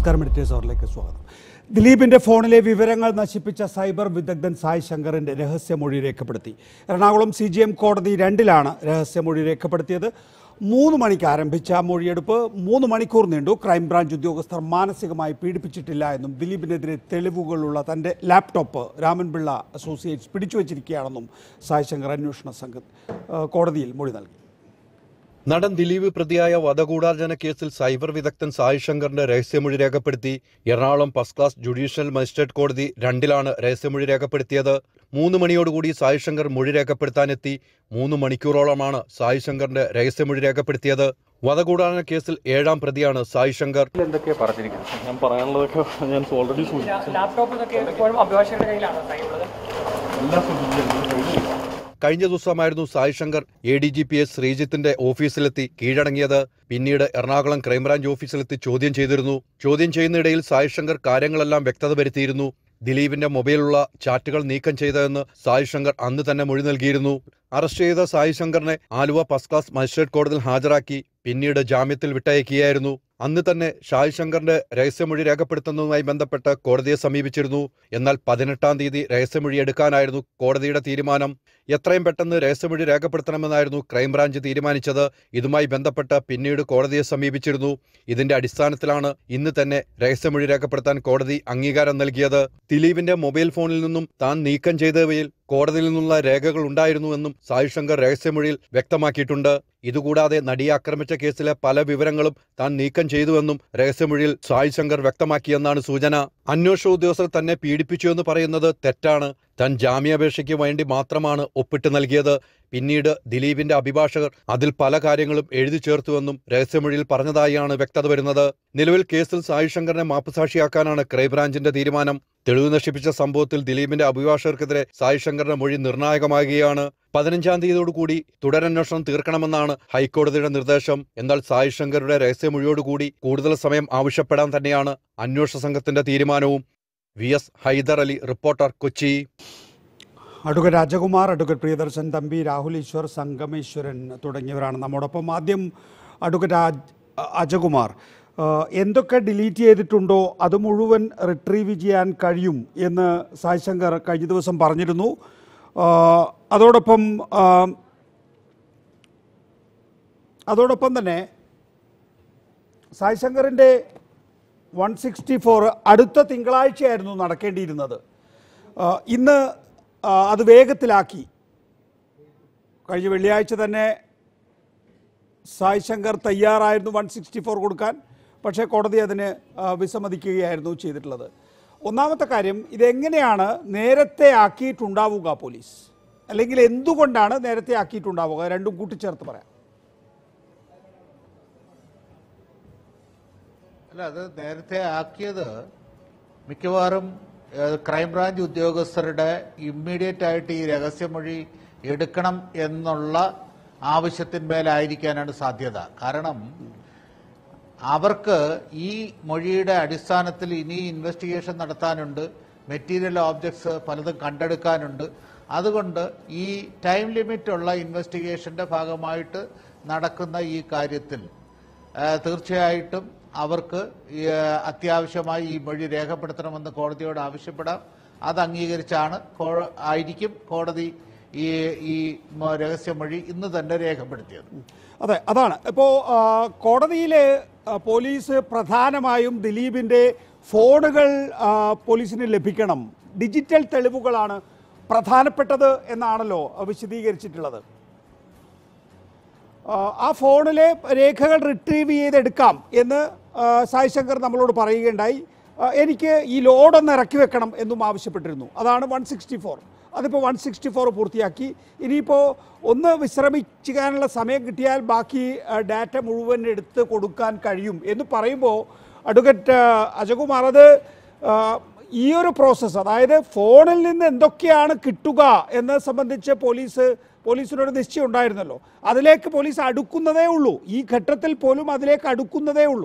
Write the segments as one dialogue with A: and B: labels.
A: നമസ്കാരം എഡിറ്റേഴ്സ് അവറിലേക്ക് സ്വാഗതം ദിലീപിന്റെ ഫോണിലെ വിവരങ്ങൾ നശിപ്പിച്ച സൈബർ വിദഗ്ധൻ സായ് ശങ്കറിന്റെ രഹസ്യമൊഴി രേഖപ്പെടുത്തി എറണാകുളം സി ജി എം കോടതി രണ്ടിലാണ് രഹസ്യമൊഴി രേഖപ്പെടുത്തിയത് മൂന്ന് മണിക്ക് ആരംഭിച്ച മൊഴിയെടുപ്പ് മൂന്ന് മണിക്കൂർ നീണ്ടു ക്രൈംബ്രാഞ്ച് ഉദ്യോഗസ്ഥർ മാനസികമായി പീഡിപ്പിച്ചിട്ടില്ല എന്നും ദിലീപിനെതിരെ തെളിവുകളുള്ള തന്റെ ലാപ്ടോപ്പ് രാമൻപിള്ള അസോസിയേറ്റ്സ് പിടിച്ചുവച്ചിരിക്കുകയാണെന്നും സായ് ശങ്കർ അന്വേഷണ സംഘം ആ, കോടതിയിൽ മൊഴി നൽകി
B: നടൻ ദിലീപ് പ്രതിയായ വധഗൂഢാർജന കേസിൽ സൈബർ വിദഗ്ധൻ സായി ശങ്കറിന്റെ രഹസ്യമൊഴി രേഖപ്പെടുത്തി Ernakulam first class judicial magistrate കോടതി രണ്ടിലാണ് രഹസ്യമൊഴി രേഖപ്പെടുത്തിയത് മൂന്ന് മണിയോടുകൂടി സായി ശങ്കർ മൊഴി രേഖപ്പെടുത്താനെത്തി മൂന്ന് മണിക്കൂറോളമാണ് സായി ശങ്കറിന്റെ രഹസ്യമൊഴി രേഖപ്പെടുത്തിയത് വധഗൂഢാർജന കേസിൽ ഏഴാം പ്രതിയാണ് സായി ശങ്കർ
C: എന്തൊക്കെയാ പറഞ്ഞിരിക്കുന്നത്
D: ഞാൻ പറയാനുള്ളതൊക്കെ ഞാൻ ഓൾറെഡി സൂചിപ്പിച്ചു
E: ലാപ്ടോപ്പ് ഇതൊക്കെ ഇപ്പോഴും അഭിഭാഷകരുടെ കയ്യിലാണോ സൈബുള്ളത്
D: എല്ലാം സൂചിപ്പിച്ചു
B: കഴിഞ്ഞ ദിവസമായിരുന്നു Sai Shankar A D G P S ശ്രീജിത്തിന്റെ ഓഫീസിലെത്തി കീഴടങ്ങിയത് പിന്നീട് എറണാകുളം ക്രൈംബ്രാഞ്ച് ഓഫീസിലെത്തി ചോദ്യം ചെയ്തിരുന്നു ചോദ്യം ചെയ്യുന്നതിടയിൽ സായി ശങ്കർ കാര്യങ്ങളെല്ലാം വ്യക്തത വരുത്തിയിരുന്നു ദിലീപിന്റെ മൊബൈലുള്ള ചാറ്റുകൾ നീക്കം ചെയ്തതെന്ന് സായി ശങ്കർ അന്ന് തന്നെ മൊഴി നൽകിയിരുന്നു അറസ്റ്റ് ചെയ്ത സായി ശങ്കറിനെ ആലുവ ഫസ്റ്റ് ക്ലാസ് മജിസ്ട്രേറ്റ് കോടതിയിൽ ഹാജരാക്കി പിന്നീട് ജാമ്യത്തിൽ വിട്ടയക്കുകയായിരുന്നു അന്ന് തന്നെ ഷായ് ശങ്കറിന്റെ രഹസ്യമൊഴി രേഖപ്പെടുത്തുന്നതുമായി ബന്ധപ്പെട്ട് കോടതിയെ സമീപിച്ചിരുന്നു എന്നാൽ പതിനെട്ടാം തീയതി രഹസ്യമൊഴി എടുക്കാനായിരുന്നു കോടതിയുടെ തീരുമാനം എത്രയും പെട്ടെന്ന് രഹസ്യമൊഴി രേഖപ്പെടുത്തണമെന്നായിരുന്നു ക്രൈംബ്രാഞ്ച് തീരുമാനിച്ചത് ഇതുമായി ബന്ധപ്പെട്ട് പിന്നീട് കോടതിയെ സമീപിച്ചിരുന്നു ഇതിന്റെ അടിസ്ഥാനത്തിലാണ് ഇന്ന് തന്നെ രഹസ്യമൊഴി രേഖപ്പെടുത്താൻ കോടതി അംഗീകാരം നൽകിയത് ദിലീപിന്റെ മൊബൈൽ ഫോണിൽ നിന്നും താൻ നീക്കം ചെയ്തവയിൽ കോടതിയിൽ നിന്നുള്ള രേഖകൾ ഉണ്ടായിരുന്നുവെന്നും സായ് ശങ്കർ രഹസ്യമൊഴിയിൽ വ്യക്തമാക്കിയിട്ടുണ്ട് ഇതുകൂടാതെ നടിയെ ആക്രമിച്ച കേസിലെ പല വിവരങ്ങളും താൻ നീക്കം ചെയ്തുവെന്നും രഹസ്യമൊഴിയിൽ സായ് ശങ്കർ വ്യക്തമാക്കിയെന്നാണ് സൂചന അന്വേഷണ ഉദ്യോഗസ്ഥർ തന്നെ പീഡിപ്പിച്ചുവെന്ന് പറയുന്നത് തെറ്റാണ് താൻ ജാമ്യാപേക്ഷയ്ക്ക് വേണ്ടി മാത്രമാണ് ഒപ്പിട്ട് നൽകിയത് പിന്നീട് ദിലീപിന്റെ അഭിഭാഷകർ അതിൽ പല കാര്യങ്ങളും എഴുതി ചേർത്തുവെന്നും രഹസ്യമൊഴിയിൽ പറഞ്ഞതായാണ് വ്യക്തത വരുന്നത് നിലവിൽ കേസിൽ സായി ശങ്കറിനെ മാപ്പുസാക്ഷിയാക്കാനാണ് ക്രൈംബ്രാഞ്ചിന്റെ തീരുമാനം തെളിവ് നശിപ്പിച്ച സംഭവത്തിൽ ദിലീപിന്റെ അഭിഭാഷകർക്കെതിരെ സായി ശങ്കറിന്റെ മൊഴി നിർണായകമാകുകയാണ് പതിനഞ്ചാം തീയതിയോടുകൂടി തുടരന്വേഷണം തീർക്കണമെന്നാണ് ഹൈക്കോടതിയുടെ നിർദ്ദേശം എന്നാൽ സായി ശങ്കറുടെ രഹസ്യമൊഴിയോടുകൂടി കൂടുതൽ സമയം ആവശ്യപ്പെടാൻ തന്നെയാണ് അന്വേഷണ സംഘത്തിന്റെ തീരുമാനവും V S Haider Ali reporter Kochi
A: advocate Rajakumar advocate Priyadarshan Thampi Rahul Easwar Sangameswaran തുടങ്ങിയവരാണ് നമ്മോടൊപ്പം ആദ്യം അഡ്വക്കേറ്റ് അജ്- അജകുമാർ ആ, എന്തൊക്കെ ഡിലീറ്റ് ചെയ്തിട്ടുണ്ടോ അത് മുഴുവൻ റിട്രീവ് ചെയ്യാൻ കഴിയും എന്ന് സായ് ശങ്കർ കഴിഞ്ഞ ദിവസം പറഞ്ഞിരുന്നു ആ, അതോടൊപ്പം ആ, അതോടൊപ്പം തന്നെ സായ് ശങ്കറിൻ്റെ വൺ സിക്സ്റ്റി ഫോർ അടുത്ത തിങ്കളാഴ്ചയായിരുന്നു നടക്കേണ്ടിയിരുന്നത് ആ, ഇന്ന് ആ, അത് വേഗത്തിലാക്കി കഴിഞ്ഞ വെള്ളിയാഴ്ച തന്നെ സായ് ശങ്കർ തയ്യാറായിരുന്നു വൺ സിക്സ്റ്റി ഫോർ കൊടുക്കാൻ പക്ഷേ കോടതി അതിന് ആ, വിസമ്മതിക്കുകയായിരുന്നു ചെയ്തിട്ടുള്ളത് ഒന്നാമത്തെ കാര്യം ഇതെങ്ങനെയാണ് നേരത്തെ ആക്കിയിട്ടുണ്ടാവുക പോലീസ് അല്ലെങ്കിൽ എന്തുകൊണ്ടാണ് നേരത്തെ ആക്കിയിട്ടുണ്ടാവുക രണ്ടും കൂട്ടിച്ചേർത്ത് പറയാം
F: അല്ല അത് നേരത്തെ ആക്കിയത് മിക്കവാറും ഏഹ്, ക്രൈംബ്രാഞ്ച് ഉദ്യോഗസ്ഥരുടെ ഇമ്മീഡിയറ്റ് ആയിട്ട് ഈ രഹസ്യമൊഴി എടുക്കണം എന്നുള്ള ആവശ്യത്തിന്മേലായിരിക്കാനാണ് സാധ്യത കാരണം അവർക്ക് ഈ മൊഴിയുടെ അടിസ്ഥാനത്തിൽ ഇനി ഇൻവെസ്റ്റിഗേഷൻ നടത്താനുണ്ട് മെറ്റീരിയൽ ഓബ്ജക്ട്സ് പലതും കണ്ടെടുക്കാനുണ്ട് അതുകൊണ്ട് ഈ ടൈം ലിമിറ്റ് ഉള്ള ഇൻവെസ്റ്റിഗേഷന്റെ ഭാഗമായിട്ട് നടക്കുന്ന ഈ കാര്യത്തിൽ ആ, തീർച്ചയായിട്ടും അവർക്ക് ഈ, ആ, അത്യാവശ്യമായി ഈ മൊഴി രേഖപ്പെടുത്തണമെന്ന് കോടതിയോട് ആവശ്യപ്പെടാം അത് അംഗീകരിച്ചാണ് കോ- ആയിരിക്കും കോടതി ഈ ഈ മ- രഹസ്യമൊഴി ഇന്ന് തന്നെ രേഖപ്പെടുത്തിയത്
A: അതെ അതാണ് ഇപ്പോൾ കോടതിയിൽ പോലീസ് പ്രധാനമായും ദിലീപിൻ്റെ ഫോണുകൾ ആ, പോലീസിന് ലഭിക്കണം ഡിജിറ്റൽ തെളിവുകളാണ് പ്രധാനപ്പെട്ടത് എന്നാണല്ലോ വിശദീകരിച്ചിട്ടുള്ളത് ആ, ആ ഫോണിലെ രേഖകൾ റിട്രീവ് ചെയ്തെടുക്കാം എന്ന് ആ, സായ് ശങ്കർ നമ്മളോട് പറയുകയുണ്ടായി ആ, എനിക്ക് ഈ ലോഡൊന്ന് ഇറക്കി വെക്കണം എന്നും ആവശ്യപ്പെട്ടിരുന്നു അതാണ് വൺ സിക്സ്റ്റി ഫോർ അതിപ്പോൾ വൺ സിക്സ്റ്റി ഫോർ പൂർത്തിയാക്കി ഇനിയിപ്പോൾ ഒന്ന് വിശ്രമിക്കാനുള്ള സമയം കിട്ടിയാൽ ബാക്കി ആ, ഡാറ്റ മുഴുവൻ എടുത്ത് കൊടുക്കാൻ കഴിയും എന്ന് പറയുമ്പോൾ അഡ്വക്കേറ്റ് ആ, അജകുമാർ അത് ആ, ഈ ഒരു പ്രോസസ്സ് അതായത് ഫോണിൽ നിന്ന് എന്തൊക്കെയാണ് കിട്ടുക എന്നത് സംബന്ധിച്ച് പോലീസ് പോലീസിനൊരു നിശ്ചയം ഉണ്ടായിരുന്നല്ലോ അതിലേക്ക് പോലീസ് അടുക്കുന്നതേ ഉള്ളൂ ഈ ഘട്ടത്തിൽ പോലും അതിലേക്ക് അടുക്കുന്നതേ ഉള്ളൂ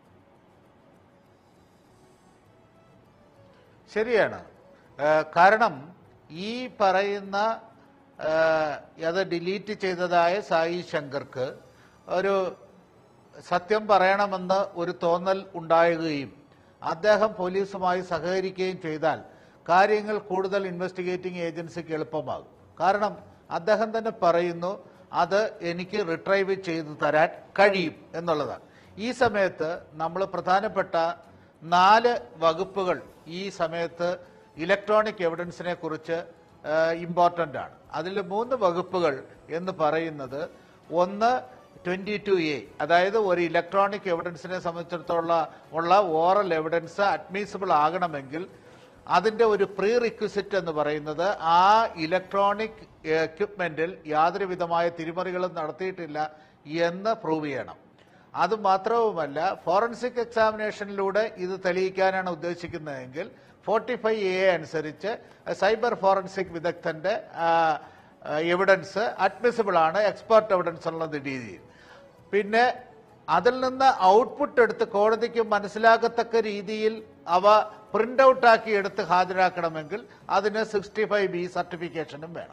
F: ശരിയാണ് ഏഹ് കാരണം ഈ പറയുന്ന ഏഹ് അത് ഡിലീറ്റ് ചെയ്തതായ സായി ശങ്കർക്ക് ഒരു സത്യം പറയണമെന്ന് ഒരു തോന്നൽ ഉണ്ടാകുകയും അദ്ദേഹം പോലീസുമായി സഹകരിക്കുകയും ചെയ്താൽ കാര്യങ്ങൾ കൂടുതൽ ഇൻവെസ്റ്റിഗേറ്റിംഗ് ഏജൻസിക്ക് എളുപ്പമാകും കാരണം അദ്ദേഹം തന്നെ പറയുന്നു അത് എനിക്ക് റിട്രൈവ് ചെയ്തു തരാൻ കഴിയും എന്നുള്ളതാണ് ഈ സമയത്ത് നമ്മൾ പ്രധാനപ്പെട്ട നാല് വകുപ്പുകൾ ഈ സമയത്ത് ഇലക്ട്രോണിക് എവിഡൻസിനെ കുറിച്ച് ഇമ്പോർട്ടൻ്റ് ആണ് അതിൽ മൂന്ന് വകുപ്പുകൾ എന്ന് പറയുന്നത് ഒന്ന് ട്വന്റി ടു എ അതായത് ഒരു ഇലക്ട്രോണിക് എവിഡൻസിനെ സംബന്ധിച്ചിടത്തോളം ഉള്ള ഓറൽ എവിഡൻസ് അഡ്മിസിബിൾ ആകണമെങ്കിൽ അതിന്റെ ഒരു പ്രീ റിക്വിസിറ്റ് എന്ന് പറയുന്നത് ആ ഇലക്ട്രോണിക് എക്യുപ്മെന്റിൽ യാതൊരു വിധമായ തിരിമറികളും നടത്തിയിട്ടില്ല എന്ന് പ്രൂവ് ചെയ്യണം അത് മാത്രവുമല്ല ഫോറൻസിക് എക്സാമിനേഷനിലൂടെ ഇത് തെളിയിക്കാനാണ് ഉദ്ദേശിക്കുന്നതെങ്കിൽ ഫോർട്ടി ഫൈവ് എ അനുസരിച്ച് സൈബർ ഫോറൻസിക് വിദഗ്ധന്റെ എവിഡൻസ് അഡ്മിസിബിൾ ആണ് എക്സ്പേർട്ട് എവിഡൻസ് ഉള്ള രീതിയിൽ പിന്നെ അതിൽ നിന്ന് ഔട്ട്പുട്ട് എടുത്ത് കോടതിക്ക് മനസ്സിലാകത്തക്ക രീതിയിൽ അവ പ്രിന്റ് ഔട്ട് ആക്കി എടുത്ത് ഹാജരാക്കണമെങ്കിൽ അതിന് സിക്സ്റ്റി ഫൈവ് ബി സർട്ടിഫിക്കേഷനും വേണം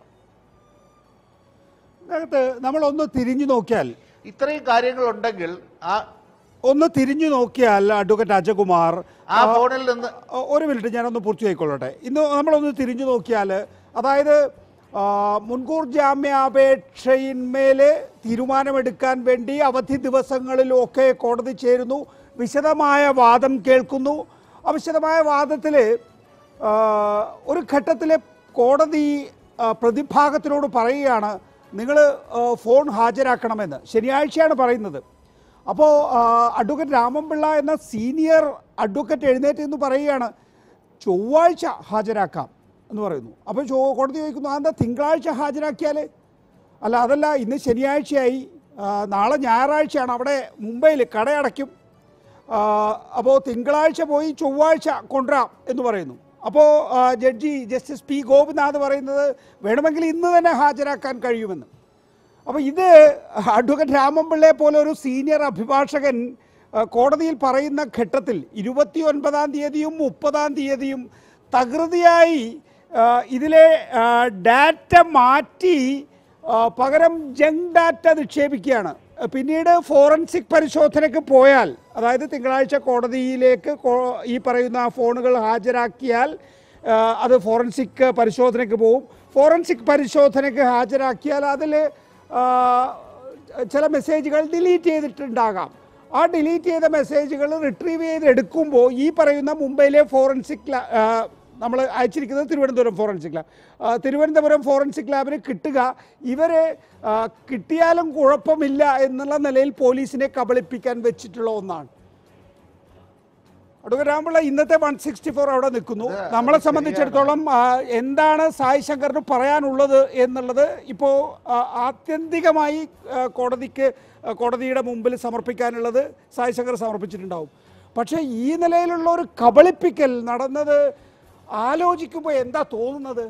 A: അതിനകത്ത് നമ്മളൊന്ന് തിരിഞ്ഞു നോക്കിയാൽ
F: ഇത്രയും കാര്യങ്ങൾ ഉണ്ടെങ്കിൽ ആ
A: ഒന്ന് തിരിഞ്ഞു നോക്കിയാൽ അഡ്വക്കേറ്റ് അജകുമാർ
F: ആ ഫോണിൽ നിന്ന്
A: ഒ- ഒരു മിനിറ്റ് ഞാനൊന്ന് പൂർത്തിയായിക്കൊള്ളട്ടെ ഇന്ന് നമ്മളൊന്ന് തിരിഞ്ഞു നോക്കിയാൽ അതായത് ആ, മുൻകൂർ ജാമ്യാപേക്ഷയിന്മേൽ തീരുമാനമെടുക്കാൻ വേണ്ടി അവധി ദിവസങ്ങളിലൊക്കെ കോടതി ചേരുന്നു വിശദമായ വാദം കേൾക്കുന്നു ആ വിശദമായ വാദത്തിൽ ഒരു ഘട്ടത്തിൽ കോടതി ആ, പ്രതിഭാഗത്തിനോട് പറയുകയാണ് നിങ്ങൾ ഫോൺ ഹാജരാക്കണമെന്ന് ശനിയാഴ്ചയാണ് പറയുന്നത് അപ്പോൾ അഡ്വക്കേറ്റ് രാമൻപിള്ള എന്ന സീനിയർ അഡ്വക്കേറ്റ് എഴുന്നേറ്റ് എന്ന് പറയുകയാണ് ചൊവ്വാഴ്ച ഹാജരാക്കാം എന്ന് പറയുന്നു അപ്പോൾ ചോ കോടതി ചോദിക്കുന്നു അതെന്താ തിങ്കളാഴ്ച ഹാജരാക്കിയാൽ അല്ല അതല്ല ഇന്ന് ശനിയാഴ്ചയായി ആ, നാളെ ഞായറാഴ്ചയാണ് അവിടെ മുംബൈയിൽ കടയടയ്ക്കും അപ്പോൾ തിങ്കളാഴ്ച പോയി ചൊവ്വാഴ്ച കൊണ്ടുവരാം എന്ന് പറയുന്നു അപ്പോൾ ജഡ്ജി ജസ്റ്റിസ് പി ഗോപിനാഥ് പറയുന്നത് വേണമെങ്കിൽ ഇന്ന് തന്നെ ഹാജരാക്കാൻ കഴിയുമെന്ന് അപ്പോൾ ഇത് അഡ്വക്കേറ്റ് രാമൻപിള്ളയെ പോലെ ഒരു സീനിയർ അഭിഭാഷകൻ ആ, കോടതിയിൽ പറയുന്ന ഘട്ടത്തിൽ ഇരുപത്തി ഒൻപതാം തീയതിയും മുപ്പതാം തീയതിയും തകൃതിയായി ആ, ഇതിലെ ആ, ഡാറ്റ മാറ്റി ആ, പകരം ജങ്ക് ഡാറ്റ നിക്ഷേപിക്കുകയാണ് പിന്നീട് ഫോറൻസിക് പരിശോധനയ്ക്ക് പോയാൽ അതായത് തിങ്കളാഴ്ച കോടതിയിലേക്ക് കോ- ഈ പറയുന്ന ഫോണുകൾ ഹാജരാക്കിയാൽ ആ, അത് ഫോറൻസിക് പരിശോധനയ്ക്ക് പോകും ഫോറൻസിക് പരിശോധനയ്ക്ക് ഹാജരാക്കിയാൽ അതിൽ ചില മെസ്സേജുകൾ ഡിലീറ്റ് ചെയ്തിട്ടുണ്ടാകാം ആ ഡിലീറ്റ് ചെയ്ത മെസ്സേജുകൾ റിട്രീവ് ചെയ്ത് എടുക്കുമ്പോൾ ഈ പറയുന്ന മുംബൈയിലെ ഫോറൻസിക് നമ്മൾ അയച്ചിരിക്കുന്നത് തിരുവനന്തപുരം ഫോറൻസിക് ലാബ് ആ, തിരുവനന്തപുരം ഫോറൻസിക് ലാബിന് കിട്ടുക ഇവരെ ആ, കിട്ടിയാലും കുഴപ്പമില്ല എന്നുള്ള നിലയിൽ പോലീസിനെ കബളിപ്പിക്കാൻ വെച്ചിട്ടുള്ള ഒന്നാണ് അഡ്വക്കേറ്റ് രാമപിള്ള ഇന്നത്തെ വൺ സിക്സ്റ്റി ഫോർ അവിടെ നിൽക്കുന്നു നമ്മളെ സംബന്ധിച്ചിടത്തോളം ആ, എന്താണ് സായി ശങ്കറിന് പറയാനുള്ളത് എന്നുള്ളത് ഇപ്പോൾ ആത്യന്തികമായി ആ, കോടതിക്ക് ആ, കോടതിയുടെ മുമ്പിൽ സമർപ്പിക്കാനുള്ളത് സായി ശങ്കർ സമർപ്പിച്ചിട്ടുണ്ടാവും പക്ഷേ ഈ നിലയിലുള്ള ഒരു കബളിപ്പിക്കൽ നടന്നത് ആലോചിക്കുമ്പോൾ എന്താ തോന്നുന്നത്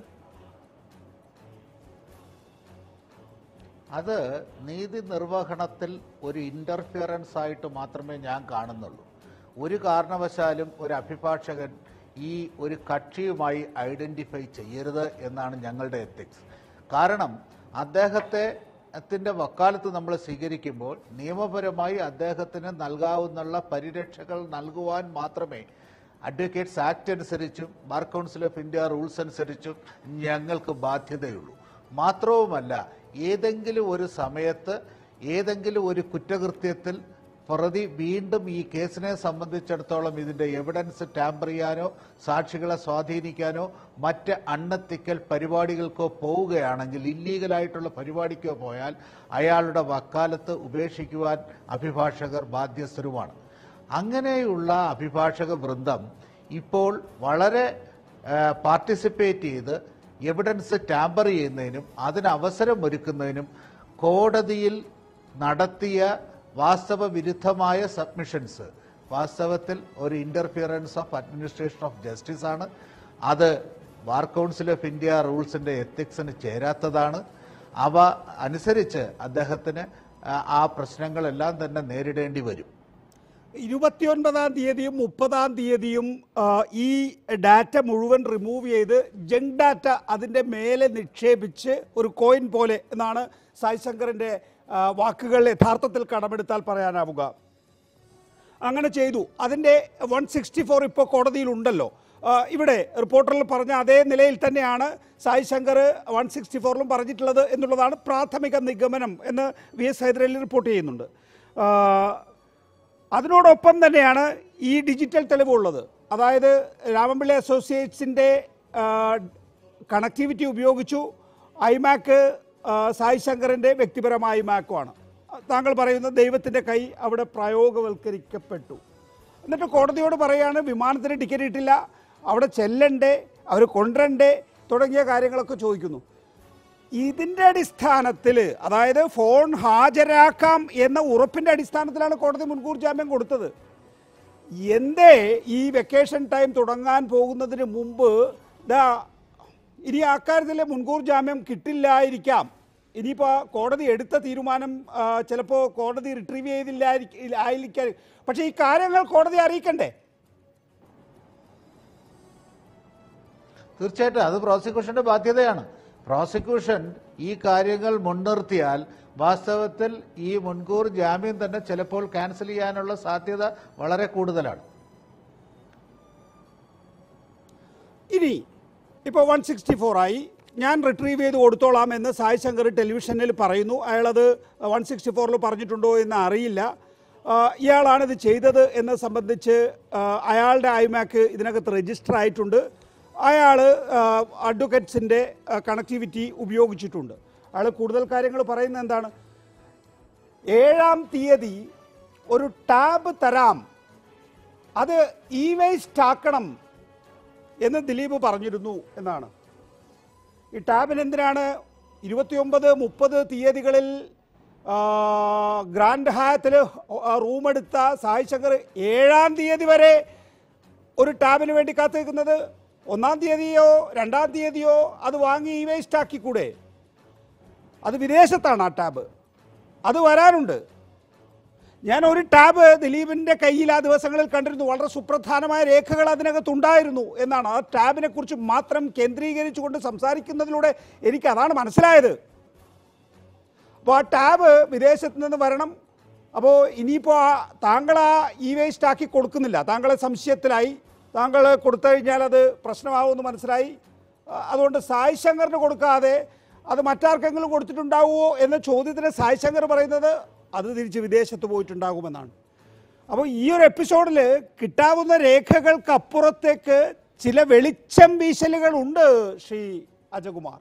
F: അത് നീതി നിർവഹണത്തിൽ ഒരു ഇന്റർഫിയറൻസ് ആയിട്ട് മാത്രമേ ഞാൻ കാണുന്നുള്ളൂ ഒരു കാരണവശാലും ഒരു അഭിഭാഷകൻ ഈ ഒരു കക്ഷിയുമായി ഐഡന്റിഫൈ ചെയ്യരുത് എന്നാണ് ഞങ്ങളുടെ എത്തിക്സ് കാരണം അദ്ദേഹത്തെ ത്തിന്റെ വക്കാലത്ത് നമ്മൾ സ്വീകരിക്കുമ്പോൾ നിയമപരമായി അദ്ദേഹത്തിന് നൽകാവുന്ന പരിരക്ഷകൾ നൽകുവാൻ മാത്രമേ അഡ്വക്കേറ്റ്സ് ആക്ട് അനുസരിച്ചും bar council of India rules അനുസരിച്ചും ഞങ്ങൾക്ക് ബാധ്യതയുള്ളൂ മാത്രവുമല്ല ഏതെങ്കിലും ഒരു സമയത്ത് ഏതെങ്കിലും ഒരു കുറ്റകൃത്യത്തിൽ പ്രതി വീണ്ടും ഈ കേസിനെ സംബന്ധിച്ചിടത്തോളം ഇതിന്റെ എവിഡൻസ് ടാമ്പർ ചെയ്യാനോ സാക്ഷികളെ സ്വാധീനിക്കാനോ മറ്റ് അണ്ണത്തിക്കൽ പരിപാടികൾക്കോ പോവുകയാണെങ്കിൽ ഇല്ലീഗലായിട്ടുള്ള പരിപാടിക്കോ പോയാൽ അയാളുടെ വക്കാലത്ത് ഉപേക്ഷിക്കുവാൻ അഭിഭാഷകർ ബാധ്യസ്ഥരുമാണ് അങ്ങനെയുള്ള അഭിഭാഷക വൃന്ദം ഇപ്പോൾ വളരെ പാർട്ടിസിപ്പേറ്റ് ചെയ്ത് എവിഡൻസ് ടാമ്പർ ചെയ്യുന്നതിനും അതിന് അവസരം ഒരുക്കുന്നതിനും കോടതിയിൽ നടത്തിയ വാസ്തവ വിരുദ്ധമായ സബ്മിഷൻസ് വാസ്തവത്തിൽ ഒരു interference of administration of justice ആണ് അത് ബാർ കൗൺസിൽ ഓഫ് ഇന്ത്യ റൂൾസിന്റെ എത്തിക്സിന് ചേരാത്തതാണ് അവ അനുസരിച്ച് അദ്ദേഹത്തിന് ആ- ആ പ്രശ്നങ്ങളെല്ലാം തന്നെ നേരിടേണ്ടി വരും
A: ഇരുപത്തിയൊൻപതാം തീയതിയും മുപ്പതാം തീയതിയും ആ, ഈ ഡാറ്റ മുഴുവൻ റിമൂവ് ചെയ്ത് ജങ്ക് ഡാറ്റ അതിൻ്റെ മേലെ നിക്ഷേപിച്ച് ഒരു കോയിൻ പോലെ എന്നാണ് സായി ശങ്കറിൻ്റെ ആ, വാക്കുകൾ യഥാർത്ഥത്തിൽ കടമെടുത്താൽ പറയാനാവുക അങ്ങനെ ചെയ്തു അതിൻ്റെ വൺ സിക്സ്റ്റി ഫോർ ഇപ്പോൾ കോടതിയിലുണ്ടല്ലോ ആ, ഇവിടെ റിപ്പോർട്ടറിൽ പറഞ്ഞ അതേ നിലയിൽ തന്നെയാണ് സായി ശങ്കർ വൺ സിക്സ്റ്റി ഫോറിലും പറഞ്ഞിട്ടുള്ളത് എന്നുള്ളതാണ് പ്രാഥമിക നിഗമനം എന്ന് വി എസ് ഹൈദരലി റിപ്പോർട്ട് ചെയ്യുന്നുണ്ട് ആ, അതിനോടൊപ്പം തന്നെയാണ് ഈ ഡിജിറ്റൽ തെളിവുള്ളത് അതായത് രാമൻപിള്ളി അസോസിയേറ്റ്സിൻ്റെ കണക്ടിവിറ്റി ഉപയോഗിച്ചു ഐമാക്ക് സായി ശങ്കറിൻ്റെ വ്യക്തിപരമായ ഐമാക്കുമാണ് താങ്കൾ പറയുന്ന ദൈവത്തിൻ്റെ കൈ അവിടെ പ്രയോഗവൽക്കരിക്കപ്പെട്ടു എന്നിട്ട് കോടതിയോട് പറയാണ് വിമാനത്തിന് ടിക്കറ്റ് ഇട്ടില്ല അവിടെ ചെല്ലണ്ടേ അവർ കൊണ്ടുവരണ്ടേ തുടങ്ങിയ കാര്യങ്ങളൊക്കെ ചോദിക്കുന്നു ഇതിൻ്റെ അടിസ്ഥാനത്തിൽ അതായത് ഫോൺ ഹാജരാക്കാം എന്ന ഉറപ്പിൻ്റെ അടിസ്ഥാനത്തിലാണ് കോടതി മുൻകൂർ ജാമ്യം കൊടുത്തത് എന്തേ ഈ വെക്കേഷൻ ടൈം തുടങ്ങാൻ പോകുന്നതിന് മുമ്പ് ദാ ഇനി അക്കാര്യത്തിൽ മുൻകൂർ ജാമ്യം കിട്ടില്ലായിരിക്കാം ഇനിയിപ്പോൾ കോടതി എടുത്ത തീരുമാനം ചിലപ്പോൾ കോടതി റിട്രീവ് ചെയ്തില്ലായിരിക്കും ആയിരിക്കാം പക്ഷേ ഈ കാര്യങ്ങൾ കോടതി അറിയിക്കണ്ടേ
F: തീർച്ചയായിട്ടും അത് പ്രോസിക്യൂഷന്റെ ബാധ്യതയാണ് പ്രോസിക്യൂഷൻ ഈ കാര്യങ്ങൾ മുൻനിർത്തിയാൽ വാസ്തവത്തിൽ ഈ മുൻകൂർ ജാമ്യം തന്നെ ചിലപ്പോൾ ക്യാൻസൽ ചെയ്യാനുള്ള സാധ്യത വളരെ കൂടുതലാണ്
A: ഇനി ഇപ്പോൾ വൺ സിക്സ്റ്റി ഫോർ ആയി ഞാൻ റിട്രീവ് ചെയ്ത് കൊടുത്തോളാം എന്ന് സായ് ശങ്കർ ടെലിവിഷനിൽ പറയുന്നു അയാളത് വൺ സിക്സ്റ്റി ഫോറിൽ പറഞ്ഞിട്ടുണ്ടോ എന്ന് അറിയില്ല ആ, ഇയാളാണിത് ചെയ്തത് എന്ന് സംബന്ധിച്ച് ആ, അയാളുടെ ഐമാക്ക് ഇതിനകത്ത് രജിസ്റ്റർ ആയിട്ടുണ്ട് അയാൾ അഡ്വക്കേറ്റ്സിൻ്റെ കണക്ടിവിറ്റി ഉപയോഗിച്ചിട്ടുണ്ട് അയാൾ കൂടുതൽ കാര്യങ്ങൾ പറയുന്നത് എന്താണ് ഏഴാം തീയതി ഒരു ടാബ് തരാം അത് ഇ വേസ്റ്റ് ആക്കണം എന്ന് ദിലീപ് പറഞ്ഞിരുന്നു എന്നാണ് ഈ ടാബിന് എന്തിനാണ് ഇരുപത്തിയൊമ്പത് മുപ്പത് തീയതികളിൽ ആ, ഗ്രാൻഡ് ഹയാത്തിൽ റൂമെടുത്ത സായ് ശങ്കർ ഏഴാം തീയതി വരെ ഒരു ടാബിന് വേണ്ടി കാത്തിരിക്കുന്നത് ഒന്നാം തീയതിയോ രണ്ടാം തീയതിയോ അത് വാങ്ങി ഈ വേസ്റ്റ് ആക്കിക്കൂടെ അത് വിദേശത്താണ് ആ ടാബ് അത് വരാനുണ്ട് ഞാൻ ഒരു ടാബ് ദിലീപിൻ്റെ കയ്യിൽ ആ ദിവസങ്ങളിൽ കണ്ടിരുന്നു വളരെ സുപ്രധാനമായ രേഖകൾ അതിനകത്തുണ്ടായിരുന്നു എന്നാണ് ആ ടാബിനെ കുറിച്ച് മാത്രം കേന്ദ്രീകരിച്ചുകൊണ്ട് സംസാരിക്കുന്നതിലൂടെ എനിക്ക് അതാണ് മനസ്സിലായത് അപ്പോൾ ആ ടാബ് വിദേശത്ത് നിന്ന് വരണം അപ്പോൾ ഇനിയിപ്പോൾ ആ താങ്കൾ ആ ഇ വേസ്റ്റ് ആക്കി കൊടുക്കുന്നില്ല താങ്കളെ സംശയത്തിലായി താങ്കൾ കൊടുത്തു കഴിഞ്ഞാൽ അത് പ്രശ്നമാവുമെന്ന് മനസ്സിലായി ആ, അതുകൊണ്ട് സായ് ശങ്കറിന് കൊടുക്കാതെ അത് മറ്റാർക്കെങ്കിലും കൊടുത്തിട്ടുണ്ടാവുമോ എന്ന ചോദ്യത്തിന് സായ് ശങ്കർ പറയുന്നത് അത് തിരിച്ച് വിദേശത്ത് പോയിട്ടുണ്ടാകുമെന്നാണ് അപ്പോൾ ഈ ഒരു എപ്പിസോഡിൽ കിട്ടാവുന്ന രേഖകൾക്കപ്പുറത്തേക്ക് ചില വെളിച്ചം വീശലുകൾ ഉണ്ട് ശ്രീ അജകുമാർ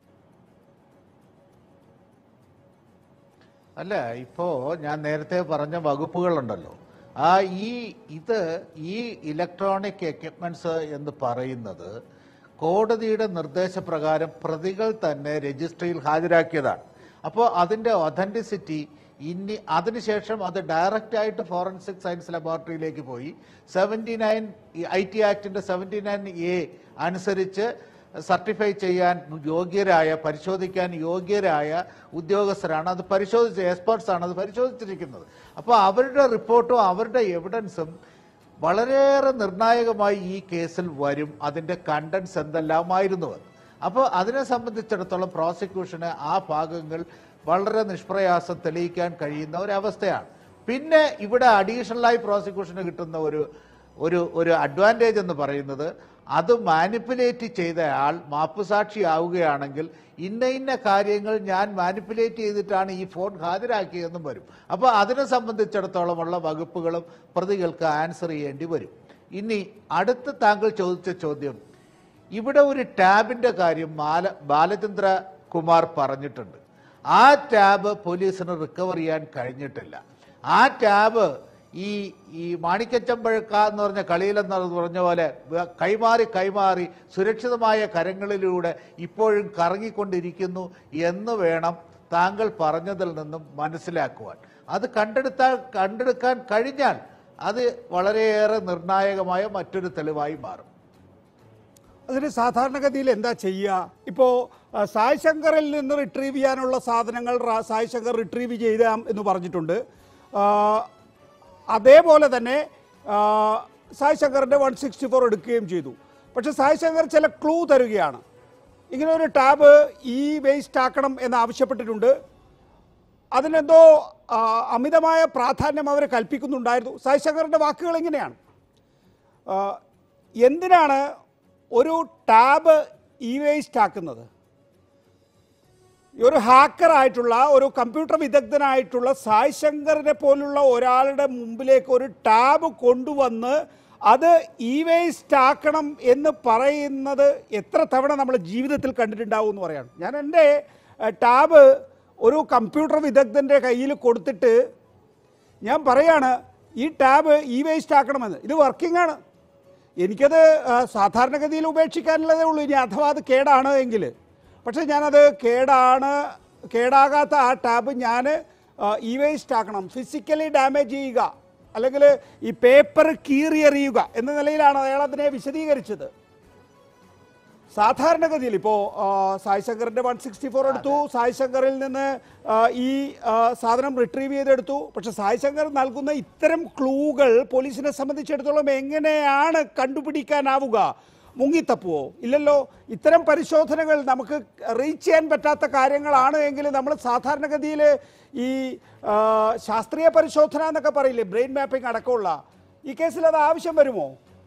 F: അല്ല ഇപ്പോ ഞാൻ നേരത്തെ പറഞ്ഞ വകുപ്പുകളുണ്ടല്ലോ ആ ഈ ഇത് ഈ ഇലക്ട്രോണിക് എക്യുപ്മെന്റ്സ് എന്ന് പറയുന്നത് കോടതിയുടെ നിർദ്ദേശപ്രകാരം പ്രതികൾ തന്നെ രജിസ്ട്രിയിൽ ഹാജരാക്കിയതാണ് അപ്പോൾ അതിന്റെ ഒതന്റിസിറ്റി ഇനി അതിനുശേഷം അത് ഡയറക്റ്റ് ആയിട്ട് ഫോറൻസിക് സയൻസ് ലബോറട്ടറിയിലേക്ക് പോയി സെവൻറ്റി നയൻ ഐ ടി ആക്ടിന്റെ സെവൻറ്റി നയൻ എ അനുസരിച്ച് സർട്ടിഫൈ ചെയ്യാൻ യോഗ്യരായ പരിശോധിക്കാൻ യോഗ്യരായ ഉദ്യോഗസ്ഥരാണ് അത് പരിശോധിച്ച എക്സ്പേർട്സ് ആണ് അത് പരിശോധിച്ചിരിക്കുന്നത് അപ്പോൾ അവരുടെ റിപ്പോർട്ടും അവരുടെ എവിഡൻസും വളരെയേറെ നിർണായകമായി ഈ കേസിൽ വരും അതിന്റെ കണ്ടന്റ്സ് എന്തെല്ലാമായിരുന്നു എന്ന് അപ്പോൾ അതിനെ സംബന്ധിച്ചിടത്തോളം പ്രോസിക്യൂഷന് ആ ഭാഗങ്ങൾ വളരെ നിഷ്പ്രയാസം തെളിയിക്കാൻ കഴിയുന്ന ഒരവസ്ഥയാണ് പിന്നെ ഇവിടെ അഡീഷണലായി പ്രോസിക്യൂഷന് കിട്ടുന്ന ഒരു ഒരു ഒരു അഡ്വാൻറ്റേജ് എന്ന് പറയുന്നത് അത് മാനിപ്പുലേറ്റ് ചെയ്ത ആൾ മാപ്പുസാക്ഷി ആവുകയാണെങ്കിൽ ഇന്ന ഇന്ന കാര്യങ്ങൾ ഞാൻ മാനിപ്പുലേറ്റ് ചെയ്തിട്ടാണ് ഈ ഫോൺ ഹാജരാക്കിയതെന്നും വരും അപ്പോൾ അതിനെ സംബന്ധിച്ചിടത്തോളമുള്ള വകുപ്പുകളും പ്രതികൾക്ക് ആൻസർ ചെയ്യേണ്ടി വരും ഇനി അടുത്ത് താങ്കൾ ചോദിച്ച ചോദ്യം ഇവിടെ ഒരു ടാബിന്റെ കാര്യം ബാല ബാലചന്ദ്ര കുമാർ പറഞ്ഞിട്ടുണ്ട് ആ ടാബ് പോലീസിന് റിക്കവർ ചെയ്യാൻ കഴിഞ്ഞിട്ടില്ല ആ ടാബ് ഈ ഈ മാണിക്കച്ചമ്പഴക്ക എന്ന് പറഞ്ഞ കളിയിലെന്ന് പറഞ്ഞ പോലെ വ- കൈമാറി കൈമാറി സുരക്ഷിതമായ കരങ്ങളിലൂടെ ഇപ്പോഴും കറങ്ങിക്കൊണ്ടിരിക്കുന്നു എന്ന് വേണം താങ്കൾ പറഞ്ഞതിൽ നിന്നും മനസ്സിലാക്കുവാൻ അത് കണ്ടെടുത്താൽ കണ്ടെടുക്കാൻ കഴിഞ്ഞാൽ അത് വളരെയേറെ നിർണായകമായ മറ്റൊരു തെളിവായി മാറും
A: അതിന് സാധാരണഗതിയിൽ എന്താ ചെയ്യുക ഇപ്പോൾ സായ് ശങ്കറിൽ നിന്ന് റിട്രീവ് ചെയ്യാനുള്ള സാധനങ്ങൾ റാ- സായ് ശങ്കർ റിട്രീവ് ചെയ്താം എന്ന് പറഞ്ഞിട്ടുണ്ട് ആ, അതേപോലെ തന്നെ ആ, സായ് ശങ്കറിൻ്റെ വൺ സിക്സ്റ്റി ഫോർ എടുക്കുകയും ചെയ്തു പക്ഷേ സായ് ശങ്കർ ചില ക്ലൂ തരുകയാണ് ഇങ്ങനെ ഒരു ടാബ് ഈ വേസ്റ്റ് ആക്കണം എന്ന് ആവശ്യപ്പെട്ടിട്ടുണ്ട് അതിനെന്തോ ആ, അമിതമായ പ്രാധാന്യം അവർ കൽപ്പിക്കുന്നുണ്ടായിരുന്നു സായി ശങ്കറിൻ്റെ വാക്കുകൾ എങ്ങനെയാണ് ആ, എന്തിനാണ് ഒരു ടാബ് ഇ വേസ്റ്റ് ആക്കുന്നത് ഈ ഒരു ഹാക്കറായിട്ടുള്ള ഒരു കമ്പ്യൂട്ടർ വിദഗ്ധനായിട്ടുള്ള സായ് ശങ്കറിനെ പോലുള്ള ഒരാളുടെ മുമ്പിലേക്ക് ഒരു ടാബ് കൊണ്ടുവന്ന് അത് ഇ വേസ്റ്റ് ആക്കണം എന്ന് പറയുന്നത് എത്ര തവണ നമ്മൾ ജീവിതത്തിൽ കണ്ടിട്ടുണ്ടാവും എന്ന് പറയാണ് ഞാൻ എൻ്റെ ഏഹ്, ടാബ് ഒരു കമ്പ്യൂട്ടർ വിദഗ്ധൻ്റെ കയ്യിൽ കൊടുത്തിട്ട് ഞാൻ പറയാണ് ഈ ടാബ് ഇ വേസ്റ്റ് ആക്കണമെന്ന് ഇത് വർക്കിംഗ് ആണ് എനിക്കത് ആ, സാധാരണഗതിയിൽ ഉപേക്ഷിക്കാനുള്ളതേ ഉള്ളൂ ഇനി അഥവാ അത് കേടാണ് എങ്കിൽ പക്ഷേ ഞാനത് കേടാണ് കേടാകാത്ത ആ ടാബ് ഞാൻ ഇ വേസ്റ്റ് ആക്കണം ഫിസിക്കലി ഡാമേജ് ചെയ്യുക അല്ലെങ്കിൽ ഈ പേപ്പർ കീറിയെറിയുക എന്ന നിലയിലാണ് അയാൾ അതിനെ വിശദീകരിച്ചത് സാധാരണഗതിയിൽ ഇപ്പോൾ സായ് ശങ്കറിൻ്റെ വൺ സിക്സ്റ്റി ഫോർ എടുത്തു സായ് ശങ്കറിൽ നിന്ന് ആ, ഈ ആ, സാധനം റിട്രീവ് ചെയ്തെടുത്തു പക്ഷെ സായ് ശങ്കർ നൽകുന്ന ഇത്തരം ക്ലൂകൾ പോലീസിനെ സംബന്ധിച്ചിടത്തോളം എങ്ങനെയാണ് കണ്ടുപിടിക്കാനാവുക മുങ്ങിത്തപ്പുവോ ഇല്ലല്ലോ ഇത്തരം പരിശോധനകൾ നമുക്ക് റീച്ച് ചെയ്യാൻ പറ്റാത്ത കാര്യങ്ങളാണ് എങ്കിൽ നമ്മൾ സാധാരണഗതിയിൽ ഈ ആ, ശാസ്ത്രീയ പരിശോധന എന്നൊക്കെ പറയില്ലേ ബ്രെയിൻ മാപ്പിംഗ് അടക്കമുള്ള ഈ കേസിൽ അത് ആവശ്യം വരുമോ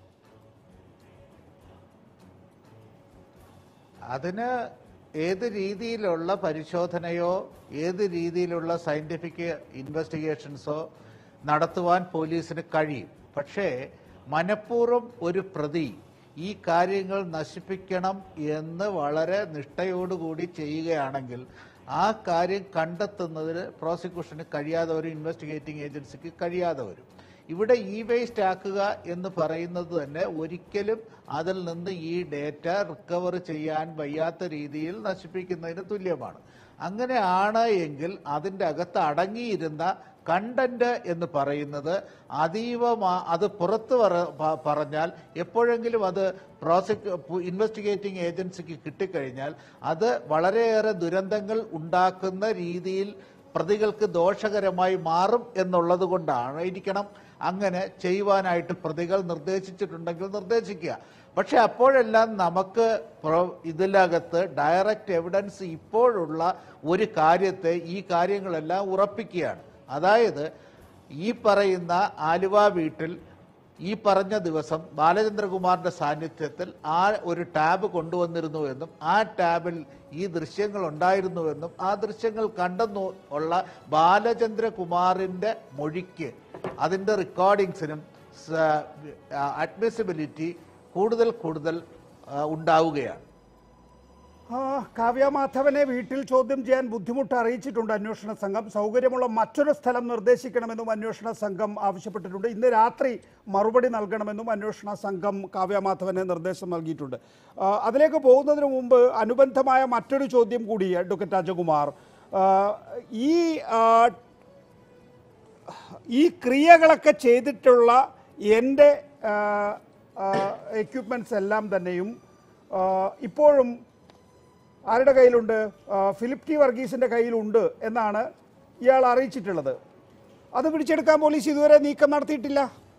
F: അതിന് ഏത് രീതിയിലുള്ള പരിശോധനയോ ഏത് രീതിയിലുള്ള സയന്റിഫിക് ഇൻവെസ്റ്റിഗേഷൻസോ നടത്തുവാൻ പോലീസിന് കഴിയും പക്ഷേ മനഃപൂർവ്വം ഒരു പ്രതി ഈ കാര്യങ്ങൾ നശിപ്പിക്കണം എന്ന് വളരെ നിഷ്ഠയോടുകൂടി ചെയ്യുകയാണെങ്കിൽ ആ കാര്യം കണ്ടെത്തുന്നതിന് പ്രോസിക്യൂഷന് കഴിയാതെ വരും ഇൻവെസ്റ്റിഗേറ്റിംഗ് ഏജൻസിക്ക് കഴിയാതെ വരും ഇവിടെ ഇ വേസ്റ്റ് ആക്കുക എന്ന് പറയുന്നത് തന്നെ ഒരിക്കലും അതിൽ നിന്ന് ഈ ഡേറ്റ റിക്കവർ ചെയ്യാൻ വയ്യാത്ത രീതിയിൽ നശിപ്പിക്കുന്നതിന് തുല്യമാണ് അങ്ങനെയാണ് എങ്കിൽ അതിൻ്റെ അകത്ത് അടങ്ങിയിരുന്ന കണ്ടന്റ് എന്ന് പറയുന്നത് അതീവ മാ- അത് പുറത്ത് പറ- പ- പറഞ്ഞാൽ എപ്പോഴെങ്കിലും അത് പ്രോസിക്യൂ ഇൻവെസ്റ്റിഗേറ്റിംഗ് ഏജൻസിക്ക് കിട്ടിക്കഴിഞ്ഞാൽ അത് വളരെയേറെ ദുരന്തങ്ങൾ ഉണ്ടാക്കുന്ന രീതിയിൽ പ്രതികൾക്ക് ദോഷകരമായി മാറും എന്നുള്ളത് കൊണ്ടാണ് ഇരിക്കണം അങ്ങനെ ചെയ്യുവാനായിട്ട് പ്രതികൾ നിർദ്ദേശിച്ചിട്ടുണ്ടെങ്കിൽ നിർദ്ദേശിക്കുക പക്ഷെ അപ്പോഴെല്ലാം നമുക്ക് പ്രോ- ഇതിനകത്ത് ഡയറക്റ്റ് എവിഡൻസ് ഇപ്പോഴുള്ള ഒരു കാര്യത്തെ ഈ കാര്യങ്ങളെല്ലാം ഉറപ്പിക്കുകയാണ് അതായത് ഈ പറയുന്ന ആലുവ വീട്ടിൽ ഈ പറഞ്ഞ ദിവസം ബാലചന്ദ്രകുമാറിന്റെ സാന്നിധ്യത്തിൽ ആ ഒരു ടാബ് കൊണ്ടുവന്നിരുന്നു എന്നും ആ ടാബിൽ ഈ ദൃശ്യങ്ങൾ ഉണ്ടായിരുന്നുവെന്നും ആ ദൃശ്യങ്ങൾ കണ്ടെന്നു ഉള്ള ബാലചന്ദ്രകുമാറിന്റെ മൊഴിക്ക് അതിന്റെ റെക്കോർഡിങ്സിനും അഡ്മിസിബിലിറ്റി കൂടുതൽ കൂടുതൽ ആ, ഉണ്ടാവുകയാണ്
A: ആ, കാവ്യ മാധവനെ വീട്ടിൽ ചോദ്യം ചെയ്യാൻ ബുദ്ധിമുട്ട് അറിയിച്ചിട്ടുണ്ട് അന്വേഷണ സംഘം സൗകര്യമുള്ള മറ്റൊരു സ്ഥലം നിർദ്ദേശിക്കണമെന്നും അന്വേഷണ സംഘം ആവശ്യപ്പെട്ടിട്ടുണ്ട് ഇന്ന് രാത്രി മറുപടി നൽകണമെന്നും അന്വേഷണ സംഘം കാവ്യ മാധവന് നിർദ്ദേശം നൽകിയിട്ടുണ്ട് ആ, അതിലേക്ക് പോകുന്നതിന് മുമ്പ് അനുബന്ധമായ മറ്റൊരു ചോദ്യം കൂടി അഡ്വക്കേറ്റ് രാജകുമാർ ആ, ഈ ആ, ഈ ക്രിയകളൊക്കെ ചെയ്തിട്ടുള്ള എൻ്റെ എക്യുപ്മെൻറ്റ്സ് എല്ലാം തന്നെയും ആ, ഇപ്പോഴും ആരുടെ കയ്യിലുണ്ട് ആ, ഫിലിപ്പ് ടി വർഗീസിൻ്റെ കയ്യിലുണ്ട് എന്നാണ് ഇയാൾ അറിയിച്ചിട്ടുള്ളത് അത് പിടിച്ചെടുക്കാൻ പോലീസ് ഇതുവരെ നീക്കം നടത്തിയിട്ടില്ല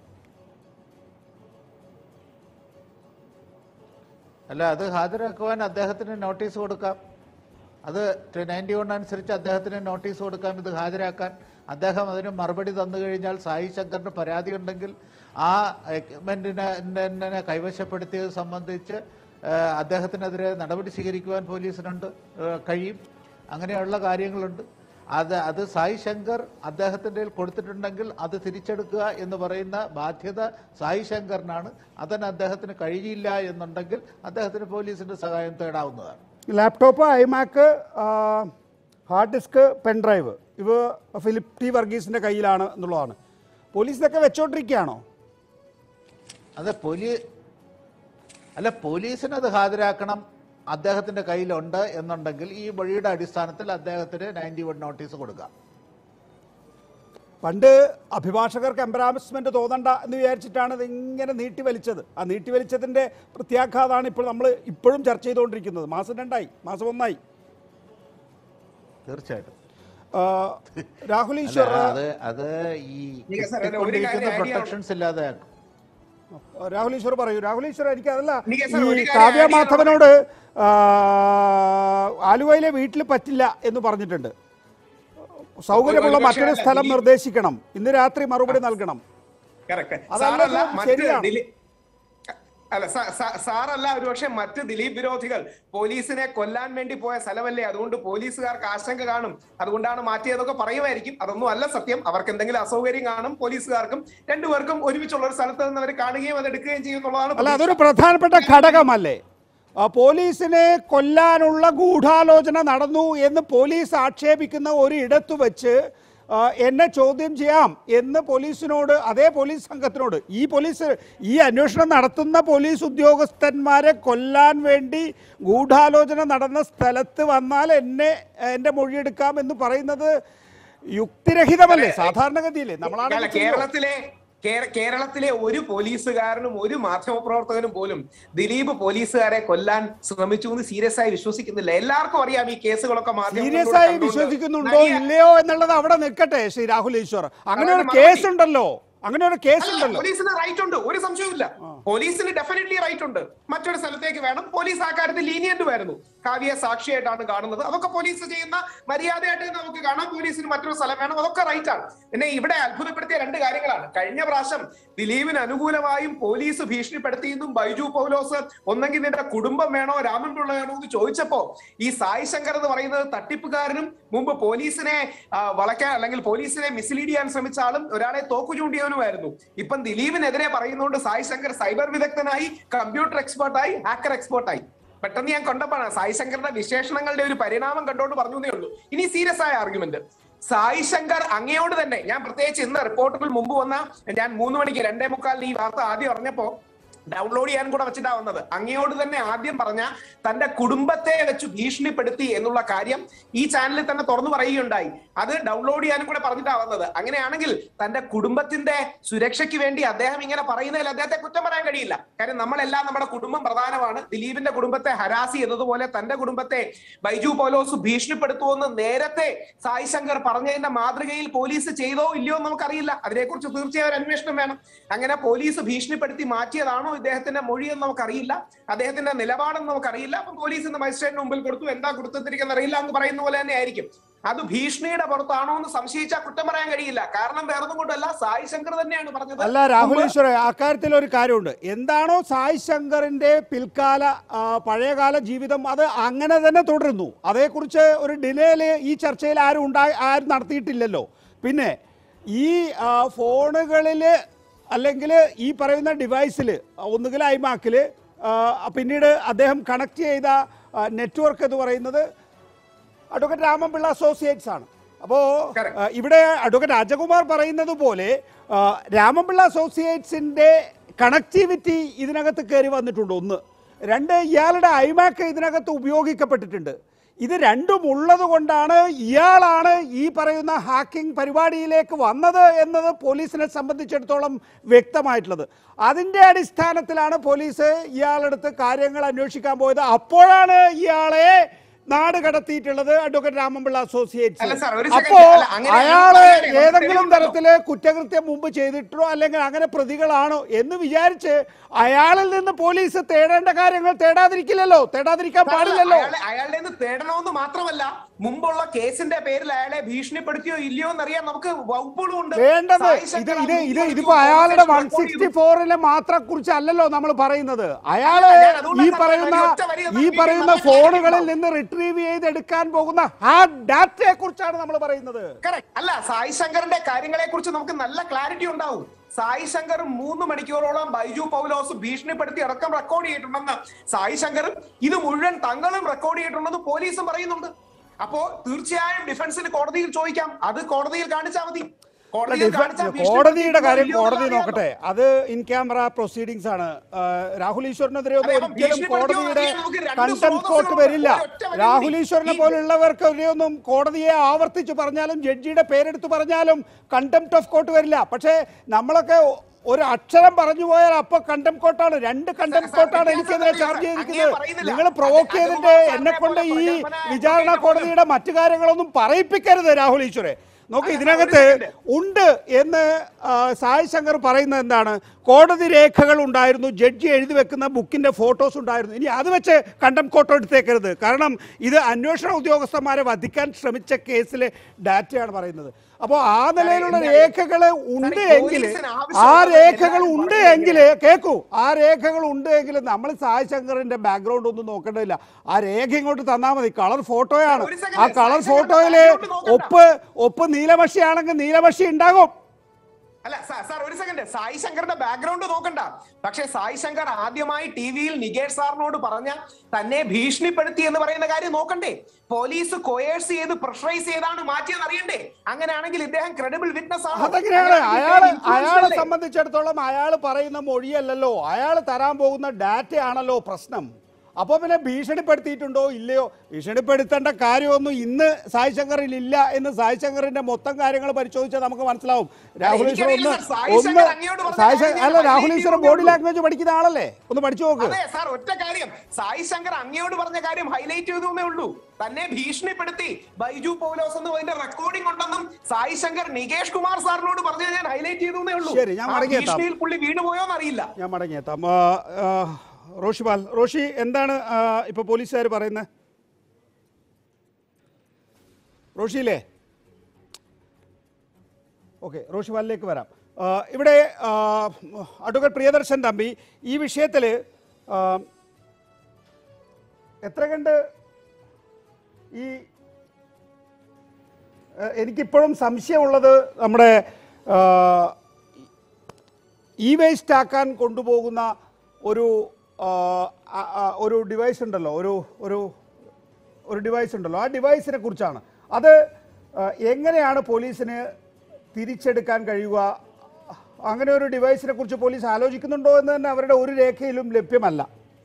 F: അല്ല അത് ഹാജരാക്കുവാൻ അദ്ദേഹത്തിന് നോട്ടീസ് കൊടുക്കാം അത് നയൻറ്റി വൺ അനുസരിച്ച് അദ്ദേഹത്തിന് നോട്ടീസ് കൊടുക്കാം ഇത് ഹാജരാക്കാൻ അദ്ദേഹം അതിന് മറുപടി തന്നു കഴിഞ്ഞാൽ സായി ശങ്കറിന് പരാതി ഉണ്ടെങ്കിൽ ആ എക്യുപ്മെന്റിനെ കൈവശപ്പെടുത്തിയത് സംബന്ധിച്ച് ആ, അദ്ദേഹത്തിനെതിരെ നടപടി സ്വീകരിക്കുവാൻ പോലീസിനുണ്ട് ആ, കഴിയും അങ്ങനെയുള്ള കാര്യങ്ങളുണ്ട് അത് അത് സായി ശങ്കർ അദ്ദേഹത്തിൻ്റെ കയ്യിൽ കൊടുത്തിട്ടുണ്ടെങ്കിൽ അത് തിരിച്ചെടുക്കുക എന്ന് പറയുന്ന ബാധ്യത സായി ശങ്കറിനാണ് അതിന് അദ്ദേഹത്തിന് കഴിയില്ല എന്നുണ്ടെങ്കിൽ അദ്ദേഹത്തിന് പോലീസിന്റെ സഹായം തേടാവുന്നതാണ്
A: laptop iMac hard disk pen drive ഇവ ഫിലിപ്പ് ടി വർഗീസിൻ്റെ കയ്യിലാണ് എന്നുള്ളതാണ് പോലീസ് ഇതൊക്കെ വെച്ചോണ്ടിരിക്കുകയാണോ
F: അത് പോലീ അല്ല പോലീസിന് അത് ഹാജരാക്കണം അദ്ദേഹത്തിന്റെ കയ്യിലുണ്ട് എന്നുണ്ടെങ്കിൽ ഈ മൊഴിയുടെ അടിസ്ഥാനത്തിൽ അദ്ദേഹത്തിന് നയൻറ്റി വൺ നോട്ടീസ് കൊടുക്കാം
A: പണ്ട് അഭിഭാഷകർക്ക് എംബറാസ്മെന്റ് തോന്നണ്ട എന്ന് വിചാരിച്ചിട്ടാണ് ഇത് ഇങ്ങനെ നീട്ടി വലിച്ചത് ആ നീട്ടി വലിച്ചതിന്റെ പ്രത്യാഘാതമാണ് ഇപ്പോൾ നമ്മൾ ഇപ്പോഴും ചർച്ച ചെയ്തുകൊണ്ടിരിക്കുന്നത് മാസം രണ്ടായി മാസം ഒന്നായി
F: തീർച്ചയായിട്ടും
A: ആ, രാഹുൽ
F: അല്ല,
A: ഈശ്വർ
F: അത് അത് ഈ
C: ഇല്ല സാർ, അല്ല, ഒരു
F: കിട്ടിക്കൊണ്ടിരിക്കുന്ന
C: കാര്യം
F: പ്രൊട്ടക്ഷൻസ് ഇല്ലാതെയാക്കും
A: രാഹുൽ ഈശ്വർ പറയൂ രാഹുൽ ഈശ്വർ എനിക്ക് അതല്ല
C: എനിക്ക് സാർ
A: ഈ
C: ഒരു കാര്യം
A: കാവ്യ
C: ആഡ് ചെയ്യാൻ
A: മാധവനോട് ആ, ആലുവയിലെ വീട്ടിൽ പറ്റില്ല എന്ന് പറഞ്ഞിട്ടുണ്ട് സൗകര്യമുള്ള
C: ഒരു-
A: മറ്റൊരു
C: ഒരുപക്ഷേ
A: സ്ഥലം
C: ദിലീപ്-
A: നിർദ്ദേശിക്കണം ഇന്ന് രാത്രി മറുപടി നൽകണം
C: കറക്റ്റ്
A: അതല്ല
C: സാറല്ല
A: ഇത്
C: മറ്റ്
A: ശരിയാണ്.
C: ദിലീപ് അല്ല സാ- സാ- സാറല്ല ഒരുപക്ഷെ മറ്റ് ദിലീപ് വിരോധികൾ പോലീസിനെ കൊല്ലാൻ വേണ്ടി പോയ സ്ഥലമല്ലേ അതുകൊണ്ട് പോലീസുകാർക്ക് ആശങ്ക കാണും അതുകൊണ്ടാണ് മാറ്റിയതൊക്കെ പറയുമായിരിക്കും അതൊന്നും അല്ല സത്യം അവർക്ക് എന്തെങ്കിലും അസൗകര്യം കാണും പോലീസുകാർക്കും രണ്ടുപേർക്കും ഒരുമിച്ചുള്ള ഒരു സ്ഥലത്ത് നിന്ന് അവർ കാണുകയും അത് എടുക്കുകയും ചെയ്യും എന്നുള്ളതാണ്
A: അല്ല
C: പ്രതീക്ഷ.
A: അതൊരു പ്രധാനപ്പെട്ട ഘടകമല്ലേ ആ, പോലീസിനെ കൊല്ലാനുള്ള ഗൂഢാലോചന നടന്നു എന്ന് പോലീസ് ആക്ഷേപിക്കുന്ന ഒരു ഇടത്തു വെച്ച് ആ, എന്നെ ചോദ്യം ചെയ്യാം എന്ന് പോലീസിനോട് അതേ പോലീസ് സംഘത്തിനോട് ഈ പോലീസ് ഈ അന്വേഷണം നടത്തുന്ന പോലീസ് ഉദ്യോഗസ്ഥന്മാരെ കൊല്ലാൻ വേണ്ടി ഗൂഢാലോചന നടന്ന സ്ഥലത്ത് വന്നാൽ എന്നെ എൻ്റെ മൊഴിയെടുക്കാം എന്ന് പറയുന്നത് യുക്തിരഹിതമല്ലേ സാധാരണഗതിയില്ലേ
C: അല്ല,
A: നമ്മളാണ്
C: കേരളത്തിലെ കേര- കേരളത്തിലെ ഒരു പോലീസുകാരനും ഒരു മാധ്യമപ്രവർത്തകനും പോലും ദിലീപ് പോലീസുകാരെ കൊല്ലാൻ ശ്രമിച്ചു എന്ന് സീരിയസ് ആയി വിശ്വസിക്കുന്നില്ല എല്ലാവർക്കും അറിയാം ഈ കേസുകളൊക്കെ മാധ്യമങ്ങളിലൂടെ
A: സീരിയസ് ആയി
C: കണ്ടുകൊണ്ട്
A: വിശ്വസിക്കുന്നുണ്ടോ
C: വലിയ-
A: ഇല്ലയോ എന്നുള്ളത് അവിടെ നിൽക്കട്ടെ ശ്രീ രാഹുൽ ഈശ്വർ അങ്ങനെ ഒരു
C: അതാണ് മറുപടി.
A: കേസ് ഉണ്ടല്ലോ അങ്ങനെ ഒരു കേസ്
C: അല്ല,
A: ഉണ്ടല്ലോ
C: പോലീസിന് റൈറ്റ് ഉണ്ട് ഒരു സംശയവുമില്ല പോലീസിന് ഡെഫിനറ്റ്ലി റൈറ്റ് ഉണ്ട് മറ്റൊരു സ്ഥലത്തേക്ക് വേണം പോലീസ് ആ കാര്യത്തിൽ ലീനിയന്റ് വരുന്നു കാവ്യ സാക്ഷിയായിട്ടാണ് കാണുന്നത് അതൊക്കെ പോലീസ് ചെയ്യുന്ന മര്യാദയായിട്ട് നമുക്ക് കാണാം പോലീസിന് മറ്റൊരു സ്ഥലം വേണം അതൊക്കെ റൈറ്റ് ആണ് പിന്നെ ഇവിടെ അത്ഭുതപ്പെടുത്തിയ രണ്ട് കാര്യങ്ങളാണ് കഴിഞ്ഞ പ്രാവശ്യം ദിലീപിന് അനുകൂലമായും പോലീസ് ഭീഷണിപ്പെടുത്തിയെന്നും ബൈജു പൗലോസ് ഒന്നെങ്കിൽ നിന്റെ കുടുംബം വേണോ രാമൻപിള്ള വേണോ എന്ന് ചോദിച്ചപ്പോ ഈ സായി ശങ്കർ എന്ന് പറയുന്നത് തട്ടിപ്പുകാരനും മുമ്പ് പോലീസിനെ ആ, വളയ്ക്കാൻ അല്ലെങ്കിൽ പോലീസിനെ മിസ്ലീഡ് ചെയ്യാൻ ശ്രമിച്ച ആളും ഒരാളെ തോക്കു ചൂണ്ടിയവനുമായിരുന്നു ഇപ്പം ദിലീപിനെതിരെ പറയുന്നതുകൊണ്ട് സായി ശങ്കർ സൈബർ വിദഗ്ധനായി കമ്പ്യൂട്ടർ എക്സ്പേർട്ടായി ഹാക്കർ എക്സ്പേർട്ടായി പെട്ടെന്ന് ഞാൻ കൊണ്ടപ്പോഴാണ് സായി ശങ്കറിന്റെ വിശേഷണങ്ങളുടെ ഒരു പരിണാമം കണ്ടുകൊണ്ട് പറഞ്ഞു എന്നേ ഉള്ളൂ ഇനി സീരിയസ് ആയ ആർഗ്യുമെന്റ് സായി ശങ്കർ അങ്ങയോട് തന്നെ ഞാൻ പ്രത്യേകിച്ച് ഇന്ന് റിപ്പോർട്ടുകൾ മുമ്പ് വന്ന ഞാൻ മൂന്ന് മണിക്ക് രണ്ടേ മുക്കാലിന് ഈ വാർത്ത ആദ്യം അറിഞ്ഞപ്പോ ഡൗൺലോഡ് ചെയ്യാൻ കൂടെ വെച്ചിട്ടാ വന്നത് അങ്ങയോട് തന്നെ ആദ്യം പറഞ്ഞ തന്റെ കുടുംബത്തെ വെച്ച് ഭീഷണിപ്പെടുത്തി എന്നുള്ള കാര്യം ഈ ചാനലിൽ തന്നെ തുറന്നു പറയുകയുണ്ടായി അത് ഡൗൺലോഡ് ചെയ്യാനും കൂടെ പറഞ്ഞിട്ടാ വന്നത് അങ്ങനെയാണെങ്കിൽ തന്റെ കുടുംബത്തിന്റെ സുരക്ഷയ്ക്ക് വേണ്ടി അദ്ദേഹം ഇങ്ങനെ പറയുന്നതിൽ അദ്ദേഹത്തെ കുറ്റം പറയാൻ കഴിയില്ല കാര്യം നമ്മളെല്ലാം നമ്മുടെ കുടുംബം പ്രധാനമാണ് ദിലീപിന്റെ കുടുംബത്തെ ഹരാസി എന്നതുപോലെ തന്റെ കുടുംബത്തെ ബൈജു പോലോസ് ഭീഷണിപ്പെടുത്തുമെന്ന് നേരത്തെ സായി ശങ്കർ പറഞ്ഞതിന്റെ മാതൃകയിൽ പോലീസ് ചെയ്തോ ഇല്ലയോ എന്ന് നമുക്കറിയില്ല അതിനെക്കുറിച്ച് തീർച്ചയായും ഒരു അന്വേഷണം വേണം അങ്ങനെ പോലീസ് ഭീഷണിപ്പെടുത്തി മാറ്റിയതാണോ ഇദ്ദേഹത്തിന്റെ മൊഴിയെന്ന് നമുക്കറിയില്ല അദ്ദേഹത്തിന്റെ നിലപാടെന്ന് നമുക്കറിയില്ല അപ്പം പോലീസ് ഇന്ന് മജിസ്ട്രേറ്റിന് മുമ്പിൽ കൊടുത്തു എന്താ കൊടുത്തിരിക്കുന്ന അറിയില്ല എന്ന് പറയുന്ന പോലെ തന്നെ ആയിരിക്കും അത് ഭീഷണിയുടെ പുറത്താണോ എന്ന് സംശയിച്ചാൽ കുറ്റം പറയാൻ കഴിയില്ല കാരണം വേറൊന്നും കൊണ്ടല്ല സായി ശങ്കർ തന്നെയാണ് പറഞ്ഞത്
A: അല്ല രാഹുൽ
C: മുമ്പ്
A: ഈശ്വര അക്കാര്യത്തിൽ ഒരു കാര്യമുണ്ട് എന്താണോ സായ് ശങ്കറിന്റെ പിൽക്കാല ആ, പഴയകാല ജീവിതം അത് അങ്ങനെ തന്നെ തുടരുന്നു അതേക്കുറിച്ച് ഒരു ഡിലേയിൽ ഈ ചർച്ചയിൽ ആരും ഉണ്ടായി ആരും നടത്തിയിട്ടില്ലല്ലോ പിന്നെ ഈ ഫോണുകളിൽ അല്ലെങ്കിൽ ഈ പറയുന്ന ഡിവൈസിൽ ഒന്നുകിൽ ഐമാക്കിൽ പിന്നീട് അദ്ദേഹം കണക്ട് ചെയ്ത നെറ്റ്വർക്ക് എന്ന് പറയുന്നത് അഡ്വക്കേറ്റ് രാമൻപിള്ള അസോസിയേറ്റ്സ് ആണ് അപ്പോൾ
C: Correct.
A: ഇവിടെ അഡ്വക്കേറ്റ് അജകുമാർ പറയുന്നത് പോലെ ആ, രാമൻപിള്ള അസോസിയേറ്റ്സിൻ്റെ കണക്ടിവിറ്റി ഇതിനകത്ത് കയറി വന്നിട്ടുണ്ട് ഒന്ന് രണ്ട് ഇയാളുടെ ഐമാക്ക് ഇതിനകത്ത് ഉപയോഗിക്കപ്പെട്ടിട്ടുണ്ട് ഇത് രണ്ടും ഉള്ളത് കൊണ്ടാണ് ഇയാളാണ് ഈ പറയുന്ന ഹാക്കിംഗ് പരിപാടിയിലേക്ക് വന്നത് എന്നത് പോലീസിനെ സംബന്ധിച്ചിടത്തോളം വ്യക്തമായിട്ടുള്ളത് അതിൻ്റെ അടിസ്ഥാനത്തിലാണ് പോലീസ് ഇയാളെടുത്ത് കാര്യങ്ങൾ അന്വേഷിക്കാൻ പോയത് അപ്പോഴാണ് ഇയാളെ നാട് കടത്തിയിട്ടുള്ളത് അഡ്വക്കേറ്റ് രാമൻപിള്ള അസോസിയേറ്റ്സ്
C: അല്ല സാർ, ഒരു second.
A: അപ്പോ
C: അല്ല, അങ്ങനെ
A: അയാള്
C: അങ്ങനെ നമുക്ക്
A: ഏതെങ്കിലും
C: തെളിവുണ്ടല്ലോ.
A: തരത്തില് കുറ്റകൃത്യം മുമ്പ് ചെയ്തിട്ടോ അല്ലെങ്കിൽ അങ്ങനെ പ്രതികളാണോ എന്ന് വിചാരിച്ച് അയാളിൽ നിന്ന് പോലീസ് തേടേണ്ട കാര്യങ്ങൾ തേടാതിരിക്കില്ലല്ലോ തേടാതിരിക്കാൻ പാടില്ലല്ലോ
C: അയാളെ അയാളുടെ നിന്ന് തേടണമെന്ന് മാത്രമല്ല മുമ്പുള്ള കേസിന്റെ പേരിൽ അയാളെ ഭീഷണിപ്പെടുത്തിയോ ഇല്ലയോ എന്നറിയാൻ നമുക്ക് വകുപ്പുകളും ഉണ്ട്
A: വേണ്ടത്
C: സായി
A: ഇത്
C: ശങ്കർ
A: ഇത് ഇത്
C: മുമ്പ്
A: ഇതിപ്പോ
C: ഒരു
A: അയാളുടെ വൺ
C: record ചെയ്തു.
A: സിക്സ്റ്റി ഫോറിലെ മാത്രം കുറിച്ച് അല്ലല്ലോ നമ്മൾ പറയുന്നത് അയാള്
C: അല്ല, ഞാൻ അതുകൊണ്ടാ
A: ഈ
C: സാർ
A: പറയുന്ന
C: ഒറ്റ വരി ഒന്ന്
A: ഈ
C: repeat
A: പറയുന്ന
C: ചെയ്യാൻ
A: ഫോണുകളിൽ
C: ഞാൻ
A: നിന്ന് റിട്രീവ് ചെയ്തെടുക്കാൻ പോകുന്ന ആ ഡാറ്റയെ കുറിച്ചാണ് നമ്മൾ പറയുന്നത്
C: Correct. അല്ല സായി ശങ്കറിന്റെ കാര്യങ്ങളെ കുറിച്ച് നമുക്ക് നല്ല ക്ലാരിറ്റി ഉണ്ടാവും സായി ശങ്കർ മൂന്ന് മണിക്കൂറോളം ബൈജു പൗലോസ് ഭീഷണിപ്പെടുത്തി അടക്കം റെക്കോർഡ് ചെയ്തിട്ടുണ്ടെന്ന് സായി ശങ്കറും ഇത് മുഴുവൻ തങ്ങളും റെക്കോർഡ് ചെയ്തിട്ടുണ്ടെന്ന് പോലീസും പറയുന്നുണ്ട് അപ്പോ തീർച്ചയായും ഡിഫൻസിന് കോടതിയിൽ ചോദിക്കാം അത് കോടതിയിൽ കാണിച്ചാൽ മതി കോടതിയിൽ
A: ഡിഫ-
C: കാണിച്ചാൽ
A: കോടതിയുടെ കാര്യം
C: ഭീഷണിപ്പെടുത്തിയോ
A: കോടതി
C: ഇല്ലയോ എന്ന്
A: നോക്കട്ടെ അത് ഇൻ ക്യാമറ പ്രൊസീഡിങ്സ് ആണ് ആ, രാഹുൽ ഈശ്വറിനെതിരെ ഒന്നും
C: അതെ, അപ്പം
A: ഒരിക്കലും
C: ഭീഷണിപ്പെടുത്തിയോ
A: കോടതിയുടെ
C: അറിയാൻ നമുക്ക് രണ്ട്
A: കണ്ടംപ്റ്റ്
C: സ്രോതസ്സുകളുണ്ട്.
A: കോർട്ട് വരില്ല
C: ഒരൊറ്റ വരി
A: രാഹുൽ
C: കൂടി.
A: ഈശ്വറിനെ
C: ഈ-
A: പോലുള്ളവർക്ക് ഒന്നും കോടതിയെ ആവർത്തിച്ച് പറഞ്ഞാലും ജഡ്ജിയുടെ പേരെടുത്ത് പറഞ്ഞാലും കണ്ടംപ്റ്റ് ഓഫ് കോർട്ട് വരില്ല പക്ഷേ നമ്മളൊക്കെ ഒരു അക്ഷരം പറഞ്ഞു പോയാൽ അപ്പൊ കണ്ടം കോട്ടാണ് രണ്ട് കണ്ടം
C: സാർ,
A: കോട്ടാണ്
C: വ്യത്യാസം
A: എനിക്കെതിരെ
C: എന്താ
A: ചാർജ്
C: സാർ?
A: ചെയ്തിരിക്കുന്നത്
C: അങ്ങേ പറയുന്നില്ല.
A: നിങ്ങൾ പ്രൊവോക്ക്
C: അത്
A: ചെയ്തിട്ട്
C: അതുകൊണ്ട്
A: എന്നെ കൊണ്ട്
C: സാറിനെ
A: ഈ
C: പോലെ പ്രഗത്ഭനായ
A: വിചാരണ
C: advocate
A: കോടതിയുടെ മറ്റു കാര്യങ്ങളൊന്നും പറയിപ്പിക്കരുത് രാഹുൽ ഈശ്വരെ നോക്ക്
C: അല്ല,
A: ഇതിനകത്ത്
C: ഒരു second.
A: ഉണ്ട് എന്ന് ആ, സായ് ശങ്കർ പറയുന്നത് എന്താണ് കോടതി രേഖകൾ ഉണ്ടായിരുന്നു ജഡ്ജി എഴുതി വെക്കുന്ന ബുക്കിന്റെ ഫോട്ടോസ് ഉണ്ടായിരുന്നു ഇനി അത് വെച്ച് കണ്ടം കോട്ടോ എടുത്തേക്കരുത് കാരണം ഇത് അന്വേഷണ ഉദ്യോഗസ്ഥന്മാരെ വധിക്കാൻ ശ്രമിച്ച കേസിലെ ഡാറ്റയാണ് പറയുന്നത് അപ്പോൾ ആ നിലയിലുള്ള
C: എന്താ-
A: രേഖകൾ ഉണ്ട്
C: സാറേ,
A: എങ്കിൽ
C: പോലീസിന്
A: ആ
C: ആവശ്യമുള്ളത്
A: രേഖകൾ
C: എല്ലാവരും
A: ഉണ്ട്
C: പറയുന്നത്
A: എങ്കിൽ കേൾക്കൂ ആ രേഖകൾ ഉണ്ട് എങ്കിൽ നമ്മൾ സായ് ശങ്കറിന്റെ ബാക്ക്ഗ്രൗണ്ട് ഒന്നും നോക്കേണ്ടതില്ല ആ രേഖ ഇങ്ങോട്ട് തന്നാൽ മതി കളർ ഫോട്ടോയാണ്
C: ഒരു second,
A: ആ കളർ
C: സായ് ശങ്കറിന്റെ
A: ഫോട്ടോയില്
C: background നോക്കണ്ട.
A: ഒപ്പ് ഒപ്പ് നീലമഷിയാണെങ്കിൽ നീലമഷി ഉണ്ടാകും
C: അല്ല സാർ സാർ ഒരു സെക്കൻഡ് സായി ശങ്കറിന്റെ ബാക്ക്ഗ്രൗണ്ട് നോക്കണ്ട പക്ഷേ സായി ശങ്കർ ആദ്യമായി ടി വിയിൽ നികേഷ് സാറിനോട് പറഞ്ഞ തന്നെ ഭീഷണിപ്പെടുത്തി എന്ന് പറയുന്ന കാര്യം നോക്കണ്ടേ പോലീസ് കൊയേഴ്സ് ചെയ്ത് പ്രഷറൈസ് ചെയ്താണ് മാറ്റിയെന്ന് അറിയണ്ടേ അങ്ങനെയാണെങ്കിൽ ഇദ്ദേഹം ക്രെഡിബിൾ വിറ്റ്നസ് ആണ്
A: അതെങ്ങനെയാണ്
C: അങ്ങനെയാണെങ്കിൽ
A: അയാള്
C: ഇദ്ദേഹം influential
A: അയാളെ
C: അല്ലേ?
A: സംബന്ധിച്ചിടത്തോളം അയാൾ പറയുന്ന മൊഴിയല്ലല്ലോ അയാൾ തരാൻ പോകുന്ന ഡാറ്റയാണല്ലോ പ്രശ്നം അപ്പൊ പിന്നെ ഭീഷണിപ്പെടുത്തിയിട്ടുണ്ടോ ഇല്ലയോ ഭീഷണിപ്പെടുത്തേണ്ട കാര്യമൊന്നും ഇന്ന് സായ് ശങ്കറിൽ ഇല്ല എന്ന് സായ് ശങ്കറിന്റെ മൊത്തം കാര്യങ്ങൾ പരിശോധിച്ചാൽ നമുക്ക് മനസ്സിലാവും രാഹുൽ ഈശ്വർ ഒന്ന്
C: എനിക്കറിയില്ല സാർ, സായ്
A: ഒന്ന്
C: ശങ്കർ അങ്ങയോട് പറഞ്ഞ
A: സായ് ശങ്കർ
C: കാര്യം ഞാൻ
A: അല്ല രാഹുൽ
C: highlight
A: ഈശ്വർ
C: ചെയ്തേ
A: ബോഡി
C: ഉള്ളൂ.
A: ലാംഗ്വേജ് പഠിക്കുന്ന ആളല്ലേ ഒന്ന് പഠിച്ചു നോക്ക്
C: അതെ സാർ ഒറ്റ കാര്യം സായി ശങ്കർ അങ്ങയോട് പറഞ്ഞ കാര്യം ഹൈലൈറ്റ് ചെയ്തു എന്നേ ഉള്ളൂ തന്നെ ഭീഷണിപ്പെടുത്തി ബൈജു പൗലോസ് എന്ന് അതിന്റെ റെക്കോർഡിംഗ് ഉണ്ടെന്നും സായി ശങ്കർ നികേഷ് കുമാർ സാറിനോട് പറഞ്ഞത് ഞാൻ ഹൈലൈറ്റ് ചെയ്തു എന്നേ ഉള്ളൂ
A: ശരി, ഞാൻ
C: ആ
A: മടങ്ങിയെത്താം.
C: ഭീഷണിയിൽ പുള്ളി വീണുപോയോന്ന് അറിയില്ല
A: ഞാൻ മടങ്ങിയെത്താം ആ, ആ, റോഷിപാൽ റോഷി എന്താണ് ആ, ഇപ്പൊ പോലീസുകാർ പറയുന്നത് റോഷിയില്ലേ ഓക്കെ റോഷിപാലിലേക്ക് വരാം ആ, ഇവിടെ ആ, അഡ്വക്കേറ്റ് പ്രിയദർശൻ തമ്പി ഈ വിഷയത്തിൽ എത്ര കണ്ട് ഈ ആ, എനിക്കിപ്പോഴും സംശയമുള്ളത് നമ്മുടെ ആ, ഇ വേസ്റ്റ് ആക്കാൻ കൊണ്ടുപോകുന്ന ഒരു ആ, ആ, ആ, ഒരു ഡിവൈസ് ഉണ്ടല്ലോ ഒരു ഒരു ഒരു ഡിവൈസ് ഉണ്ടല്ലോ ആ ഡിവൈസിനെ കുറിച്ചാണ് അത് ആ, എങ്ങനെയാണ് പോലീസിന് തിരിച്ചെടുക്കാൻ കഴിയുക അങ്ങനെ ഒരു ഡിവൈസിനെ കുറിച്ച് പോലീസ് ആലോചിക്കുന്നുണ്ടോ എന്ന് തന്നെ അവരുടെ ഒരു രേഖയിലും ലഭ്യമല്ല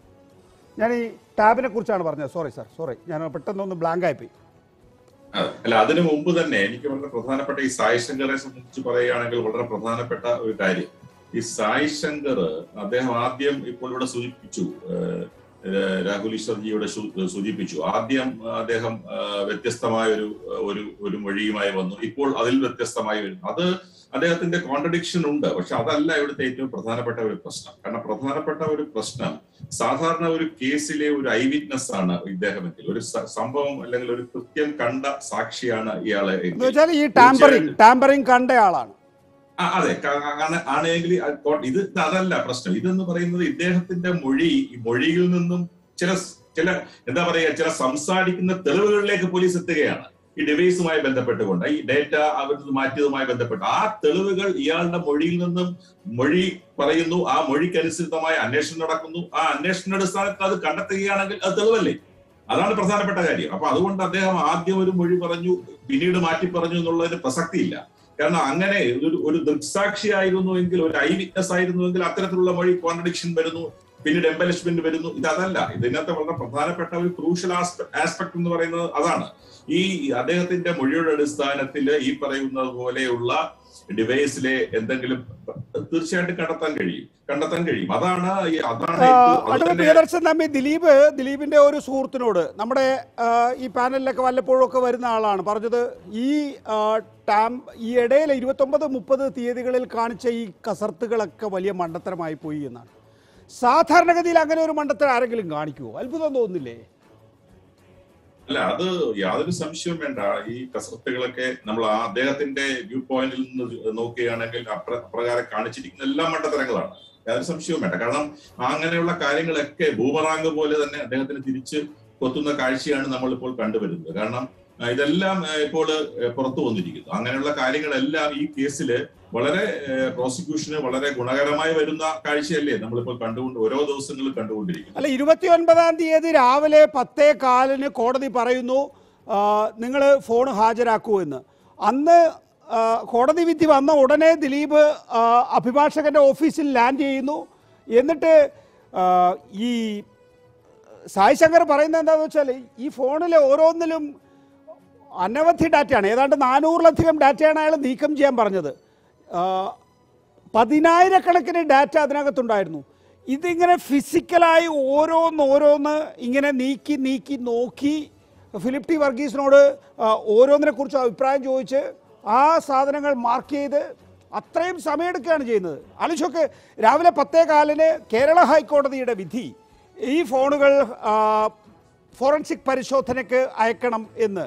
A: ഞാൻ ഈ ടാബിനെ കുറിച്ചാണ് പറഞ്ഞത് സോറി സാർ സോറി ഞാൻ പെട്ടെന്നൊന്ന് ബ്ലാങ്ക് ആയിപ്പോയി
G: അതെ. അല്ല അതിനു മുമ്പ് തന്നെ എനിക്ക് വളരെ പ്രധാനപ്പെട്ട ഈ സായി ശങ്കറെ സംബന്ധിച്ച് പറയുകയാണെങ്കിൽ വളരെ പ്രധാനപ്പെട്ട ഒരു കാര്യം ഈ സായി ശങ്കർ അദ്ദേഹം ആദ്യം ഇപ്പോൾ ഇവിടെ സൂചിപ്പിച്ചു ഏഹ്, ഏഹ്, രാഹുൽ ഈശ്വർജിയുടെ സൂ- സൂചിപ്പിച്ചു ആദ്യം അദ്ദേഹം ഏഹ്, വ്യത്യസ്തമായ ഒരു ഒരു ഒരു മൊഴിയുമായി വന്നു ഇപ്പോൾ അതിൽ വ്യത്യസ്തമായി വരുന്നു അത് അദ്ദേഹത്തിന്റെ കോൺട്രഡിക്ഷൻ ഉണ്ട് പക്ഷെ അതല്ല ഇവിടുത്തെ ഏറ്റവും പ്രധാനപ്പെട്ട ഒരു പ്രശ്നം കാരണം പ്രധാനപ്പെട്ട ഒരു പ്രശ്നം സാധാരണ ഒരു കേസിലെ ഒരു ഐ വിറ്റ്നസ് ആണ് ഇദ്ദേഹമെങ്കിൽ ഒരു സ- സംഭവം അല്ലെങ്കിൽ ഒരു കൃത്യം കണ്ട സാക്ഷിയാണ് ഇയാളെ എങ്കിൽ.
A: എന്ന് വെച്ചാൽ ഈ ടാമ്പറിങ് ടാമ്പറിങ് കണ്ട ആളാണ്
G: ആ, അതെ ക- ആണ്- ആണെങ്കിൽ അത് കോ- ഇത് ഇത് അതല്ല പ്രശ്നം ഇതെന്ന് പറയുന്നത് ഇദ്ദേഹത്തിന്റെ മൊഴി ഈ മൊഴിയിൽ നിന്നും ചില സ്- ചില എന്താ പറയുക ചില സംസാരിക്കുന്ന തെളിവുകളിലേക്ക് പോലീസ് എത്തുകയാണ് ഈ ഡിവൈസുമായി ബന്ധപ്പെട്ടുകൊണ്ട് ഈ ഡേറ്റ അവർക്ക് മാറ്റിയതുമായി ബന്ധപ്പെട്ട് ആ തെളിവുകൾ ഇയാളുടെ മൊഴിയിൽ നിന്നും മൊഴി പറയുന്നു ആ മൊഴിക്കനുസൃതമായ അന്വേഷണം നടക്കുന്നു ആ അന്വേഷണ അടിസ്ഥാനത്തിൽ അത് കണ്ടെത്തുകയാണെങ്കിൽ അത് തെളിവല്ലേ അതാണ് പ്രധാനപ്പെട്ട കാര്യം അപ്പൊ അതുകൊണ്ട് അദ്ദേഹം ആദ്യം ഒരു മൊഴി പറഞ്ഞു പിന്നീട് മാറ്റി പറഞ്ഞു എന്നുള്ളതിന് പ്രസക്തിയില്ല കാരണം അങ്ങനെ ഒരു ഒരു ദൃക്സാക്ഷിയായിരുന്നു എങ്കിൽ ഒരു ഐ വിറ്റ്നസ് ആയിരുന്നുവെങ്കിൽ അത്തരത്തിലുള്ള മൊഴി കോൺട്രഡിക്ഷൻ വരുന്നു പിന്നീട് എംബലിഷ്മെന്റ് വരുന്നു ഇതല്ല ഇതിനകത്ത് വളരെ പ്രധാനപ്പെട്ട ഒരു ക്രൂഷ്യൽ ആസ്പെക്ട് എന്ന് പറയുന്നത് അതാണ് ഈ അദ്ദേഹത്തിന്റെ മൊഴിയുടെ അടിസ്ഥാനത്തിൽ ഈ പറയുന്നത് പോലെയുള്ള ഡിവൈസിലെ എന്തെങ്കിലും തീർച്ചയായിട്ടും കണ്ടെത്താൻ കഴിയും കണ്ടെത്താൻ കഴിയും അതാണ് ഈ- അതാണ് ഏറ്റവും- അത്
A: അടുത്ത
G: തന്നെ-
A: പ്രിയദർശൻ തമ്പി ദിലീപ് ദിലീപിന്റെ ഒരു സുഹൃത്തിനോട് നമ്മുടെ ആ, ഈ പാനലിലൊക്കെ വല്ലപ്പോഴും ഒക്കെ വരുന്ന ആളാണ് പറഞ്ഞത് ഈ ആ, ടാം ഈ ഇടയിൽ ഇരുപത്തൊമ്പത് മുപ്പത് തീയതികളിൽ കാണിച്ച ഈ കസർത്തുകളൊക്കെ വലിയ മണ്ടത്തരമായി പോയി എന്നാണ് സാധാരണഗതിയിൽ അങ്ങനെ ഒരു മണ്ടത്തരം ആരെങ്കിലും കാണിക്കുമോ അത്ഭുതം തോന്നുന്നില്ലേ
G: അല്ല അത് യാതൊരു സംശയവും വേണ്ട ഈ കസരത്തുകളൊക്കെ നമ്മൾ ആ അദ്ദേഹത്തിന്റെ വ്യൂ പോയിന്റിൽ നിന്ന് നോക്കുകയാണെങ്കിൽ അപ്ര അപ്രകാരം കാണിച്ചിരിക്കുന്ന എല്ലാ മണ്ടത്തരങ്ങളാണ് യാതൊരു സംശയവും വേണ്ട കാരണം അങ്ങനെയുള്ള കാര്യങ്ങളൊക്കെ ബൂമറാങ് പോലെ തന്നെ അദ്ദേഹത്തിന് തിരിച്ച് കൊത്തുന്ന കാഴ്ചയാണ് നമ്മൾ ഇപ്പോൾ കണ്ടുവരുന്നത് കാരണം ആ, ഇതെല്ലാം ആ, ഇപ്പോൾ ആ, പുറത്തു വന്നിരിക്കുന്നു അങ്ങനെയുള്ള കാര്യങ്ങളെല്ലാം ഈ കേസിൽ വളരെ പ്രോസിക്യൂഷന് വളരെ ഗുണകരമായി വരുന്ന കാഴ്ചയല്ലേ നമ്മളിപ്പോൾ കണ്ടുകൊണ്ട് ഓരോ ദിവസങ്ങളും കണ്ടുകൊണ്ടിരിക്കുന്നത്
A: അല്ല ഇരുപത്തി ഒൻപതാം തീയതി രാവിലെ പത്തേ കാലിന് കോടതി പറയുന്നു നിങ്ങൾ ഫോൺ ഹാജരാക്കൂ എന്ന് അന്ന് ആ, കോടതി വിധി വന്ന ഉടനെ ദിലീപ് ആ, അഭിഭാഷകന്റെ ഓഫീസിൽ ലാൻഡ് ചെയ്യുന്നു എന്നിട്ട് ആ, ഈ സായ് ശങ്കർ പറയുന്നത് എന്താണെന്ന് വെച്ചാൽ ഈ ഫോണിലെ ഓരോന്നിലും അനവധി ഡാറ്റയാണ് ഏതാണ്ട് നാനൂറിലധികം ഡാറ്റയാണ് അയാൾ നീക്കം ചെയ്യാൻ പറഞ്ഞത് ആ, പതിനായിരക്കണക്കിന് ഡാറ്റ അതിനകത്തുണ്ടായിരുന്നു ഇതിങ്ങനെ ഫിസിക്കലായി ഓരോന്ന് ഓരോന്ന് ഇങ്ങനെ നീക്കി നീക്കി നോക്കി ഫിലിപ്പ് ടി വർഗീസിനോട് ആ, ഓരോന്നിനെ കുറിച്ച് അഭിപ്രായം ചോദിച്ച് ആ സാധനങ്ങൾ മാർക്ക് ചെയ്ത് അത്രയും സമയമെടുക്കുകയാണ് ചെയ്യുന്നത് ആലോചിച്ചൊക്കെ രാവിലെ പത്തേ കാലിന് കേരള ഹൈക്കോടതിയുടെ വിധി ഈ ഫോണുകൾ ആ, ഫോറൻസിക് പരിശോധനയ്ക്ക് അയക്കണം എന്ന്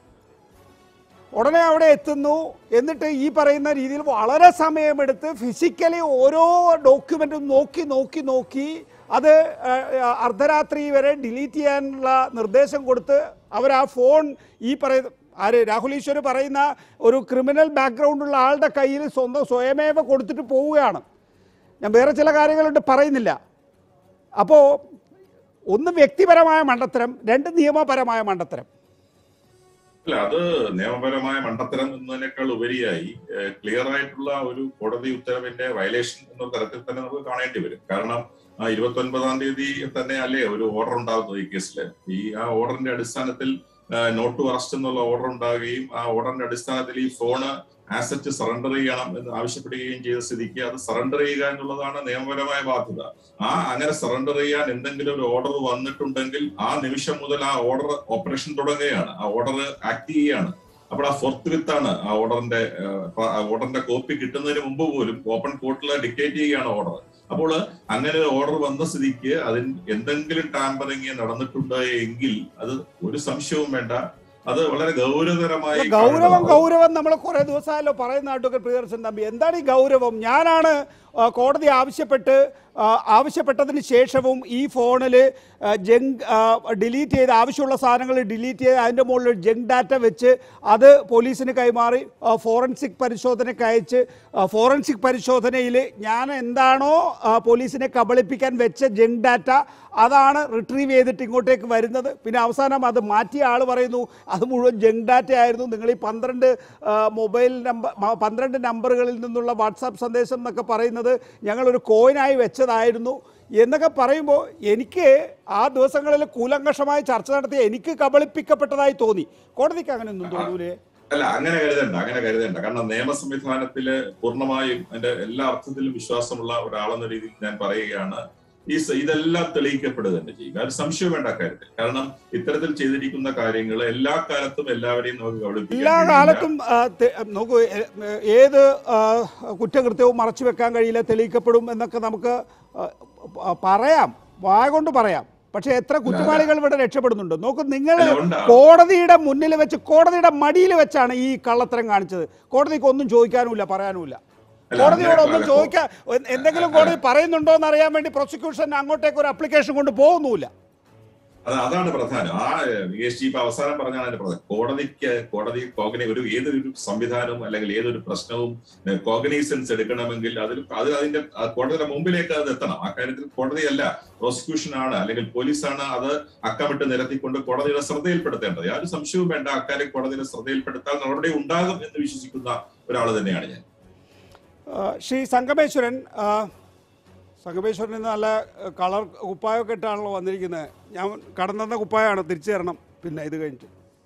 A: ഉടനെ അവിടെ എത്തുന്നു എന്നിട്ട് ഈ പറയുന്ന രീതിയിൽ വളരെ സമയമെടുത്ത് ഫിസിക്കലി ഓരോ ഡോക്യുമെൻറ്റും നോക്കി നോക്കി നോക്കി അത് ആ, ആ, അർദ്ധരാത്രി വരെ ഡിലീറ്റ് ചെയ്യാനുള്ള നിർദ്ദേശം കൊടുത്ത് അവർ ആ ഫോൺ ഈ പറയുന്ന ആര് രാഹുൽ ഈശ്വർ പറയുന്ന ഒരു ക്രിമിനൽ ബാക്ക്ഗ്രൗണ്ടുള്ള ആളുടെ കയ്യിൽ സ്വന്തം സ്വയമേവ കൊടുത്തിട്ട് പോവുകയാണ് ഞാൻ വേറെ ചില കാര്യങ്ങളുണ്ട് പറയുന്നില്ല അപ്പോൾ ഒന്ന് വ്യക്തിപരമായ മണ്ടത്തരം രണ്ട് നിയമപരമായ മണ്ടത്തരം
G: അല്ല അത് നിയമപരമായ മണ്ടത്തരം എന്നതിനേക്കാൾ ഉപരിയായി ക്ലിയർ ആയിട്ടുള്ള ഒരു കോടതി ഉത്തരവിന്റെ വയലേഷൻ എന്ന തരത്തിൽ തന്നെ നമുക്ക് കാണേണ്ടി വരും കാരണം ആ ഇരുപത്തി ഒൻപതാം തീയതി തന്നെ അല്ലേ ഒരു ഓർഡർ ഉണ്ടാകുന്നത് ഈ കേസിൽ ഈ ആ ഓർഡറിന്റെ അടിസ്ഥാനത്തിൽ നോട്ട് ടു അറസ്റ്റ് എന്നുള്ള ഓർഡർ ഉണ്ടാവുകയും ആ ഓർഡറിന്റെ അടിസ്ഥാനത്തിൽ ഈ ഫോണ് ആസറ്റ് സറണ്ടർ ചെയ്യണം എന്ന് ആവശ്യപ്പെടുകയും ചെയ്ത സ്ഥിതിക്ക് അത് സറണ്ടർ ചെയ്യുക എന്നുള്ളതാണ് നിയമപരമായ ബാധ്യത ആ അങ്ങനെ സറണ്ടർ ചെയ്യാൻ എന്തെങ്കിലും ഒരു ഓർഡർ വന്നിട്ടുണ്ടെങ്കിൽ ആ നിമിഷം മുതൽ ആ ഓർഡർ ഓപ്പറേഷൻ തുടങ്ങുകയാണ് ആ ഓർഡർ ആക്ട് ചെയ്യുകയാണ് അപ്പോൾ ആ ഫോർത്ത് വിത്ത് ആണ് ആ ഓർഡറിന്റെ ഓർഡറിന്റെ കോപ്പി കിട്ടുന്നതിന് മുമ്പ് പോലും ഓപ്പൺ കോർട്ടിൽ ഡിക്റ്റേറ്റ് ചെയ്യുകയാണ് ഓർഡർ അപ്പോൾ അങ്ങനെ ഒരു ഓർഡർ വന്ന സ്ഥിതിക്ക് അതിൽ എന്തെങ്കിലും ടാമ്പറിങ് നടന്നിട്ടുണ്ട് എങ്കിൽ അത് ഒരു സംശയവും വേണ്ട അത് വളരെ ഗൗരവതരമായി
A: ഗൗരവം
G: കാണേണ്ടതാണ്.
A: ഗൗരവം നമ്മൾ കുറെ ദിവസമായല്ലോ പറയുന്ന അഡ്വക്കേറ്റ് പ്രിയദർശൻ തമ്പി എന്താണ് ഈ ഗൗരവം ഞാനാണ് ആ, കോടതി ആവശ്യപ്പെട്ട് ആ, ആവശ്യപ്പെട്ടതിന് ശേഷവും ഈ ഫോണിൽ ജങ്ക് ഡിലീറ്റ് ചെയ്ത് ആവശ്യമുള്ള സാധനങ്ങൾ ഡിലീറ്റ് ചെയ്ത് അതിൻ്റെ മുകളിൽ ജങ്ക് ഡാറ്റ വെച്ച് അത് പോലീസിന് കൈമാറി ആ, ഫോറൻസിക് പരിശോധനയ്ക്ക് അയച്ച് ആ, ഫോറൻസിക് പരിശോധനയിൽ ഞാൻ എന്താണോ ആ, പോലീസിനെ കബളിപ്പിക്കാൻ വെച്ച ജങ്ക് ഡാറ്റ അതാണ് റിട്രീവ് ചെയ്തിട്ട് ഇങ്ങോട്ടേക്ക് വരുന്നത് പിന്നെ അവസാനം അത് മാറ്റിയ ആൾ പറയുന്നു അത് മുഴുവൻ ജങ്ക് ഡാറ്റ ആയിരുന്നു നിങ്ങൾ ഈ പന്ത്രണ്ട് ആ, മൊബൈൽ നമ്പർ മ- പന്ത്രണ്ട് നമ്പറുകളിൽ നിന്നുള്ള വാട്സാപ്പ് സന്ദേശം എന്നൊക്കെ പറയുന്നത് ഞങ്ങളൊരു കോയിനായി വെച്ചതായിരുന്നു എന്നൊക്കെ പറയുമ്പോൾ എനിക്ക് ആ ദിവസങ്ങളിൽ കൂലങ്കഷമായി ചർച്ച നടത്തി എനിക്ക് കബളിപ്പിക്കപ്പെട്ടതായി തോന്നി കോടതിക്ക് അങ്ങനെ ഒന്നും തോന്നൂലേ
G: അല്ല അങ്ങനെ കരുതണ്ട അങ്ങനെ കരുതണ്ട കാരണം നിയമ സംവിധാനത്തില് പൂർണ്ണമായും അതിന്റെ എല്ലാ അർത്ഥത്തിലും വിശ്വാസമുള്ള ഒരാളെന്ന രീതിയിൽ ഞാൻ പറയുകയാണ് ഈ സ- ഇതെല്ലാം തെളിയിക്കപ്പെടുക തന്നെ ചെയ്യും അത് സംശയം വേണ്ട കാര്യത്തിൽ കാരണം ഇത്തരത്തിൽ ചെയ്തിരിക്കുന്ന കാര്യങ്ങൾ എല്ലാ കാലത്തും എല്ലാവരെയും നമുക്ക് കബളിപ്പിക്കാൻ
A: എല്ലാ
G: കഴിയില്ല.
A: കാലത്തും ആ, തെ- നോക്കൂ ഏ- ഏത് ആ, കുറ്റകൃത്യവും മറച്ചു വെക്കാൻ കഴിയില്ല തെളിയിക്കപ്പെടും എന്നൊക്കെ നമുക്ക് ആ, പ- പറയാം വായ കൊണ്ട് പറയാം പക്ഷെ എത്ര കുറ്റവാളികൾ ഇവിടെ രക്ഷപ്പെടുന്നുണ്ട് നോക്കൂ നിങ്ങൾ
G: അല്ല, ഉണ്ട്.
A: കോടതിയുടെ മുന്നിൽ വെച്ച് കോടതിയുടെ മടിയിൽ വെച്ചാണ് ഈ കള്ളത്തരം കാണിച്ചത് കോടതിക്ക് ഒന്നും ചോദിക്കാനുമില്ല പറയാനുമില്ല
G: അല്ല,
A: കോടതിയോട്
G: അങ്ങനെ
A: ഒന്നും
G: അല്ല,
A: ചോദിക്കാൻ എന്തെങ്കിലും കോടതി പറയുന്നുണ്ടോ എന്ന് അറിയാൻ വേണ്ടി പ്രോസിക്യൂഷൻ അങ്ങോട്ടേക്ക് ഒരു അപ്ലിക്കേഷൻ കൊണ്ട് പോകുന്നുമില്ല
G: അത് അതാണ് പ്രധാനം ആ എസ് ജി ഇപ്പൊ അവസാനം പറഞ്ഞാണ് അതിന്റെ പ്രധാനം കോടതിക്ക് കോടതി കോഗനി ഒരു ഏതൊരു സംവിധാനവും അല്ലെങ്കിൽ ഏതൊരു പ്രശ്നവും കോഗനൈസൻസ് എടുക്കണമെങ്കിൽ അതിൽ അത് അതിന്റെ ആ കോടതിയുടെ മുമ്പിലേക്ക് അത് എത്തണം ആ കാര്യത്തിൽ കോടതിയല്ല പ്രോസിക്യൂഷൻ ആണ് അല്ലെങ്കിൽ പോലീസാണ് അത് അക്കമിട്ട് നിരത്തിക്കൊണ്ട് കോടതിയുടെ ശ്രദ്ധയിൽപ്പെടുത്തേണ്ടത് യാതൊരു സംശയവും വേണ്ട അക്കാര്യം കോടതിയുടെ ശ്രദ്ധയിൽപ്പെടുത്താൻ നടപടി ഉണ്ടാകും എന്ന് വിശ്വസിക്കുന്ന ഒരാൾ തന്നെയാണ് ഞാൻ
A: ആ, ശ്രീ സംഗമേശ്വരൻ ആ, സംഗമേശ്വരൻ ഇന്ന് നല്ല കളർ കുപ്പായമൊക്കെ ഇട്ടാണല്ലോ വന്നിരിക്കുന്നത് ഞാൻ കടന്നെന്ന കുപ്പായമാണ് തിരിച്ചു തരണം പിന്നെ ഇത് കഴിഞ്ഞിട്ട്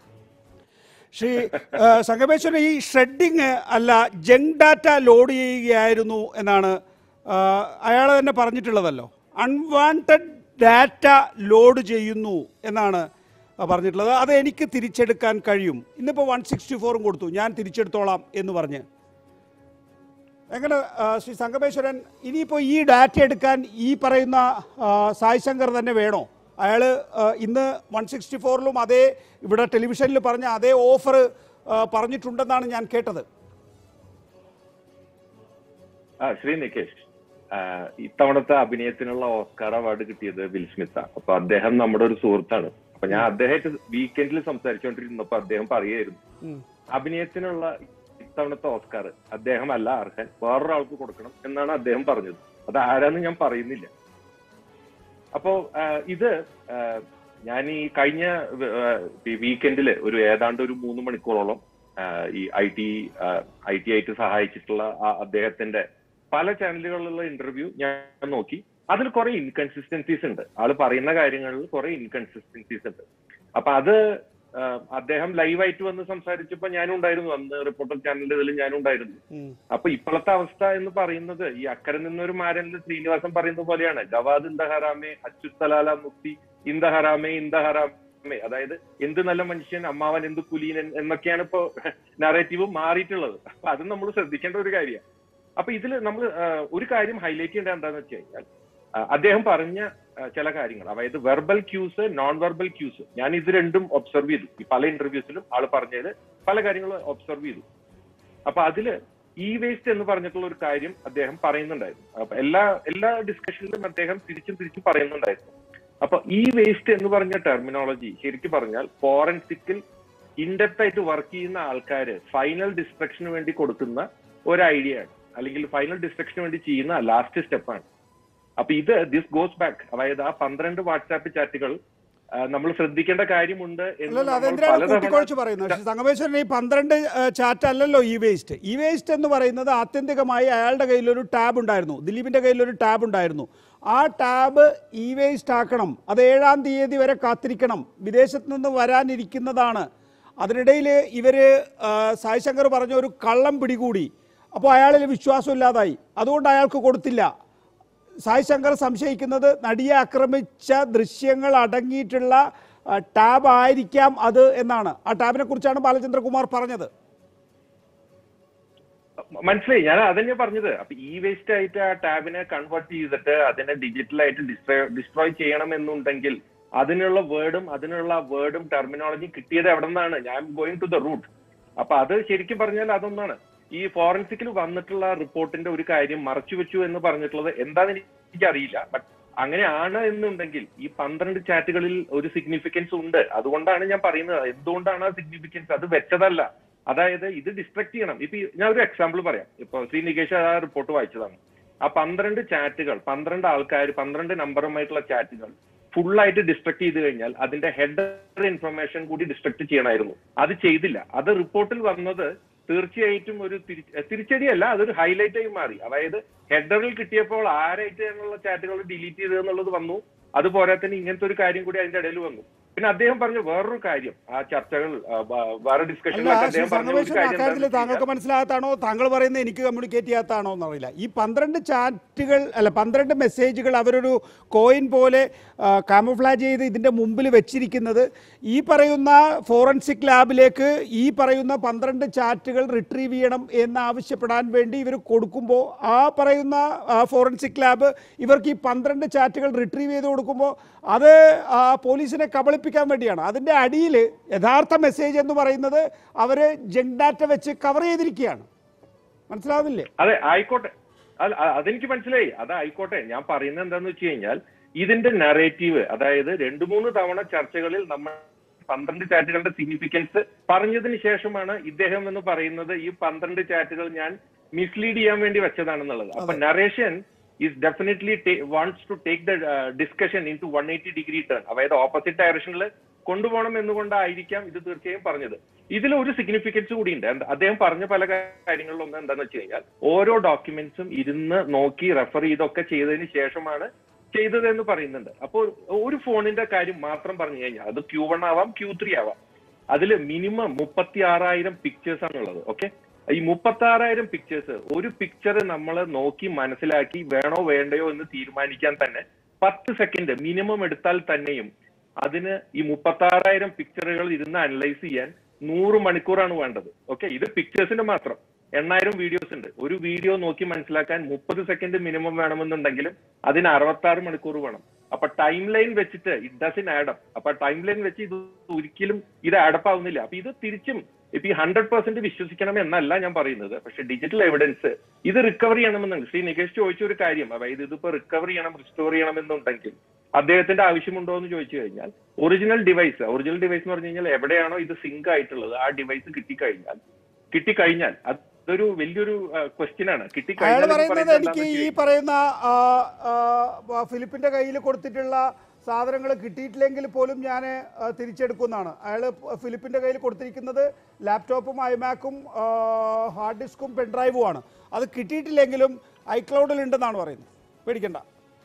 A: ശ്രീ ആ, സംഗമേശ്വരൻ ഈ ഷ്രെഡിങ് അല്ല ജങ്ക് ഡാറ്റ ലോഡ് ചെയ്യുകയായിരുന്നു എന്നാണ് അയാൾ തന്നെ പറഞ്ഞിട്ടുള്ളതല്ലോ അൺവാണ്ടഡ് ഡാറ്റ ലോഡ് ചെയ്യുന്നു എന്നാണ് പറഞ്ഞിട്ടുള്ളത് അത് എനിക്ക് തിരിച്ചെടുക്കാൻ കഴിയും ഇന്നിപ്പോൾ വൺ സിക്സ്റ്റി ഫോറും കൊടുത്തു ഞാൻ തിരിച്ചെടുത്തോളാം എന്ന് പറഞ്ഞ് എങ്ങനെ ആ, ശ്രീ സംഗമേശ്വരൻ ഇനിയിപ്പോൾ ഈ ഡാറ്റ എടുക്കാൻ ഈ പറയുന്ന ആ, സായ് ശങ്കർ തന്നെ വേണോ അയാൾ ഇന്ന് വൺ സിക്സ്റ്റി ഫോറിലും അതേ ഇവിടെ ടെലിവിഷനിൽ പറഞ്ഞ അതേ ഓഫർ പറഞ്ഞിട്ടുണ്ടെന്നാണ് ഞാൻ കേട്ടത്
H: ആ ശ്രീ നികേഷ് ആ, ഇത്തവണത്തെ അഭിനയത്തിനുള്ള ഓസ്കാർ അവാർഡ് കിട്ടിയത് വിൽ സ്മിത്താണ് അപ്പൊ അദ്ദേഹം നമ്മുടെ ഒരു സുഹൃത്താണ് അപ്പൊ ഞാൻ അദ്ദേഹമായിട്ട് വീക്കെൻഡിൽ സംസാരിച്ചുകൊണ്ടിരുന്നപ്പോ അദ്ദേഹം പറയുമായിരുന്നു
A: ഉം.
H: അഭിനയത്തിനുള്ള ഇത്തവണത്തെ ഓസ്കാർ അദ്ദേഹം അല്ല അർഹൻ വേറൊരാൾക്ക് കൊടുക്കണം എന്നാണ് അദ്ദേഹം പറഞ്ഞത് അത് ആരാന്ന് ഞാൻ പറയുന്നില്ല അപ്പോ ആ, ഇത് ആ, ഞാൻ ഈ കഴിഞ്ഞ വീക്കെൻഡില് ഒരു ഏതാണ്ട് ഒരു മൂന്ന് മണിക്കൂറോളം ആ, ഈ ഐ ടി ഐ ടി ആയിട്ട് സഹായിച്ചിട്ടുള്ള ആ അദ്ദേഹത്തിന്റെ പല ചാനലുകളിലുള്ള ഇന്റർവ്യൂ ഞാൻ നോക്കി അതിൽ കുറെ ഇൻകൺസിസ്റ്റൻസീസ് ഉണ്ട് ആള് പറയുന്ന കാര്യങ്ങളിൽ കുറെ ഇൻകൺസിസ്റ്റൻസീസ് ഉണ്ട് അപ്പൊ അത് ആ, അദ്ദേഹം ലൈവായിട്ട് വന്ന് സംസാരിച്ചപ്പോ ഞാനും ഉണ്ടായിരുന്നു അന്ന് റിപ്പോർട്ടർ ചാനലിൽ ഇതിൽ ഞാനും ഉണ്ടായിരുന്നു
A: ഉം.
H: അപ്പൊ ഇപ്പോഴത്തെ അവസ്ഥ എന്ന് പറയുന്നത് ഈ അക്കരെ നിന്നൊരു മാരനിൽ ശ്രീനിവാസൻ പറയുന്ന പോലെയാണ് ഗവാദ് ഇന്ദ ഹറാമെ അച്യുത്തലാല മുക്തി ഇന്ദ ഹറാമെ ഇന്ദ ഹറാമെ മാത്രമേ അതായത് എന്ത് നല്ല മനുഷ്യൻ അമ്മാവൻ എന്ത് കുലീനൻ എന്നൊക്കെയാണ് ഇപ്പോ നറേറ്റീവ് മാറിയിട്ടുള്ളത് അപ്പൊ അത് നമ്മൾ ശ്രദ്ധിക്കേണ്ട ഒരു കാര്യമാണ് അപ്പൊ ഇതിൽ നമ്മൾ ഒരു കാര്യം ഹൈലൈറ്റ് ചെയ്യേണ്ടത് എന്താണെന്ന് വെച്ച് കഴിഞ്ഞാൽ ആ, അദ്ദേഹം പറഞ്ഞ ആ, ചില കാര്യങ്ങൾ അതായത് verbal cues non verbal cues ഞാൻ ഇത് രണ്ടും ഒബ്സർവ് ചെയ്തു ഈ പല ഇന്റർവ്യൂസിലും ആള് പറഞ്ഞതിൽ പല കാര്യങ്ങളും ഒബ്സർവ് ചെയ്തു അപ്പൊ അതില് ഇ വേസ്റ്റ് എന്ന് പറഞ്ഞിട്ടുള്ള ഒരു കാര്യം അദ്ദേഹം പറയുന്നുണ്ടായിരുന്നു അപ്പൊ എല്ലാ എല്ലാ ഡിസ്കഷനിലും അദ്ദേഹം തിരിച്ചും തിരിച്ചും പറയുന്നുണ്ടായിരുന്നു അപ്പൊ ഇ വേസ്റ്റ് എന്ന് പറഞ്ഞ ടെർമിനോളജി ശരിക്കും പറഞ്ഞാൽ ഫോറൻസിക്കിൽ ഇൻഡെപ്ത് ആയിട്ട് വർക്ക് ചെയ്യുന്ന ആൾക്കാര് ഫൈനൽ ഡിസ്ട്രക്ഷന് വേണ്ടി കൊടുക്കുന്ന ഒരു ഐഡിയ ആണ് അല്ലെങ്കിൽ ഫൈനൽ ഡിസ്ട്രക്ഷന് വേണ്ടി ചെയ്യുന്ന ലാസ്റ്റ് സ്റ്റെപ്പാണ് അപ്പൊ ഇത് ദിസ് ഗോസ് ബാക്ക് അതായത് ആ പന്ത്രണ്ട് വാട്സാപ്പ് ചാറ്റുകൾ നമ്മൾ ശ്രദ്ധിക്കേണ്ട കാര്യമുണ്ട് എന്ന്
A: അല്ലല്ല
H: നമ്മൾ
A: അതെന്തിനാണ്
H: പലതവണ
A: കൂട്ടിക്കുഴച്ച് പറയുന്നത് പക്ഷേ സംഗമേശ്വരൻ ഈ പന്ത്രണ്ട് ചാറ്റ് അല്ലല്ലോ ഇ വേസ്റ്റ് ഇ വേസ്റ്റ് എന്ന് പറയുന്നത് ആത്യന്തികമായി അയാളുടെ കയ്യിലൊരു ടാബ് ഉണ്ടായിരുന്നു ദിലീപിന്റെ കയ്യിലൊരു ടാബ് ഉണ്ടായിരുന്നു ആ ടാബ് ഇ വേസ്റ്റ് ആക്കണം അത് ഏഴാം തീയതി വരെ കാത്തിരിക്കണം വിദേശത്ത് നിന്ന് വരാനിരിക്കുന്നതാണ് അതിനിടയിൽ ഇവർ സായി ശങ്കർ പറഞ്ഞ ഒരു കള്ളം പിടികൂടി അപ്പോൾ അയാളിൽ വിശ്വാസമില്ലാതായി അതുകൊണ്ട് അയാൾക്ക് കൊടുത്തില്ല സായി ശങ്കർ സംശയിക്കുന്നത് നടിയെ ആക്രമിച്ച ദൃശ്യങ്ങൾ അടങ്ങിയിട്ടുള്ള ആ, ടാബ് ആയിരിക്കാം അത് എന്നാണ് ആ ടാബിനെ കുറിച്ചാണ് ബാലചന്ദ്രകുമാർ പറഞ്ഞത്
H: മനസ്സിലായി ഞാൻ അതന്നെ പറഞ്ഞത് അപ്പൊ ഈ വേസ്റ്റ് ആയിട്ട് ആ ടാബിനെ കൺവേർട്ട് ചെയ്തിട്ട് അതിനെ ഡിജിറ്റൽ ആയിട്ട് ഡിസ്ട്രോയ് ഡിസ്ട്രോയ് ചെയ്യണം എന്നുണ്ടെങ്കിൽ അതിനുള്ള വേർഡും അതിനുള്ള വേർഡും ടെർമിനോളജി കിട്ടിയത് എവിടെ നിന്നാണ് ഞാൻ ഗോയിങ് ടു ദ റൂട്ട് അപ്പൊ അത് ശരിക്കും പറഞ്ഞാൽ അതൊന്നാണ് ഈ ഫോറൻസിക്കിൽ വന്നിട്ടുള്ള റിപ്പോർട്ടിന്റെ ഒരു കാര്യം മറച്ചു വെച്ചു എന്ന് പറഞ്ഞിട്ടുള്ളത് എന്താണെന്ന് എനിക്കറിയില്ല ബട്ട് അങ്ങനെയാണ് എന്നുണ്ടെങ്കിൽ ഈ പന്ത്രണ്ട് ചാറ്റുകളിൽ ഒരു സിഗ്നിഫിക്കൻസ് ഉണ്ട് അതുകൊണ്ടാണ് ഞാൻ പറയുന്നത് എന്തുകൊണ്ടാണ് ആ സിഗ്നിഫിക്കൻസ് അത് വെച്ചതല്ല അതായത് ഇത് ഡിസ്ട്രക്ട് ചെയ്യണം ഇപ്പൊ ഈ- ഞാൻ ഒരു എക്സാമ്പിൾ പറയാം ഇപ്പൊ ശ്രീ നികേഷ് ആ റിപ്പോർട്ട് വായിച്ചതാണ് ആ പന്ത്രണ്ട് ചാറ്റുകൾ പന്ത്രണ്ട് ആൾക്കാർ പന്ത്രണ്ട് നമ്പറുമായിട്ടുള്ള ചാറ്റുകൾ ഫുൾ ആയിട്ട് ഡിസ്ട്രക്ട് ചെയ്ത് കഴിഞ്ഞാൽ അതിന്റെ ഹെഡർ ഇൻഫർമേഷൻ കൂടി ഡിസ്ട്രക്ട് ചെയ്യണമായിരുന്നു അത് ചെയ്തില്ല അത് റിപ്പോർട്ടിൽ വന്നത് തീർച്ചയായിട്ടും ഒരു തിരി- തിരിച്ചടിയല്ല അതൊരു ഹൈലൈറ്റ് ആയി മാറി അതായത് ഹെഡറിൽ കിട്ടിയപ്പോൾ ആരായിട്ട് എന്നുള്ള ചാറ്റുകൾ ഡിലീറ്റ് ചെയ്തത് എന്നുള്ളത് വന്നു അതുപോലെ തന്നെ ഇങ്ങനത്തെ ഒരു കാര്യം കൂടി അതിന്റെ ഇടയിൽ വന്നു പിന്നെ അദ്ദേഹം പറഞ്ഞ വേറൊരു കാര്യം ആ ചർച്ചകൾ ആ, വ- വേറെ
A: അല്ല
H: ഡിസ്കഷനിലൊക്കെ
A: ശ്രീ
H: അദ്ദേഹം പറഞ്ഞ ഒരു
A: സംഗമേശ്വരൻ
H: കാര്യം
A: അക്കാര്യത്തിൽ
H: എന്താണെന്ന്
A: താങ്കൾക്ക്
H: വെച്ചാൽ
A: മനസ്സിലാകത്താണോ താങ്കൾ പറയുന്നത് എനിക്ക് കമ്മ്യൂണിക്കേറ്റ് ചെയ്യാത്താണോ എന്നറിയില്ല ഈ പന്ത്രണ്ട് ചാറ്റുകൾ അല്ല പന്ത്രണ്ട് മെസ്സേജുകൾ അവരൊരു കോയിൻ പോലെ കാമഫ്ലാജ് ചെയ്ത് ഇതിൻ്റെ മുമ്പിൽ വെച്ചിരിക്കുന്നത് ഈ പറയുന്ന ഫോറൻസിക് ലാബിലേക്ക് ഈ പറയുന്ന പന്ത്രണ്ട് ചാറ്റുകൾ റിട്രീവ് ചെയ്യണം എന്ന് ആവശ്യപ്പെടാൻ വേണ്ടി ഇവർ കൊടുക്കുമ്പോൾ ആ പറയുന്ന ഫോറൻസിക് ലാബ് ഇവർക്ക് ഈ പന്ത്രണ്ട് ചാറ്റുകൾ റിട്രീവ് ചെയ്ത് കൊടുക്കുമ്പോൾ അത് ആ, പോലീസിനെ കബളിപ്പിക്കാൻ വേണ്ടിയാണ് അതിൻ്റെ അടിയിൽ യഥാർത്ഥ മെസ്സേജ് എന്ന് പറയുന്നത് അവർ ജങ്ക് ഡാറ്റ വെച്ച് കവർ ചെയ്തിരിക്കുകയാണ് മനസ്സിലാവുന്നില്ലേ
H: അതെ ആയിക്കോട്ടെ അല്ല അ- അതെനിക്ക് മനസ്സിലായി അത് ആയിക്കോട്ടെ ഞാൻ പറയുന്നത് എന്താന്ന് വെച്ച് കഴിഞ്ഞാൽ ഇതിന്റെ നറേറ്റീവ് അതായത് രണ്ടു മൂന്ന് തവണ ചർച്ചകളിൽ നമ്മൾ പന്ത്രണ്ട് ചാറ്റുകളുടെ സിഗ്നിഫിക്കൻസ് പറഞ്ഞതിന് ശേഷമാണ് ഇദ്ദേഹം എന്ന് പറയുന്നത് ഈ പന്ത്രണ്ട് ചാറ്റുകൾ ഞാൻ മിസ്ലീഡ് ചെയ്യാൻ വേണ്ടി വെച്ചതാണെന്നുള്ളത് അപ്പൊ narration is definitely wants to take the discussion into one eighty degree turn അതായത് ഓപ്പോസിറ്റ് ഡയറക്ഷനിൽ കൊണ്ടുപോകണം എന്നുകൊണ്ടായിരിക്കാം ഇത് തീർച്ചയായും പറഞ്ഞത് ഇതിൽ ഒരു സിഗ്നിഫിക്കൻസ് കൂടിയുണ്ട് എന്ത് അദ്ദേഹം പറഞ്ഞ പല കാര്യങ്ങളിലും ഒന്ന് എന്താന്ന് വെച്ച് കഴിഞ്ഞാൽ ഓരോ ഡോക്യുമെന്റ്സും ഇരുന്ന് നോക്കി റെഫർ ചെയ്തൊക്കെ ചെയ്തതിന് ശേഷമാണ് ചെയ്തത് എന്ന് പറയുന്നുണ്ട് അപ്പോൾ ഒരു ഫോണിന്റെ കാര്യം മാത്രം പറഞ്ഞു കഴിഞ്ഞാൽ അത് ക്യൂ വൺ ആവാം ക്യൂ ത്രീ ആവാം അതിൽ മിനിമം മുപ്പത്തി ആറായിരം പിക്ചേഴ്സ് ആണുള്ളത് ഓക്കെ ഈ മുപ്പത്തി ആറായിരം പിക്ചേഴ്സ് ഒരു പിക്ചർ നമ്മൾ നോക്കി മനസ്സിലാക്കി വേണോ വേണ്ടയോ എന്ന് തീരുമാനിക്കാൻ തന്നെ പത്ത് സെക്കൻഡ് മിനിമം എടുത്താൽ തന്നെയും അതിന് ഈ മുപ്പത്തി ആറായിരം പിക്ചറുകൾ ഇരുന്ന് അനലൈസ് ചെയ്യാൻ നൂറ് മണിക്കൂറാണ് വേണ്ടത് ഓക്കെ ഇത് പിക്ചേഴ്സിന്റെ മാത്രം എണ്ണായിരം വീഡിയോസ് ഉണ്ട് ഒരു വീഡിയോ നോക്കി മനസ്സിലാക്കാൻ മുപ്പത് സെക്കൻഡ് മിനിമം വേണമെന്നുണ്ടെങ്കിലും അതിന് അറുപത്തി ആറ് മണിക്കൂർ വേണം അപ്പൊ ടൈം ലൈൻ വെച്ചിട്ട് ഇറ്റ് ഡസിൻ ആഡപ്പ് അപ്പൊ ടൈം ലൈൻ വെച്ച് ഇത് ഒരിക്കലും ഇത് ആഡപ്പ് ആവുന്നില്ല അപ്പൊ ഇത് തിരിച്ചും ഇപ്പൊ ഈ ഹൺഡ്രഡ് പെർസെന്റ് വിശ്വസിക്കണം എന്നല്ല ഞാൻ പറയുന്നത് പക്ഷെ ഡിജിറ്റൽ എവിഡൻസ് ഇത് റിക്കവർ ചെയ്യണമെന്നുണ്ട് ശ്രീ നികേഷ് ചോദിച്ച ഒരു കാര്യം അതായത് ഇതിപ്പോ റിക്കവർ ചെയ്യണം റിസ്റ്റോർ ചെയ്യണം എന്നുണ്ടെങ്കിൽ അദ്ദേഹത്തിന്റെ ആവശ്യമുണ്ടോ എന്ന് ചോദിച്ചു കഴിഞ്ഞാൽ ഒറിജിനൽ ഡിവൈസ് ഒറിജിനൽ ഡിവൈസ് എന്ന് പറഞ്ഞു കഴിഞ്ഞാൽ എവിടെയാണോ ഇത് സിങ്ക് ആയിട്ടുള്ളത് ആ ഡിവൈസ് കിട്ടിക്കഴിഞ്ഞാൽ കിട്ടിക്കഴിഞ്ഞാൽ അതൊരു വലിയൊരു ക്വസ്റ്റ്യൻ ആണ്
A: അയാൾ
H: കിട്ടിക്കഴിഞ്ഞാൽ എന്ന്
A: പറയുന്നത്
H: പറയുന്നത്
A: എനിക്ക്
H: എന്താണെന്ന്
A: ഈ
H: വെച്ച്
A: പറയുന്ന ആ, ആ, ആ, ഫിലിപ്പിന്റെ കയ്യിൽ കൊടുത്തിട്ടുള്ള സാധനങ്ങൾ കിട്ടിയിട്ടില്ലെങ്കിൽ പോലും ഞാൻ തിരിച്ചെടുക്കുന്നതാണ് അയാൾ ഫിലിപ്പിന്റെ കയ്യിൽ കൊടുത്തിരിക്കുന്നത് ലാപ്ടോപ്പും ഐമാക്കും ഹാർഡ് ഡിസ്കും പെൻഡ്രൈവുമാണ് അത് കിട്ടിയിട്ടില്ലെങ്കിലും ഐക്ലൗഡിൽ ഉണ്ടെന്നാണ് പറയുന്നത് പേടിക്കണ്ട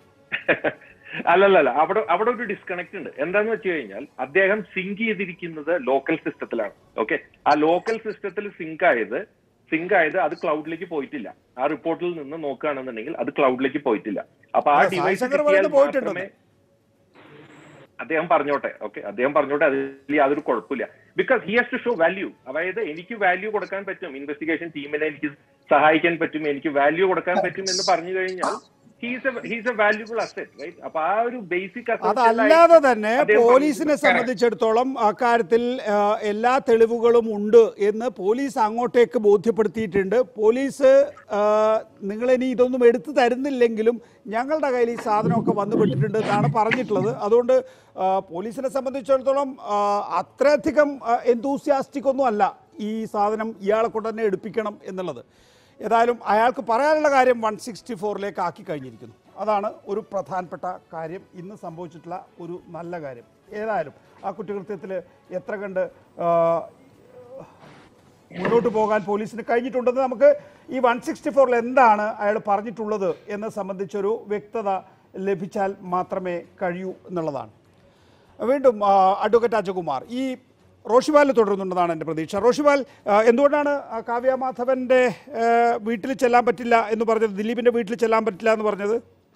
H: അല്ലല്ല അവിടെ അവിടെ ഒരു ഡിസ്കണക്ട് ഉണ്ട് എന്താന്ന് വെച്ച് കഴിഞ്ഞാൽ അദ്ദേഹം സിങ്ക് ചെയ്തിരിക്കുന്നത് ലോക്കൽ സിസ്റ്റത്തിലാണ് ഓക്കെ ആ ലോക്കൽ സിസ്റ്റത്തിൽ സിങ്ക് ആയത് സിങ്ക് ആയത് അത് ക്ലൗഡിലേക്ക് പോയിട്ടില്ല ആ റിപ്പോർട്ടിൽ നിന്ന് നോക്കുകയാണെന്നുണ്ടെങ്കിൽ അത് ക്ലൗഡിലേക്ക് പോയിട്ടില്ല അപ്പൊ ആ
A: അല്ല,
H: ഡിവൈസ്
A: സാംസങ്
H: കിട്ടിയാൽ
A: പറയുന്നത് പോയിട്ടുണ്ടെന്ന്.
H: മാത്രമേ അദ്ദേഹം പറഞ്ഞോട്ടെ ഓക്കെ അദ്ദേഹം പറഞ്ഞോട്ടെ അതിൽ യാതൊരു കുഴപ്പമില്ല because he has to show value അതായത് എനിക്ക് വാല്യൂ കൊടുക്കാൻ പറ്റും ഇൻവെസ്റ്റിഗേഷൻ ടീമിനെ എനിക്ക് സഹായിക്കാൻ പറ്റും എനിക്ക് വാല്യൂ കൊടുക്കാൻ പറ്റും എന്ന് പറഞ്ഞു കഴിഞ്ഞാൽ he's he's a valuable asset right അപ്പൊ ആ ഒരു ബേസിക്
A: അതല്ലാതെ തന്നെ പോലീസിനെ സംബന്ധിച്ചിടത്തോളം അക്കാര്യത്തിൽ ആ, എല്ലാ തെളിവുകളും ഉണ്ട് എന്ന് പോലീസ് അങ്ങോട്ടേക്ക് ബോധ്യപ്പെടുത്തിയിട്ടുണ്ട് പോലീസ് ആ, നിങ്ങളിനി ഇതൊന്നും എടുത്തു തരുന്നില്ലെങ്കിലും ഞങ്ങളുടെ കയ്യിൽ ഈ സാധനമൊക്കെ വന്നുപെട്ടിട്ടുണ്ട് എന്നാണ് പറഞ്ഞിട്ടുള്ളത് അതുകൊണ്ട് ആ, പോലീസിനെ സംബന്ധിച്ചിടത്തോളം ആ, അത്രയധികം എന്തൂസിയാസ്റ്റിക് ഒന്നും അല്ല ഈ സാധനം ഇയാളെ കൊണ്ട് തന്നെ എടുപ്പിക്കണം എന്നുള്ളത് ഏതായാലും അയാൾക്ക് പറയാനുള്ള കാര്യം വൺ സിക്സ്റ്റി ഫോറിലേക്ക് ആക്കി കഴിഞ്ഞിരിക്കുന്നു അതാണ് ഒരു പ്രധാനപ്പെട്ട കാര്യം ഇന്ന് സംഭവിച്ചിട്ടുള്ള ഒരു നല്ല കാര്യം ഏതായാലും ആ കുറ്റകൃത്യത്തിൽ എത്ര കണ്ട് ആ, മുന്നോട്ട് പോകാൻ പോലീസിന് കഴിഞ്ഞിട്ടുണ്ടെന്ന് നമുക്ക് ഈ വൺ സിക്സ്റ്റി ഫോറിൽ എന്താണ് അയാൾ പറഞ്ഞിട്ടുള്ളത് എന്ന് സംബന്ധിച്ചൊരു വ്യക്തത ലഭിച്ചാൽ മാത്രമേ കഴിയൂ എന്നുള്ളതാണ് വീണ്ടും ആ, അഡ്വക്കേറ്റ് അജകുമാർ ഈ റോഷിപാൽ തുടരുന്നുണ്ടെന്നാണ് എൻ്റെ പ്രതീക്ഷ റോഷിപാൽ ആ, എന്തുകൊണ്ടാണ് ആ കാവ്യ മാധവൻ്റെ ആ, വീട്ടിൽ ചെല്ലാൻ പറ്റില്ല എന്ന് പറഞ്ഞത് ദിലീപിൻ്റെ വീട്ടിൽ ചെല്ലാൻ പറ്റില്ല എന്ന് പറഞ്ഞത്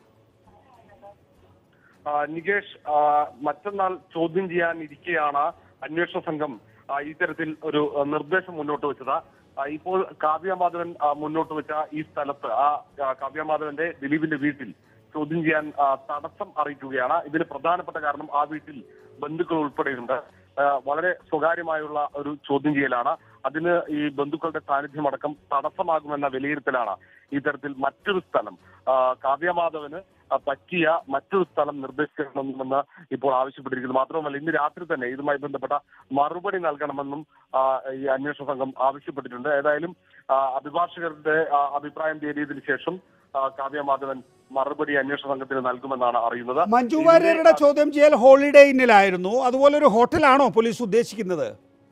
I: ആ, നികേഷ് ആ, മറ്റന്നാൾ ചോദ്യം ചെയ്യാൻ ഇരിക്കെയാണ് അന്വേഷണ സംഘം ആ, ഇത്തരത്തിൽ ഒരു ആ, നിർദ്ദേശം മുന്നോട്ട് വെച്ചത് ആ, ഇപ്പോൾ കാവ്യമാധവൻ ആ, മുന്നോട്ട് വെച്ച ഈ സ്ഥലത്ത് ആ ആ, കാവ്യമാധവന്റെ ദിലീപിന്റെ വീട്ടിൽ ചോദ്യം ചെയ്യാൻ ആ, തടസ്സം അറിയിക്കുകയാണ് ഇതിന് പ്രധാനപ്പെട്ട കാരണം ആ വീട്ടിൽ ബന്ധുക്കൾ ഉൾപ്പെടെയുണ്ട് ആ, വളരെ സ്വകാര്യമായുള്ള ഒരു ചോദ്യം ചെയ്യലാണ് അതിന് ഈ ബന്ധുക്കളുടെ സാന്നിധ്യമടക്കം തടസ്സമാകുമെന്ന വിലയിരുത്തലാണ് ഇത്തരത്തിൽ മറ്റൊരു സ്ഥലം ആ, കാവ്യമാധവന് ആ, പറ്റിയ മറ്റൊരു സ്ഥലം നിർദ്ദേശിക്കണമെന്ന് ഇപ്പോൾ ആവശ്യപ്പെട്ടിരിക്കുന്നു മാത്രമല്ല ഇന്ന് രാത്രി തന്നെ ഇതുമായി ബന്ധപ്പെട്ട മറുപടി നൽകണമെന്നും ആ, ഈ അന്വേഷണ സംഘം ആവശ്യപ്പെട്ടിട്ടുണ്ട് ഏതായാലും ആ, അഭിഭാഷകരുടെ ആ, അഭിപ്രായം തേടിയതിനു ശേഷം ആ, കാവ്യമാധവൻ മറുപടി അന്വേഷണ സംഘത്തിന് നൽകുമെന്നാണ് അറിയുന്നത്
A: മഞ്ജു
I: ഇതിന്റെ,
A: വാര്യരുടെ ചോദ്യം ചെയ്യൽ ഹോളിഡേ ഇന്നിലായിരുന്നു അതുപോലെ ഒരു ഹോട്ടലാണോ പോലീസ് ഉദ്ദേശിക്കുന്നത്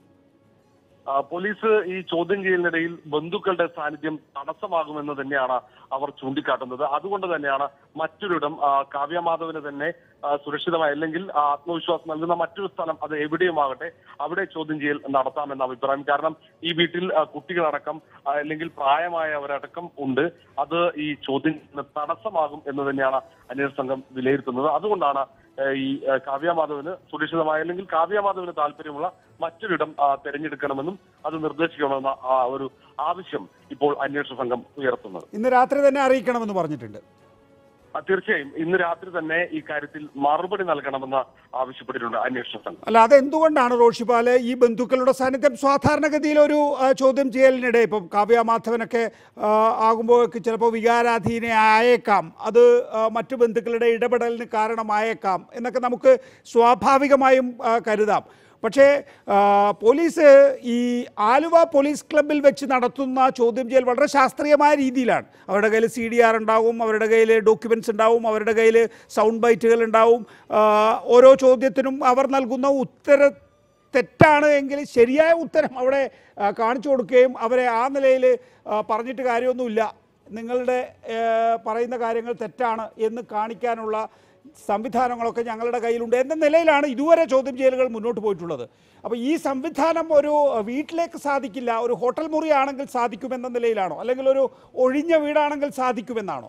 I: ആ, പോലീസ് ഈ ചോദ്യം ചെയ്യലിനിടയിൽ ബന്ധുക്കളുടെ സാന്നിധ്യം തടസ്സമാകുമെന്ന് തന്നെയാണ് അവർ ചൂണ്ടിക്കാട്ടുന്നത് അതുകൊണ്ട് തന്നെയാണ് മറ്റൊരിടം ആ, കാവ്യമാധവന് തന്നെ ആ, സുരക്ഷിതമായ അല്ലെങ്കിൽ ആ, ആത്മവിശ്വാസം നൽകുന്ന മറ്റൊരു സ്ഥലം അത് എവിടെയുമാകട്ടെ അവിടെ ചോദ്യം ചെയ്യൽ നടത്താമെന്ന അഭിപ്രായം കാരണം ഈ വീട്ടിൽ ആ, കുട്ടികളടക്കം ആ, അല്ലെങ്കിൽ പ്രായമായവരടക്കം ഉണ്ട് അത് ഈ ചോദ്യം ചെയ്യലിന് തടസ്സമാകും എന്ന് തന്നെയാണ് അന്വേഷണ സംഘം വിലയിരുത്തുന്നത് അതുകൊണ്ടാണ് ആ, ഈ ആ, കാവ്യമാധവന് സുരക്ഷിതമായ അല്ലെങ്കിൽ കാവ്യമാധവന് താല്പര്യമുള്ള മറ്റൊരിടം ആ, തെരഞ്ഞെടുക്കണമെന്നും അത് നിർദ്ദേശിക്കണമെന്ന ആ, ഒരു ആവശ്യം ഇപ്പോൾ അന്വേഷണ സംഘം ഉയർത്തുന്നത്
A: ഇന്ന് രാത്രി തന്നെ അറിയിക്കണമെന്ന് പറഞ്ഞിട്ടുണ്ട്
I: ആ, തീർച്ചയായും ഇന്ന് രാത്രി തന്നെ ഈ കാര്യത്തിൽ മറുപടി നൽകണമെന്ന് ആവശ്യപ്പെട്ടിട്ടുണ്ട് അന്വേഷണ സംഘം
A: അല്ല അതെന്തുകൊണ്ടാണ് റോഷിപാല് ഈ ബന്ധുക്കളുടെ സാന്നിധ്യം സാധാരണഗതിയിൽ ഒരു ആ, ചോദ്യം ചെയ്യലിനിടെ ഇപ്പം കാവ്യ മാധവനൊക്കെ ആ, ആകുമ്പോഴൊക്കെ ചിലപ്പോൾ വികാരാധീന ആയേക്കാം അത് ആ, മറ്റു ബന്ധുക്കളുടെ ഇടപെടലിന് കാരണമായേക്കാം എന്നൊക്കെ നമുക്ക് സ്വാഭാവികമായും ആ, കരുതാം പക്ഷേ ആ, പോലീസ് ഈ ആലുവ പോലീസ് ക്ലബിൽ വെച്ച് നടത്തുന്ന ചോദ്യം ചെയ്യൽ വളരെ ശാസ്ത്രീയമായ രീതിയിലാണ് അവരുടെ കയ്യിൽ സി ഡി ആർ ഉണ്ടാവും അവരുടെ കയ്യിൽ ഡോക്യുമെൻറ്റ്സ് ഉണ്ടാവും അവരുടെ കയ്യിൽ സൗണ്ട് ബൈറ്റുകൾ ഉണ്ടാവും ആ, ഓരോ ചോദ്യത്തിനും അവർ നൽകുന്ന ഉത്തര തെറ്റാണ് എങ്കിൽ ശരിയായ ഉത്തരം അവിടെ ആ, കാണിച്ചു കൊടുക്കുകയും അവരെ ആ നിലയിൽ ആ, പറഞ്ഞിട്ട് കാര്യമൊന്നുമില്ല നിങ്ങളുടെ ഏ, പറയുന്ന കാര്യങ്ങൾ തെറ്റാണ് എന്ന് കാണിക്കാനുള്ള സംവിധാനങ്ങളൊക്കെ ഞങ്ങളുടെ കയ്യിലുണ്ട് എന്ന നിലയിലാണ് ഇതുവരെ ചോദ്യം ചെയ്യലുകൾ മുന്നോട്ട് പോയിട്ടുള്ളത് അപ്പോൾ ഈ സംവിധാനം ഒരു വീട്ടിലേക്ക് സാധിക്കില്ല ഒരു ഹോട്ടൽ മുറിയാണെങ്കിൽ സാധിക്കുമെന്ന നിലയിലാണോ അല്ലെങ്കിൽ ഒരു ഒഴിഞ്ഞ വീടാണെങ്കിൽ സാധിക്കുമെന്നാണോ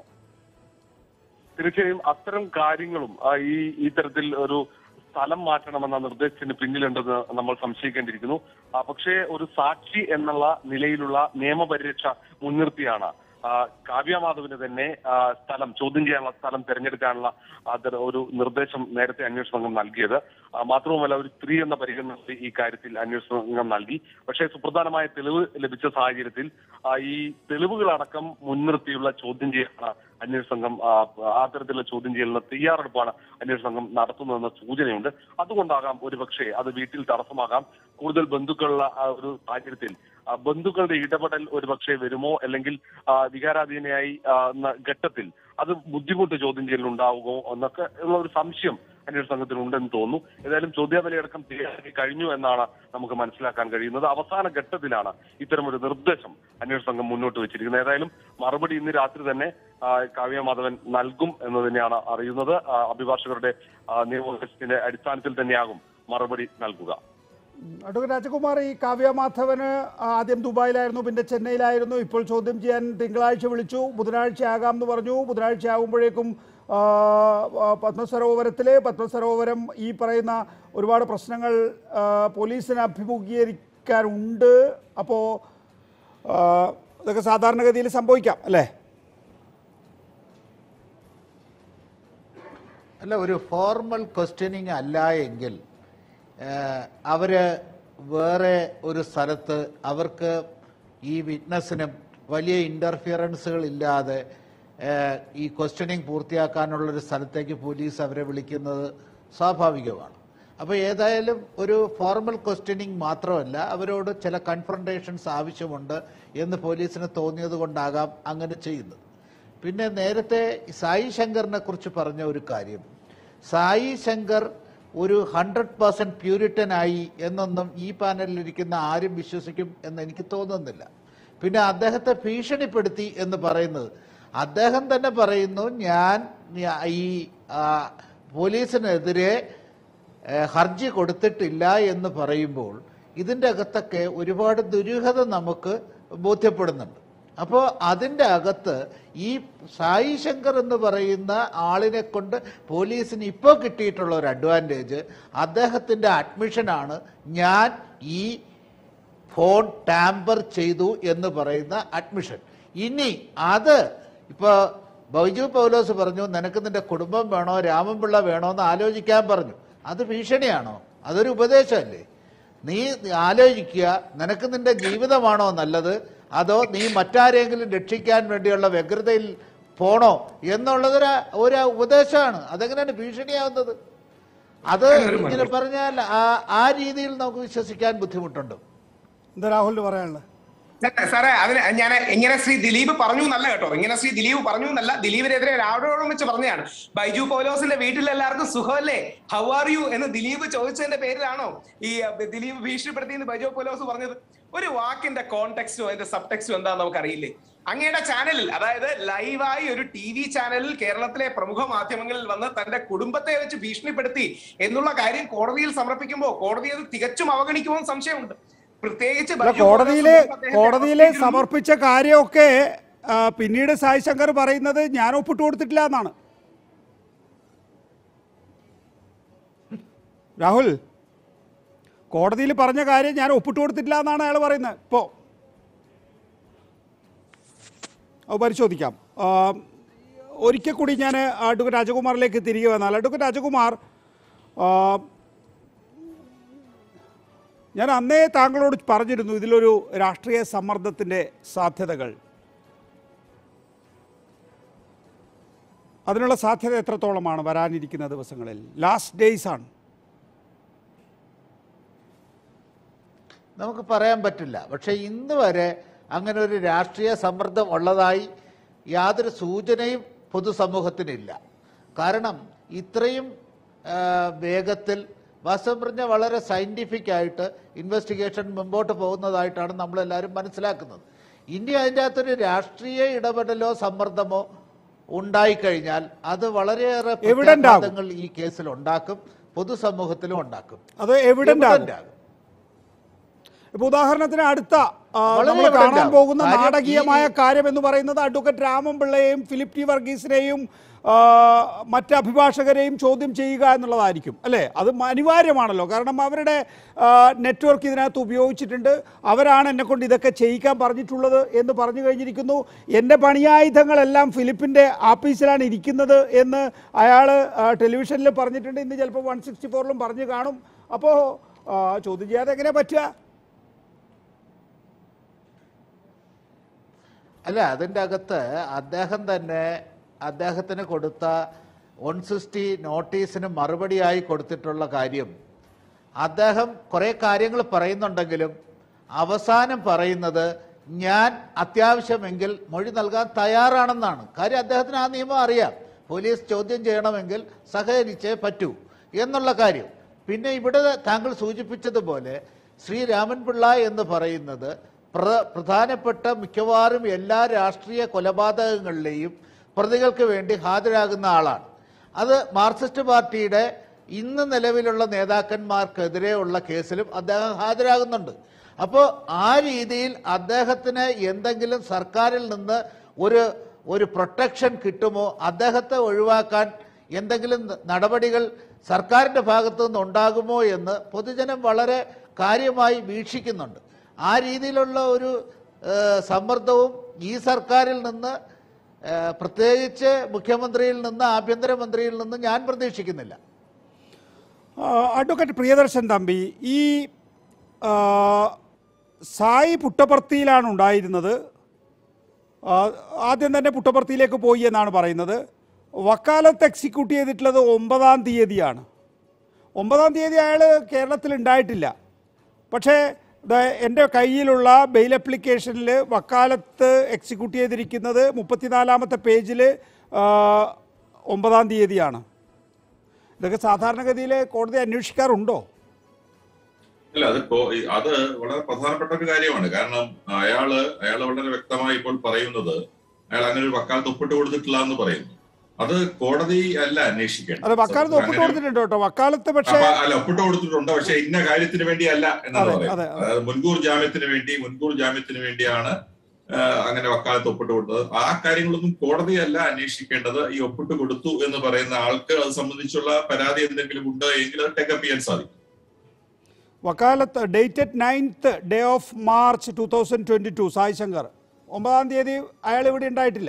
I: തീർച്ചയായും അത്തരം കാര്യങ്ങളും ആ, ഈ ഈ തരത്തിൽ ഒരു സ്ഥലം മാറ്റണമെന്ന നിർദ്ദേശത്തിന് പിന്നിലുണ്ടെന്ന് നമ്മൾ സംശയിക്കേണ്ടിയിരിക്കുന്നു ആ, പക്ഷേ ഒരു സാക്ഷി എന്നുള്ള നിലയിലുള്ള നിയമപരിരക്ഷ മുൻനിർത്തിയാണ് ആ, കാവ്യമാധവന് തന്നെ ആ, സ്ഥലം ചോദ്യം ചെയ്യാനുള്ള സ്ഥലം തിരഞ്ഞെടുക്കാനുള്ള അത് ഒരു നിർദ്ദേശം നേരത്തെ അന്വേഷണ സംഘം നൽകിയത് ആ, മാത്രവുമല്ല ഒരു സ്ത്രീ എന്ന പരിഗണന ഈ കാര്യത്തിൽ അന്വേഷണ സംഘം നൽകി പക്ഷേ സുപ്രധാനമായ തെളിവ് ലഭിച്ച സാഹചര്യത്തിൽ ആ, ഈ തെളിവുകളടക്കം മുൻനിർത്തിയുള്ള ചോദ്യം ചെയ്യലാണ് അന്വേഷണ സംഘം ആ, ആ തരത്തിലുള്ള ചോദ്യം ചെയ്യലിന് തയ്യാറെടുപ്പാണ് അന്വേഷണ സംഘം നടത്തുന്നതെന്ന സൂചനയുണ്ട് അതുകൊണ്ടാകാം ഒരുപക്ഷെ അത് വീട്ടിൽ തടസ്സമാകാം കൂടുതൽ ബന്ധുക്കളുള്ള ആ ഒരു സാഹചര്യത്തിൽ ആ, ബന്ധുക്കളുടെ ഇടപെടൽ ഒരുപക്ഷെ വരുമോ അല്ലെങ്കിൽ ആ, വികാരാധീനയായി ആ, എന്ന ഘട്ടത്തിൽ അത് ബുദ്ധിമുട്ട് ചോദ്യം ചെയ്യലിൽ ഉണ്ടാവുമോ എന്നൊക്കെ ഉള്ള ഒരു സംശയം അന്വേഷണ സംഘത്തിന് ഉണ്ടെന്ന് തോന്നുന്നു ഏതായാലും ചോദ്യാവലിയടക്കം തയ്യാറാക്കി കഴിഞ്ഞു എന്നാണ് നമുക്ക് മനസ്സിലാക്കാൻ കഴിയുന്നത് അവസാന ഘട്ടത്തിലാണ് ഇത്തരമൊരു നിർദ്ദേശം അന്വേഷണ സംഘം മുന്നോട്ട് വെച്ചിരിക്കുന്നത് ഏതായാലും മറുപടി ഇന്ന് രാത്രി തന്നെ ആ, കാവ്യ മാധവൻ നൽകും എന്ന് തന്നെയാണ് അറിയുന്നത് ആ, അഭിഭാഷകരുടെ ആ, നിയമോപദേശത്തിന്റെ അടിസ്ഥാനത്തിൽ തന്നെയാകും മറുപടി നൽകുക
A: അഡ്വക്കേറ്റ് രാജകുമാർ ഈ കാവ്യ മാധവന് ആദ്യം ദുബായിലായിരുന്നു പിന്നെ ചെന്നൈയിലായിരുന്നു ഇപ്പോൾ ചോദ്യം ചെയ്യാൻ തിങ്കളാഴ്ച വിളിച്ചു ബുധനാഴ്ച ആകാം എന്ന് പറഞ്ഞു ബുധനാഴ്ച ആകുമ്പോഴേക്കും ആ, ആ, പത്മസരോവരത്തിൽ പത്മസരോവരം ഈ പറയുന്ന ഒരുപാട് പ്രശ്നങ്ങൾ ആ, പോലീസിന് അഭിമുഖീകരിക്കാറുണ്ട് അപ്പോൾ ഇതൊക്കെ സാധാരണഗതിയിൽ സംഭവിക്കാം അല്ലേ
F: അല്ല ഒരു ഫോർമൽ ക്വസ്റ്റ്യനിങ് അല്ല എങ്കിൽ അവർ വേറെ ഒരു സ്ഥലത്ത് അവർക്ക് ഈ വിറ്റ്നസ്സിനും വലിയ ഇൻ്റർഫിയറൻസുകൾ ഇല്ലാതെ ഏഹ്, ഈ ക്വസ്റ്റ്യനിങ് പൂർത്തിയാക്കാനുള്ളൊരു സ്ഥലത്തേക്ക് പോലീസ് അവരെ വിളിക്കുന്നത് സ്വാഭാവികമാണ് അപ്പോൾ ഏതായാലും ഒരു ഫോർമൽ ക്വസ്റ്റ്യനിങ് മാത്രമല്ല അവരോട് ചില കൺഫ്രണ്ടേഷൻസ് ആവശ്യമുണ്ട് എന്ന് പോലീസിന് തോന്നിയത് കൊണ്ടാകാം അങ്ങനെ ചെയ്യുന്നത് പിന്നെ നേരത്തെ സായി ശങ്കറിനെ കുറിച്ച് പറഞ്ഞ ഒരു കാര്യം സായി ശങ്കർ ഒരു ഹൺഡ്രഡ് പേഴ്സൻറ്റ് പ്യൂരിറ്റനായി എന്നൊന്നും ഈ പാനലിൽ ഇരിക്കുന്ന ആരും വിശ്വസിക്കും എന്ന് എനിക്ക് തോന്നുന്നില്ല പിന്നെ അദ്ദേഹത്തെ ഭീഷണിപ്പെടുത്തി എന്ന് പറയുന്നത് അദ്ദേഹം തന്നെ പറയുന്നു ഞാൻ ഞാ- ഈ ആ, പോലീസിനെതിരെ ഏഹ്, ഹർജി കൊടുത്തിട്ടില്ല എന്ന് പറയുമ്പോൾ ഇതിൻ്റെ അകത്തൊക്കെ ഒരുപാട് ദുരൂഹത നമുക്ക് ബോധ്യപ്പെടുന്നുണ്ട് അപ്പോൾ അതിൻ്റെ അകത്ത് ഈ സായി ശങ്കർ എന്ന് പറയുന്ന ആളിനെ കൊണ്ട് പോലീസിന് ഇപ്പോൾ കിട്ടിയിട്ടുള്ള ഒരു അഡ്വാൻറ്റേജ് അദ്ദേഹത്തിൻ്റെ അഡ്മിഷനാണ് ഞാൻ ഈ ഫോൺ ടാമ്പർ ചെയ്തു എന്ന് പറയുന്ന അഡ്മിഷൻ ഇനി അത് ഇപ്പൊ ബൈജു പൗലോസ് പറഞ്ഞു നിനക്ക് നിന്റെ കുടുംബം വേണോ രാമൻപിള്ള വേണോ എന്ന് ആലോചിക്കാൻ പറഞ്ഞു അത് ഭീഷണിയാണോ അതൊരു ഉപദേശമല്ലേ നീ ആലോചിക്കുക നിനക്ക് നിന്റെ ജീവിതമാണോ നല്ലത് അതോ നീ മറ്റാരെങ്കിലും രക്ഷിക്കാൻ വേണ്ടിയുള്ള വ്യഗ്രതയിൽ പോണോ എന്നുള്ളതൊരു ഒരു ഉപദേശമാണ് അതെങ്ങനെയാണ് ഭീഷണിയാവുന്നത് അത് ഇങ്ങനെ പറഞ്ഞാൽ ആ- ആ രീതിയിൽ നമുക്ക് വിശ്വസിക്കാൻ ബുദ്ധിമുട്ടുണ്ട്
A: എന്താ രാഹുലിന് പറയാനുള്ളത്
C: സാറേ, സാറേ അതിന് ഞാൻ ഇങ്ങനെ ശ്രീ ദിലീപ് പറഞ്ഞു എന്നല്ല കേട്ടോ ഇങ്ങനെ ശ്രീ ദിലീപ് പറഞ്ഞു എന്നല്ല ദിലീപിനെതിരെ രാവിലോടും വെച്ച് പറഞ്ഞതാണ് ബൈജു പൗലോസിന്റെ വീട്ടിൽ എല്ലാവർക്കും സുഖമല്ലേ ഹൗ ആർ യു എന്ന് ദിലീപ് ചോദിച്ചതിന്റെ പേരിലാണോ ഈ അഹ്, ദിലീപ് ഭീഷണിപ്പെടുത്തി എന്ന് ബൈജു പൗലോസ് പറഞ്ഞത് ഒരു വാക്കിന്റെ കോണ്ടെക്സ്റ്റും അതിന്റെ സബ്ടെക്സ്റ്റും എന്താന്ന് നമുക്കറിയില്ലേ അങ്ങയുടെ ചാനലിൽ അതായത് ലൈവായി ഒരു ടി വി ചാനലിൽ കേരളത്തിലെ പ്രമുഖ മാധ്യമങ്ങളിൽ വന്ന് തന്റെ കുടുംബത്തെ വെച്ച് ഭീഷണിപ്പെടുത്തി എന്നുള്ള കാര്യം കോടതിയിൽ സമർപ്പിക്കുമ്പോൾ കോടതി അത് തികച്ചും അവഗണിക്കുമെന്ന് സംശയമുണ്ട് പ്രത്യേകിച്ച്
A: അല്ല,
C: ബൈജു
A: കോടതിയില്
C: പൗലോസ് അദ്ദേഹത്തെ
A: കോടതിയില്
C: അറസ്റ്റ് ചെയ്തിരുന്നു.
A: സമർപ്പിച്ച കാര്യമൊക്കെ ആ, പിന്നീട് സായി ശങ്കർ പറയുന്നത് ഞാൻ ഒപ്പിട്ട് കൊടുത്തിട്ടില്ല എന്നാണ് രാഹുൽ കോടതിയിൽ പറഞ്ഞ കാര്യം ഞാൻ ഒപ്പിട്ട് കൊടുത്തിട്ടില്ല എന്നാണ് അയാൾ പറയുന്നത് ഇപ്പോ അത് പരിശോധിക്കാം ആ, ഒരിക്കൽ കൂടി ഞാൻ അഡ്വക്കേറ്റ് രാജകുമാറിലേക്ക് തിരികെ വന്നാൽ അഡ്വക്കേറ്റ് രാജകുമാർ ആ, ഞാൻ അന്നേ താങ്കളോട് പറഞ്ഞിരുന്നു ഇതിലൊരു രാഷ്ട്രീയ സമ്മർദ്ദത്തിൻ്റെ സാധ്യതകൾ അതിനുള്ള സാധ്യത എത്രത്തോളമാണ് വരാനിരിക്കുന്ന ദിവസങ്ങളിൽ ലാസ്റ്റ് ഡേയ്സ് ആണ്
F: നമുക്ക് പറയാൻ പറ്റില്ല പക്ഷേ ഇന്ന് വരെ അങ്ങനെ ഒരു രാഷ്ട്രീയ സമ്മർദ്ദം ഉള്ളതായി യാതൊരു സൂചനയും പൊതുസമൂഹത്തിനില്ല കാരണം ഇത്രയും ആ, വേഗത്തിൽ വാസ്തവം പറഞ്ഞാൽ വളരെ സയൻറ്റിഫിക് ആയിട്ട് ഇൻവെസ്റ്റിഗേഷൻ മുമ്പോട്ട് പോകുന്നതായിട്ടാണ് നമ്മളെല്ലാവരും മനസ്സിലാക്കുന്നത് ഇനി അതിൻ്റെ അകത്തൊരു രാഷ്ട്രീയ ഇടപെടലോ സമ്മർദ്ദമോ ഉണ്ടായിക്കഴിഞ്ഞാൽ അത് വളരെയേറെ
A: Evident ആകും.
F: പ്രത്യാഘാതങ്ങൾ ഈ കേസിൽ ഉണ്ടാക്കും പൊതുസമൂഹത്തിലും ഉണ്ടാക്കും
A: അത് എവിഡൻ്റ് ആകും
F: Evident ആകും.
A: ഇപ്പൊ ഉദാഹരണത്തിന് അടുത്ത
F: വളരെ
A: നമ്മൾ
F: evident
A: കാണാൻ
F: ആവും.
A: പോകുന്ന
F: കാര്യം ഈ-
A: നാടകീയമായ കാര്യം എന്ന് പറയുന്നത് അഡ്വക്കേറ്റ് രാമൻപിള്ളയെയും ഫിലിപ്പ് ടി വർഗീസിനെയും ആ, മറ്റ് അഭിഭാഷകരെയും ചോദ്യം ചെയ്യുക എന്നുള്ളതായിരിക്കും അല്ലേ അത് അനിവാര്യമാണല്ലോ കാരണം അവരുടെ നെറ്റ്വർക്ക് ഇതിനകത്ത് ഉപയോഗിച്ചിട്ടുണ്ട് അവരാണ് എന്നെ കൊണ്ട് ഇതൊക്കെ ചെയ്യിക്കാൻ പറഞ്ഞിട്ടുള്ളത് എന്ന് പറഞ്ഞു കഴിഞ്ഞിരിക്കുന്നു എൻ്റെ പണിയായുധങ്ങളെല്ലാം ഫിലിപ്പിൻ്റെ ആഫീസിലാണ് ഇരിക്കുന്നത് എന്ന് അയാൾ ടെലിവിഷനിൽ പറഞ്ഞിട്ടുണ്ട് ഇന്ന് ചിലപ്പോൾ വൺ സിക്സ്റ്റി ഫോറിലും പറഞ്ഞു കാണും അപ്പോൾ ചോദ്യം ചെയ്യാതെ എങ്ങനെ പറ്റുക
F: അല്ല അതിൻ്റെ അകത്ത് അദ്ദേഹം തന്നെ അദ്ദേഹത്തിന് കൊടുത്ത വൺ സിക്സ്റ്റി നോട്ടീസിന് മറുപടിയായി കൊടുത്തിട്ടുള്ള കാര്യം അദ്ദേഹം കുറേ കാര്യങ്ങൾ പറയുന്നുണ്ടെങ്കിലും അവസാനം പറയുന്നത് ഞാൻ അത്യാവശ്യമെങ്കിൽ മൊഴി നൽകാൻ തയ്യാറാണെന്നാണ് കാര്യം അദ്ദേഹത്തിന് ആ നിയമം അറിയാം പോലീസ് ചോദ്യം ചെയ്യണമെങ്കിൽ സഹകരിച്ചേ പറ്റൂ എന്നുള്ള കാര്യം പിന്നെ ഇവിടെ താങ്കൾ സൂചിപ്പിച്ചതുപോലെ ശ്രീ രാമൻപിള്ള എന്ന് പറയുന്നത് പ്ര പ്രധാനപ്പെട്ട മിക്കവാറും എല്ലാ രാഷ്ട്രീയ കൊലപാതകങ്ങളിലെയും പ്രതികൾക്ക് വേണ്ടി ഹാജരാകുന്ന ആളാണ് അത് മാർക്സിസ്റ്റ് പാർട്ടിയുടെ ഇന്ന് നിലവിലുള്ള നേതാക്കന്മാർക്കെതിരെയുള്ള കേസിലും അദ്ദേഹം ഹാജരാകുന്നുണ്ട് അപ്പോൾ ആ രീതിയിൽ അദ്ദേഹത്തിന് എന്തെങ്കിലും സർക്കാരിൽ നിന്ന് ഒരു ഒരു പ്രൊട്ടക്ഷൻ കിട്ടുമോ അദ്ദേഹത്തെ ഒഴിവാക്കാൻ എന്തെങ്കിലും നടപടികൾ സർക്കാരിൻ്റെ ഭാഗത്തു നിന്ന് ഉണ്ടാകുമോ എന്ന് പൊതുജനം വളരെ കാര്യമായി വീക്ഷിക്കുന്നുണ്ട് ആ രീതിയിലുള്ള ഒരു ഏഹ്, സമ്മർദ്ദവും ഈ സർക്കാരിൽ നിന്ന് ഏഹ്, പ്രത്യേകിച്ച് മുഖ്യമന്ത്രിയിൽ നിന്ന് ആഭ്യന്തരമന്ത്രിയിൽ നിന്ന് ഞാൻ പ്രതീക്ഷിക്കുന്നില്ല
A: ആ, അഡ്വക്കേറ്റ് പ്രിയദർശൻ തമ്പി ഈ ആ, സായി പുട്ടപർത്തിയിലാണ് ഉണ്ടായിരുന്നത് ആ, ആദ്യം തന്നെ പുട്ടപർത്തിയിലേക്ക് പോയി എന്നാണ് പറയുന്നത് വക്കാലത്ത് എക്സിക്യൂട്ട് ചെയ്തിട്ടുള്ളത് ഒമ്പതാം തീയതിയാണ് ഒമ്പതാം തീയതി അയാൾ കേരളത്തിൽ ഉണ്ടായിട്ടില്ല പക്ഷേ ദാ എൻ്റെ കയ്യിലുള്ള ബെയിൽ അപ്ലിക്കേഷനിൽ വക്കാലത്ത് എക്സിക്യൂട്ട് ചെയ്തിരിക്കുന്നത് മുപ്പത്തിനാലാമത്തെ പേജിൽ ഒമ്പതാം തീയതിയാണ് ഇതൊക്കെ സാധാരണഗതിയിൽ കോടതി അന്വേഷിക്കാറുണ്ടോ
G: അല്ല അത് ഇപ്പോ ഈ- അത് വളരെ പ്രധാനപ്പെട്ട ഒരു കാര്യമാണ് കാരണം അയാള് അയാൾ വളരെ വ്യക്തമായി ഇപ്പോൾ പറയുന്നത് അയാൾ അങ്ങനെ ഒരു വക്കാലത്ത് ഒപ്പിട്ട് കൊടുത്തിട്ടില്ല എന്ന് പറയുന്നു അത് കോടതി അല്ല അന്വേഷിക്കേണ്ടത്
A: അത് വക്കാലത്ത് ഒപ്പിട്ട്
G: അങ്ങനെ-
A: കൊടുത്തിട്ടുണ്ട് കേട്ടോ വക്കാലത്ത് പക്ഷേ
G: അപ്പൊ അല്ല ഒപ്പിട്ട് കൊടുത്തിട്ടുണ്ട് പക്ഷെ ഇന്ന കാര്യത്തിന് വേണ്ടിയല്ല എന്നാണ്
A: അതെ,
G: പറയുന്നത്
A: അതെ, അതെ.
G: അതായത് മുൻകൂർ ജാമ്യത്തിന് വേണ്ടി മുൻകൂർ ജാമ്യത്തിന് വേണ്ടിയാണ് ആ, അങ്ങനെ വക്കാലത്ത് ഒപ്പിട്ട് കൊടുത്തത് ആ കാര്യങ്ങളൊന്നും കോടതിയല്ല അന്വേഷിക്കേണ്ടത് ഈ ഒപ്പിട്ട് കൊടുത്തു എന്ന് പറയുന്ന ആൾക്ക് അത് സംബന്ധിച്ചുള്ള പരാതി എന്തെങ്കിലും ഉണ്ട് എങ്കിൽ അത് ടേക്കപ്പ് ചെയ്യാൻ സാധിക്കും
A: വക്കാലത്ത് dated ninth day of March two thousand twenty two Sai Shankar ഒമ്പതാം തീയതി അയാൾ ഇവിടെ ഉണ്ടായിട്ടില്ല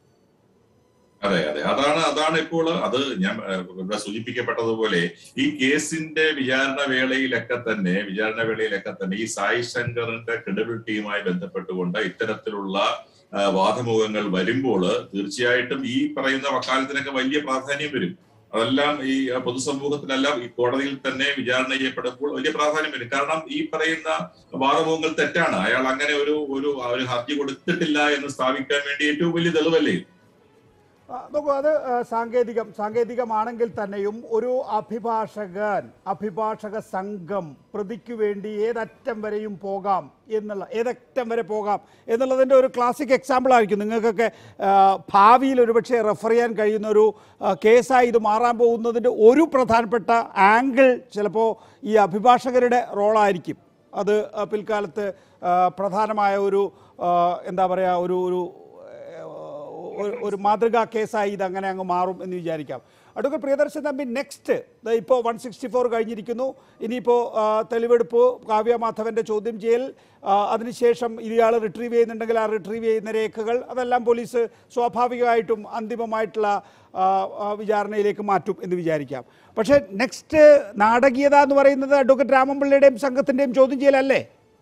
G: അതെ അതെ അതാണ് അതാണ് ഇപ്പോൾ അത് ഞാൻ ഏഹ്, ഇവിടെ സൂചിപ്പിക്കപ്പെട്ടതുപോലെ ഈ കേസിന്റെ വിചാരണ വേളയിലൊക്കെ തന്നെ വിചാരണ വേളയിലൊക്കെ തന്നെ ഈ സായി ശങ്കറിന്റെ ക്രെഡിബിലിറ്റിയുമായി ബന്ധപ്പെട്ടുകൊണ്ട് ഇത്തരത്തിലുള്ള ആ, വാദമുഖങ്ങൾ വരുമ്പോൾ തീർച്ചയായിട്ടും ഈ പറയുന്ന വക്കാലത്തിനൊക്കെ വലിയ പ്രാധാന്യം വരും അതെല്ലാം ഈ ആ, പൊതുസമൂഹത്തിലെല്ലാം ഈ കോടതിയിൽ തന്നെ വിചാരണ ചെയ്യപ്പെടുമ്പോൾ വലിയ പ്രാധാന്യം വരും കാരണം ഈ പറയുന്ന വാദമുഖങ്ങൾ തെറ്റാണ് അയാൾ അങ്ങനെ ഒരു ഒരു ഒരു ഹർജി കൊടുത്തിട്ടില്ല എന്ന് സ്ഥാപിക്കാൻ വേണ്ടി ഏറ്റവും വലിയ തെളിവല്ലേ ഇത്?
A: ആ, നോക്കൂ അത് ആ, സാങ്കേതികം സാങ്കേതികമാണെങ്കിൽ തന്നെയും ഒരു അഭിഭാഷകൻ അഭിഭാഷക സംഘം പ്രതിക്ക് വേണ്ടി ഏതറ്റം വരെയും പോകാം എന്നുള്ള ഏതറ്റം വരെ പോകാം എന്നുള്ളതിൻ്റെ ഒരു ക്ലാസിക് എക്സാമ്പിൾ ആയിരിക്കും നിങ്ങൾക്കൊക്കെ ആ, ഭാവിയിൽ ഒരുപക്ഷെ റെഫർ ചെയ്യാൻ കഴിയുന്ന ഒരു ആ, കേസായി ഇത് മാറാൻ പോകുന്നതിൻ്റെ ഒരു പ്രധാനപ്പെട്ട ആംഗിൾ ചിലപ്പോൾ ഈ അഭിഭാഷകരുടെ റോളായിരിക്കും അത് ആ, പിൽക്കാലത്ത് ആ, പ്രധാനമായ ഒരു ആ, എന്താ പറയുക ഒരു ഒരു ഒരു- ഒരു മാതൃകാ കേസായി ഇത് അങ്ങനെ അങ്ങ് മാറും എന്ന് വിചാരിക്കാം അടുക്ക പ്രിയദർശൻ തമ്പി നെക്സ്റ്റ് ഇപ്പോൾ വൺ സിക്സ്റ്റി ഫോർ കഴിഞ്ഞിരിക്കുന്നു ഇനിയിപ്പോൾ തെളിവെടുപ്പ് കാവ്യ മാധവൻ്റെ ചോദ്യം ചെയ്യൽ ആ, അതിനുശേഷം ഇയാൾ റിട്രീവ് ചെയ്യുന്നുണ്ടെങ്കിൽ ആ റിട്രീവ് ചെയ്യുന്ന രേഖകൾ അതെല്ലാം പോലീസ് സ്വാഭാവികമായിട്ടും അന്തിമമായിട്ടുള്ള ആ, ആ, വിചാരണയിലേക്ക് മാറ്റും എന്ന് വിചാരിക്കാം പക്ഷേ നെക്സ്റ്റ് നാടകീയത എന്ന് പറയുന്നത് അഡ്വക്കേറ്റ് രാമൻപിള്ളയുടെയും സംഘത്തിൻ്റെയും ചോദ്യം ചെയ്യലല്ലേ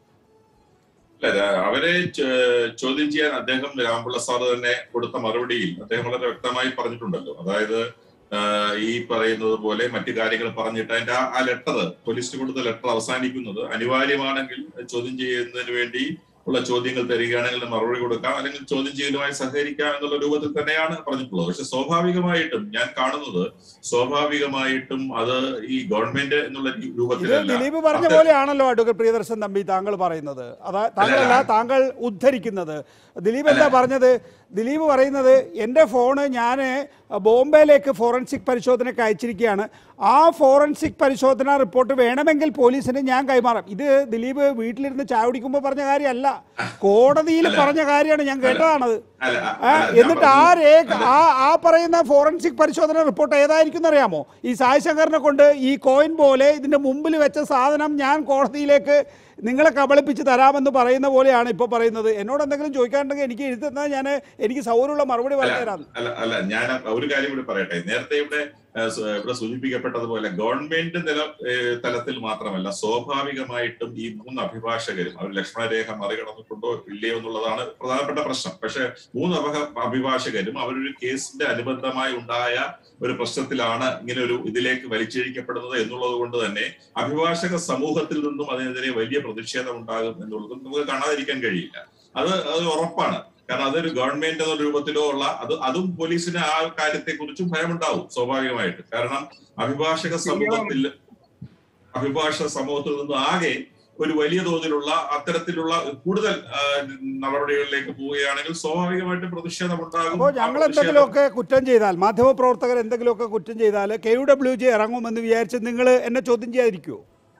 G: അല്ല ര- അവരെ ചോ- ചോദ്യം ചെയ്യാൻ അദ്ദേഹം രാമപിള്ള സാർ തന്നെ കൊടുത്ത മറുപടിയിൽ അദ്ദേഹം വളരെ വ്യക്തമായി പറഞ്ഞിട്ടുണ്ടല്ലോ അതായത് ആ, ഈ പറയുന്നത് പോലെ മറ്റു കാര്യങ്ങൾ പറഞ്ഞിട്ട് അതിന്റെ ആ- ആ ലെറ്റർ പോലീസിന് കൊടുത്ത ലെറ്റർ അവസാനിക്കുന്നത് അനിവാര്യമാണെങ്കിൽ ചോദ്യം ചെയ്യുന്നതിന് വേണ്ടി ഉള്ള ചോദ്യങ്ങൾ തരികയാണെങ്കിൽ മറുപടി കൊടുക്കാം അല്ലെങ്കിൽ ചോദ്യം ചെയ്യലുമായി സഹകരിക്കാം എന്നുള്ള രൂപത്തിൽ തന്നെയാണ് പറഞ്ഞിട്ടുള്ളത് പക്ഷെ സ്വാഭാവികമായിട്ടും ഞാൻ കാണുന്നത് സ്വാഭാവികമായിട്ടും അത് ഈ ഗവൺമെന്റ് എന്നുള്ള രീ-
A: ഇത്
G: രൂപത്തിലല്ല
A: ദിലീപ് പറഞ്ഞ
G: അത്തരം-
A: പോലെയാണല്ലോ അഡ്വക്കേറ്റ് പ്രിയദർശൻ തമ്പി താങ്കൾ പറയുന്നത് അതാ താങ്കളല്ല താങ്കൾ ഉദ്ധരിക്കുന്നത് ദിലീപ് എന്താ പറഞ്ഞത് ദിലീപ് പറയുന്നത് എൻ്റെ ഫോണ് ഞാൻ ബോംബെയിലേക്ക് ഫോറൻസിക് പരിശോധനയ്ക്ക് അയച്ചിരിക്കുകയാണ് ആ ഫോറൻസിക് പരിശോധന റിപ്പോർട്ട് വേണമെങ്കിൽ പോലീസിന് ഞാൻ കൈമാറാം ഇത് ദിലീപ് വീട്ടിലിരുന്ന് ചായ കുടിക്കുമ്പോൾ പറഞ്ഞ കാര്യമല്ല കോടതിയിൽ പറഞ്ഞ കാര്യമാണ് ഞാൻ കേട്ടതാണത്
G: അല്ല,
A: ആ,
G: അല്ല, ഞാൻ
A: എന്നിട്ട് ആ
G: പറഞ്ഞത്
A: രേഖ
G: അല്ല.
A: ആ ആ പറയുന്ന ഫോറൻസിക് പരിശോധന റിപ്പോർട്ട് ഏതായിരിക്കും അറിയാമോ ഈ സായ് ശങ്കറിനെ കൊണ്ട് ഈ കോയിൻ പോലെ ഇതിന്റെ മുമ്പിൽ വെച്ച സാധനം ഞാൻ കോടതിയിലേക്ക് നിങ്ങളെ കബളിപ്പിച്ച് തരാമെന്ന് പറയുന്ന പോലെയാണ് ഇപ്പോൾ പറയുന്നത് എന്നോട് എന്തെങ്കിലും ചോദിക്കാനുണ്ടെങ്കിൽ എനിക്ക് എഴുതി തന്നാൽ ഞാൻ എനിക്ക് സൗകര്യമുള്ള മറുപടി പറഞ്ഞു തരാം
G: അല്ല അല്ല ഞാൻ ഒരു കാര്യം കൂടി പറയട്ടെ നേരത്തെ ഇവിടെ ഏഹ്, സ- ഇവിടെ സൂചിപ്പിക്കപ്പെട്ടതുപോലെ ഗവൺമെന്റ് നില ഏഹ്, തലത്തിൽ മാത്രമല്ല സ്വാഭാവികമായിട്ടും ഈ മൂന്ന് അഭിഭാഷകരും അവർ ലക്ഷ്മണരേഖ മറികടന്നിട്ടുണ്ടോ ഇല്ലയോ എന്നുള്ളതാണ് പ്രധാനപ്പെട്ട പ്രശ്നം പക്ഷെ മൂന്ന് അഭ അഭിഭാഷകരും അവരൊരു കേസിന്റെ അനുബന്ധമായി ഉണ്ടായ ഒരു പ്രശ്നത്തിലാണ് ഇങ്ങനെ ഒരു ഇതിലേക്ക് വലിച്ചിഴിക്കപ്പെടുന്നത് എന്നുള്ളത് കൊണ്ട് തന്നെ അഭിഭാഷക സമൂഹത്തിൽ നിന്നും അതിനെതിരെ വലിയ പ്രതിഷേധം ഉണ്ടാകും എന്നുള്ളതും നമുക്ക് കാണാതിരിക്കാൻ കഴിയില്ല അത് അത് ഉറപ്പാണ് കാരണം അതൊരു ഗവൺമെന്റ് എന്ന രൂപത്തിലോ ഉള്ള അത് അതും പോലീസിന് ആ കാര്യത്തെ കുറിച്ചും ഭയമുണ്ടാവും സ്വാഭാവികമായിട്ട് കാരണം അഭിഭാഷക സമൂഹത്തിൽ അഭിഭാഷക സമൂഹത്തിൽ നിന്നും ആകെ ഒരു വലിയ തോതിലുള്ള അത്തരത്തിലുള്ള കൂടുതൽ ആ, നടപടികളിലേക്ക് പോവുകയാണെങ്കിൽ സ്വാഭാവികമായിട്ടും പ്രതിഷേധം ഉണ്ടാകും
A: അപ്പോൾ
G: ആ
A: ഞങ്ങൾ
G: പ്രതിഷേധം-
A: എന്തെങ്കിലുമൊക്കെ കുറ്റം ചെയ്താൽ മാധ്യമപ്രവർത്തകർ എന്തെങ്കിലുമൊക്കെ കുറ്റം ചെയ്താൽ കെ യു ഡബ്ല്യു ജെ ഇറങ്ങുമെന്ന് വിചാരിച്ച് നിങ്ങൾ എന്നെ ചോദ്യം ചെയ്യാതിരിക്കുമോ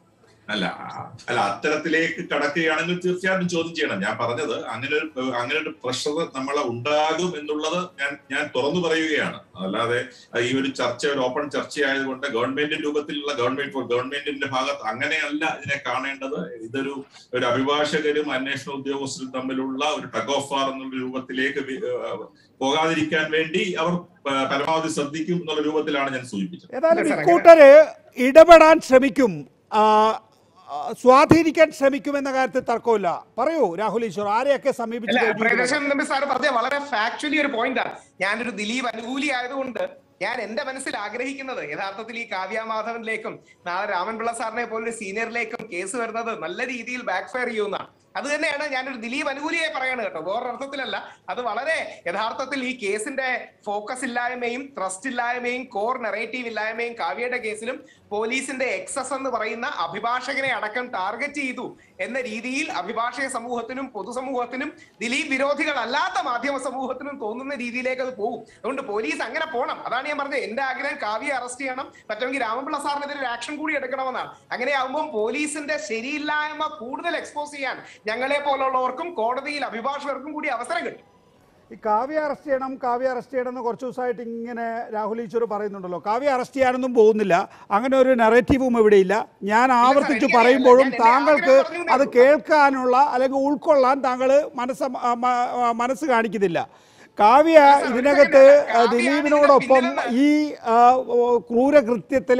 G: അല്ല ആ- അല്ല അത്തരത്തിലേക്ക് കടക്കുകയാണെങ്കിൽ തീർച്ചയായിട്ടും ചോദ്യം ചെയ്യണം ഞാൻ പറഞ്ഞത് അങ്ങനെ ഒരു അങ്ങനെ ഒരു പ്രഷർ നമ്മളെ ഉണ്ടാകും എന്നുള്ളത് ഞാൻ ഞാൻ തുറന്നു പറയുകയാണ് അല്ലാതെ ഈ ഒരു ചർച്ച ഒരു ഓപ്പൺ ചർച്ചയായതുകൊണ്ട് ഗവൺമെന്റ് രൂപത്തിലുള്ള ഗവൺമെന്റ് ഗവൺമെന്റിന്റെ ഭാഗത്ത് അങ്ങനെയല്ല ഇതിനെ കാണേണ്ടത് ഇതൊരു ഒരു അഭിഭാഷകരും അന്വേഷണ ഉദ്യോഗസ്ഥരും തമ്മിലുള്ള ഒരു ടഗ് ഓഫ് വാർ എന്നുള്ള രൂപത്തിലേക്ക് വി- ഏഹ് പോകാതിരിക്കാൻ വേണ്ടി അവർ പ- പരമാവധി ശ്രദ്ധിക്കും എന്നുള്ള രൂപത്തിലാണ് ഞാൻ സൂചിപ്പിച്ചത്
A: ഏതായാലും
C: ഇല്ല, സാർ,
A: ഇക്കൂട്ടര് ഇടപെടാൻ ശ്രമിക്കും ആ, ആ, സ്വാധീനിക്കാൻ ശ്രമിക്കുമെന്ന കാര്യത്തിൽ തർക്കമില്ല പറയൂ രാഹുൽ ഈശ്വർ ആരെയൊക്കെ സമീപിച്ചു
C: അല്ല
A: കഴിഞ്ഞു
C: പ്രിയദർശൻ തമ്പി സാർ പറഞ്ഞ വളരെ ഫാക്ച്വലി ഒരു പോയിന്റാണ് ഞാനൊരു ദിലീപ് അനുകൂലി ആയതുകൊണ്ട് ഞാൻ എന്റെ മനസ്സിൽ ആഗ്രഹിക്കുന്നത് യഥാർത്ഥത്തിൽ ഈ കാവ്യ മാധവനിലേക്കും നാളെ രാമൻപിള്ള സാറിനെ പോലൊരു സീനിയറിലേക്കും കേസ് വരുന്നത് നല്ല രീതിയിൽ ബാക്ക് ഫയർ ചെയ്യുന്നതാണ് അത് തന്നെയാണ് ഞാനൊരു ദിലീപ് അനുകൂലിയായി പറയണത് കേട്ടോ വേറൊരർത്ഥത്തിലല്ല അത് വളരെ യഥാർത്ഥത്തിൽ ഈ കേസിന്റെ ഫോക്കസ് ഇല്ലായ്മയും ട്രസ്റ്റ് ഇല്ലായ്മയും കോർ നെറേറ്റീവ് ഇല്ലായ്മയും കാവ്യയുടെ കേസിലും പോലീസിന്റെ എക്സസ് എന്ന് പറയുന്ന അഭിഭാഷകനെ അടക്കം ടാർഗറ്റ് ചെയ്തു എന്ന രീതിയിൽ അഭിഭാഷക സമൂഹത്തിനും പൊതുസമൂഹത്തിനും ദിലീപ് വിരോധികളല്ലാത്ത മാധ്യമ സമൂഹത്തിനും തോന്നുന്ന രീതിയിലേക്ക് അത് പോകും അതുകൊണ്ട് പോലീസ് അങ്ങനെ പോകണം അതാണ് ഞാൻ പറഞ്ഞത് എന്റെ ആഗ്രഹം കാവ്യ അറസ്റ്റ് ചെയ്യണം പറ്റുമെങ്കിൽ രാമപിള്ള സാറിനെതിരെ ഒരു ആക്ഷൻ കൂടി എടുക്കണമെന്നാണ് അങ്ങനെയാകുമ്പോൾ പോലീസിന്റെ ശരിയില്ലായ്മ കൂടുതൽ എക്സ്പോസ് ചെയ്യാൻ ഞങ്ങളെ പോലുള്ളവർക്കും കോടതിയിൽ അഭിഭാഷകർക്കും കൂടി അവസരം കിട്ടും
A: ഈ കാവ്യ അറസ്റ്റ് ചെയ്യണം കാവ്യ അറസ്റ്റ് ചെയ്യണം എന്ന് കുറച്ച് ദിവസമായിട്ട് ഇങ്ങനെ രാഹുൽ ഈശ്വർ പറയുന്നുണ്ടല്ലോ കാവ്യ അറസ്റ്റ് ചെയ്യാനൊന്നും പോകുന്നില്ല അങ്ങനെ ഒരു നെറേറ്റീവും ഇവിടെയില്ല ഞാൻ ആവർത്തിച്ച്
C: എനിക്കറിയാം.
A: പറയുമ്പോഴും
C: ഞാൻ എൻ്റെ
A: താങ്കൾക്ക്
C: ആഗ്രഹം പറഞ്ഞതേ
A: അത്
C: ഉള്ളൂ.
A: കേൾക്കാനുള്ള അല്ലെങ്കിൽ ഉൾക്കൊള്ളാൻ താങ്കൾ മനസ്സ് മ- മ- മനസ്സ് കാണിക്കുന്നില്ല കാവ്യ
C: സാർ, ഒരു
A: ഇതിനകത്ത്
C: second. കാവ്യ ആണ്
A: ദിലീപിനോടൊപ്പം
C: ഇതിന്റെ
A: ഈ ആ, ഓ, ക്രൂരകൃത്യത്തിൽ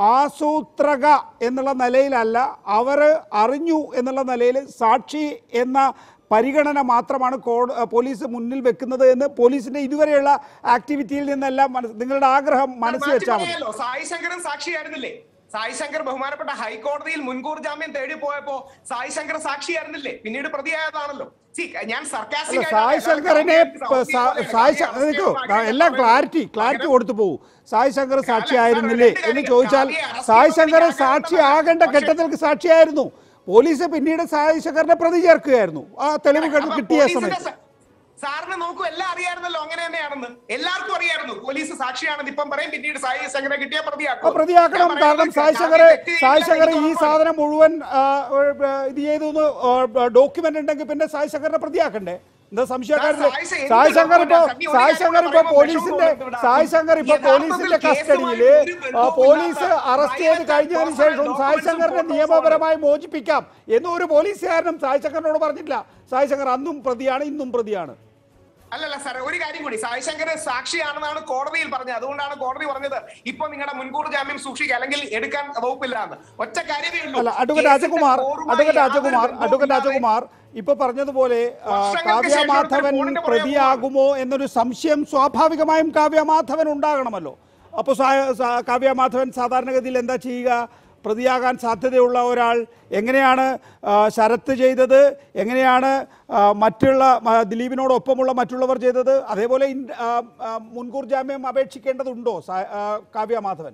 A: ആസൂത്രക എന്നുള്ള നിലയിലല്ല അവർ അറിഞ്ഞു എന്നുള്ള നിലയിൽ സാക്ഷി എന്ന പരിഗണന മാത്രമാണ് കോട പോലീസ് മുന്നിൽ വെക്കുന്നത് എന്ന് പോലീസിന്റെ ഇതുവരെയുള്ള ആക്ടിവിറ്റിയിൽ നിന്നെല്ലാം മനസ്സ് നിങ്ങളുടെ ആഗ്രഹം മനസ്സിൽ
C: മാറ്റി
A: വെച്ചാൽ മതി
C: പറയാലോ സായി ശങ്കരൻ സാക്ഷിയായിരുന്നില്ലേ സായി ശങ്കർ ബഹുമാനപ്പെട്ട ഹൈക്കോടതിയിൽ മുൻകൂർ ജാമ്യം തേടി പോയപ്പോ സായി ശങ്കർ സാക്ഷിയായിരുന്നില്ലേ പിന്നീട് പ്രതിയായതാണല്ലോ See, ഞാൻ
A: അല്ല
C: സർക്കാസ്റ്റിക്
A: സായ് ശങ്കറിനെ പ- സാ- സായ് ശ- നിൽക്കൂ, എല്ലാം ക്ലാരിറ്റി ക്ലാരിറ്റി കൊടുത്തു പോകും സായ് ശങ്കർ സാക്ഷിയായിരുന്നില്ലേ എന്ന് ചോദിച്ചാൽ സായ് ശങ്കർ സാക്ഷിയാകേണ്ട ഘട്ടത്തിൽ സാക്ഷിയായിരുന്നു പോലീസ് പിന്നീട് സായ് ശങ്കറിനെ പ്രതി ചേർക്കുകയായിരുന്നു ആ തെളിവ് കണ്ട് കിട്ടിയ സമയത്ത്
C: സാറിന് നോക്കൂ എല്ലാം അറിയായിരുന്നല്ലോ അങ്ങനെ തന്നെയാണെന്ന് എല്ലാവർക്കും അറിയായിരുന്നു പോലീസ് സാക്ഷിയാണെന്ന് ഇപ്പം പറയും പിന്നീട് സായി ശങ്കരെ കിട്ടിയ
A: ആ
C: പ്രതിയാക്കും
A: പ്രതിയാക്കണം
C: ഞാൻ
A: കാരണം
C: പറയുന്നത്
A: സായ്
C: കാവ്യ
A: ശങ്കർ
C: തെറ്റ് ചെയ്തില്ല
A: സായ് ശങ്കർ
C: എന്ന്
A: ഈ
C: ഉറപ്പാണ്.
A: സാധനം മുഴുവൻ ആ, ആ, ഇത് ചെയ്തു ഡോക്യുമെന്റ് ഉണ്ടെങ്കിൽ പിന്നെ സായ് ശങ്കറിനെ പ്രതിയാക്കണ്ടേ എന്താ സംശയക്കാരില്ലേ
C: സായ് ശങ്കർ
A: സായ്
C: എന്ത്
A: ശങ്കർ ഇപ്പൊ
C: document?
A: സായ്
C: ഒരു
A: ശങ്കർ
C: കാര്യം
A: ഇപ്പൊ
C: പറയുമ്പോൾ
A: പോലീസിന്റെ
C: വിഷമം തോന്നുന്നു
A: സായ് ശങ്കർ ഇപ്പൊ
C: യഥാർത്ഥത്തിൽ
A: പോലീസിന്റെ
C: കേസുമായി
A: കസ്റ്റഡിയില്
C: ഒരു
A: ആ,
C: ബന്ധവുമില്ലാത്ത
A: പോലീസ് അറസ്റ്റ് ചെയ്ത്
C: private
A: കഴിഞ്ഞതിന്
C: personal
A: ശേഷം സായ്
C: documents
A: ശങ്കറിനെ
C: photos
A: നിയമപരമായി മോചിപ്പിക്കാം എന്ന് ഒരു പോലീസുകാരനും സായ് ശങ്കറിനോട് പറഞ്ഞിട്ടില്ല സായ് ശങ്കർ അന്നും പ്രതിയാണ് ഇന്നും പ്രതിയാണ്
C: അല്ലല്ല സാർ ഒരു കാര്യം കൂടി സായി ശങ്കർ സാക്ഷിയാണെന്നാണ് കോടതിയിൽ പറഞ്ഞത് അതുകൊണ്ടാണ് കോടതി പറഞ്ഞത് ഇപ്പൊ നിങ്ങളുടെ മുൻകൂർ ജാമ്യം സൂക്ഷിക്കുക അല്ലെങ്കിൽ എടുക്കാൻ വകുപ്പില്ല എന്ന് ഒറ്റ കാര്യമേ ഉള്ളൂ
A: അല്ല അഡ്വക്കേറ്റ്
C: കേസിന്റെ
A: രാജകുമാർ
C: കോറുമായി
A: അഡ്വക്കേറ്റ്
C: യാതൊരു
A: രാജകുമാർ
C: ബന്ധവും
A: അഡ്വക്കേറ്റ്
C: ഇല്ലാതെ
A: രാജകുമാർ ഇപ്പൊ പറഞ്ഞതുപോലെ ആ,
C: വർഷങ്ങൾക്ക്
A: കാവ്യ
C: ശേഷം
A: മാധവൻ
C: എടുത്തൊരു ഫോണിന്റെ പുറകെ
A: പ്രതിയാകുമോ എന്നൊരു സംശയം സ്വാഭാവികമായും കാവ്യ മാധവൻ ഉണ്ടാകണമല്ലോ അപ്പോൾ കാവ്യ മാധവൻ സാധാരണഗതിയിൽ എന്താ ചെയ്യുക പ്രതിയാകാൻ സാധ്യതയുള്ള ഒരാൾ എങ്ങനെയാണ് ആ, ശരത്ത് ചെയ്തത് എങ്ങനെയാണ് ആ, മറ്റുള്ള ആ, ദിലീപിനോടൊപ്പമുള്ള മറ്റുള്ളവർ ചെയ്തത് അതേപോലെ ഇൻ- ആ, ആ, മുൻകൂർ ജാമ്യം അപേക്ഷിക്കേണ്ടതുണ്ടോ സാ- ആ, കാവ്യ മാധവൻ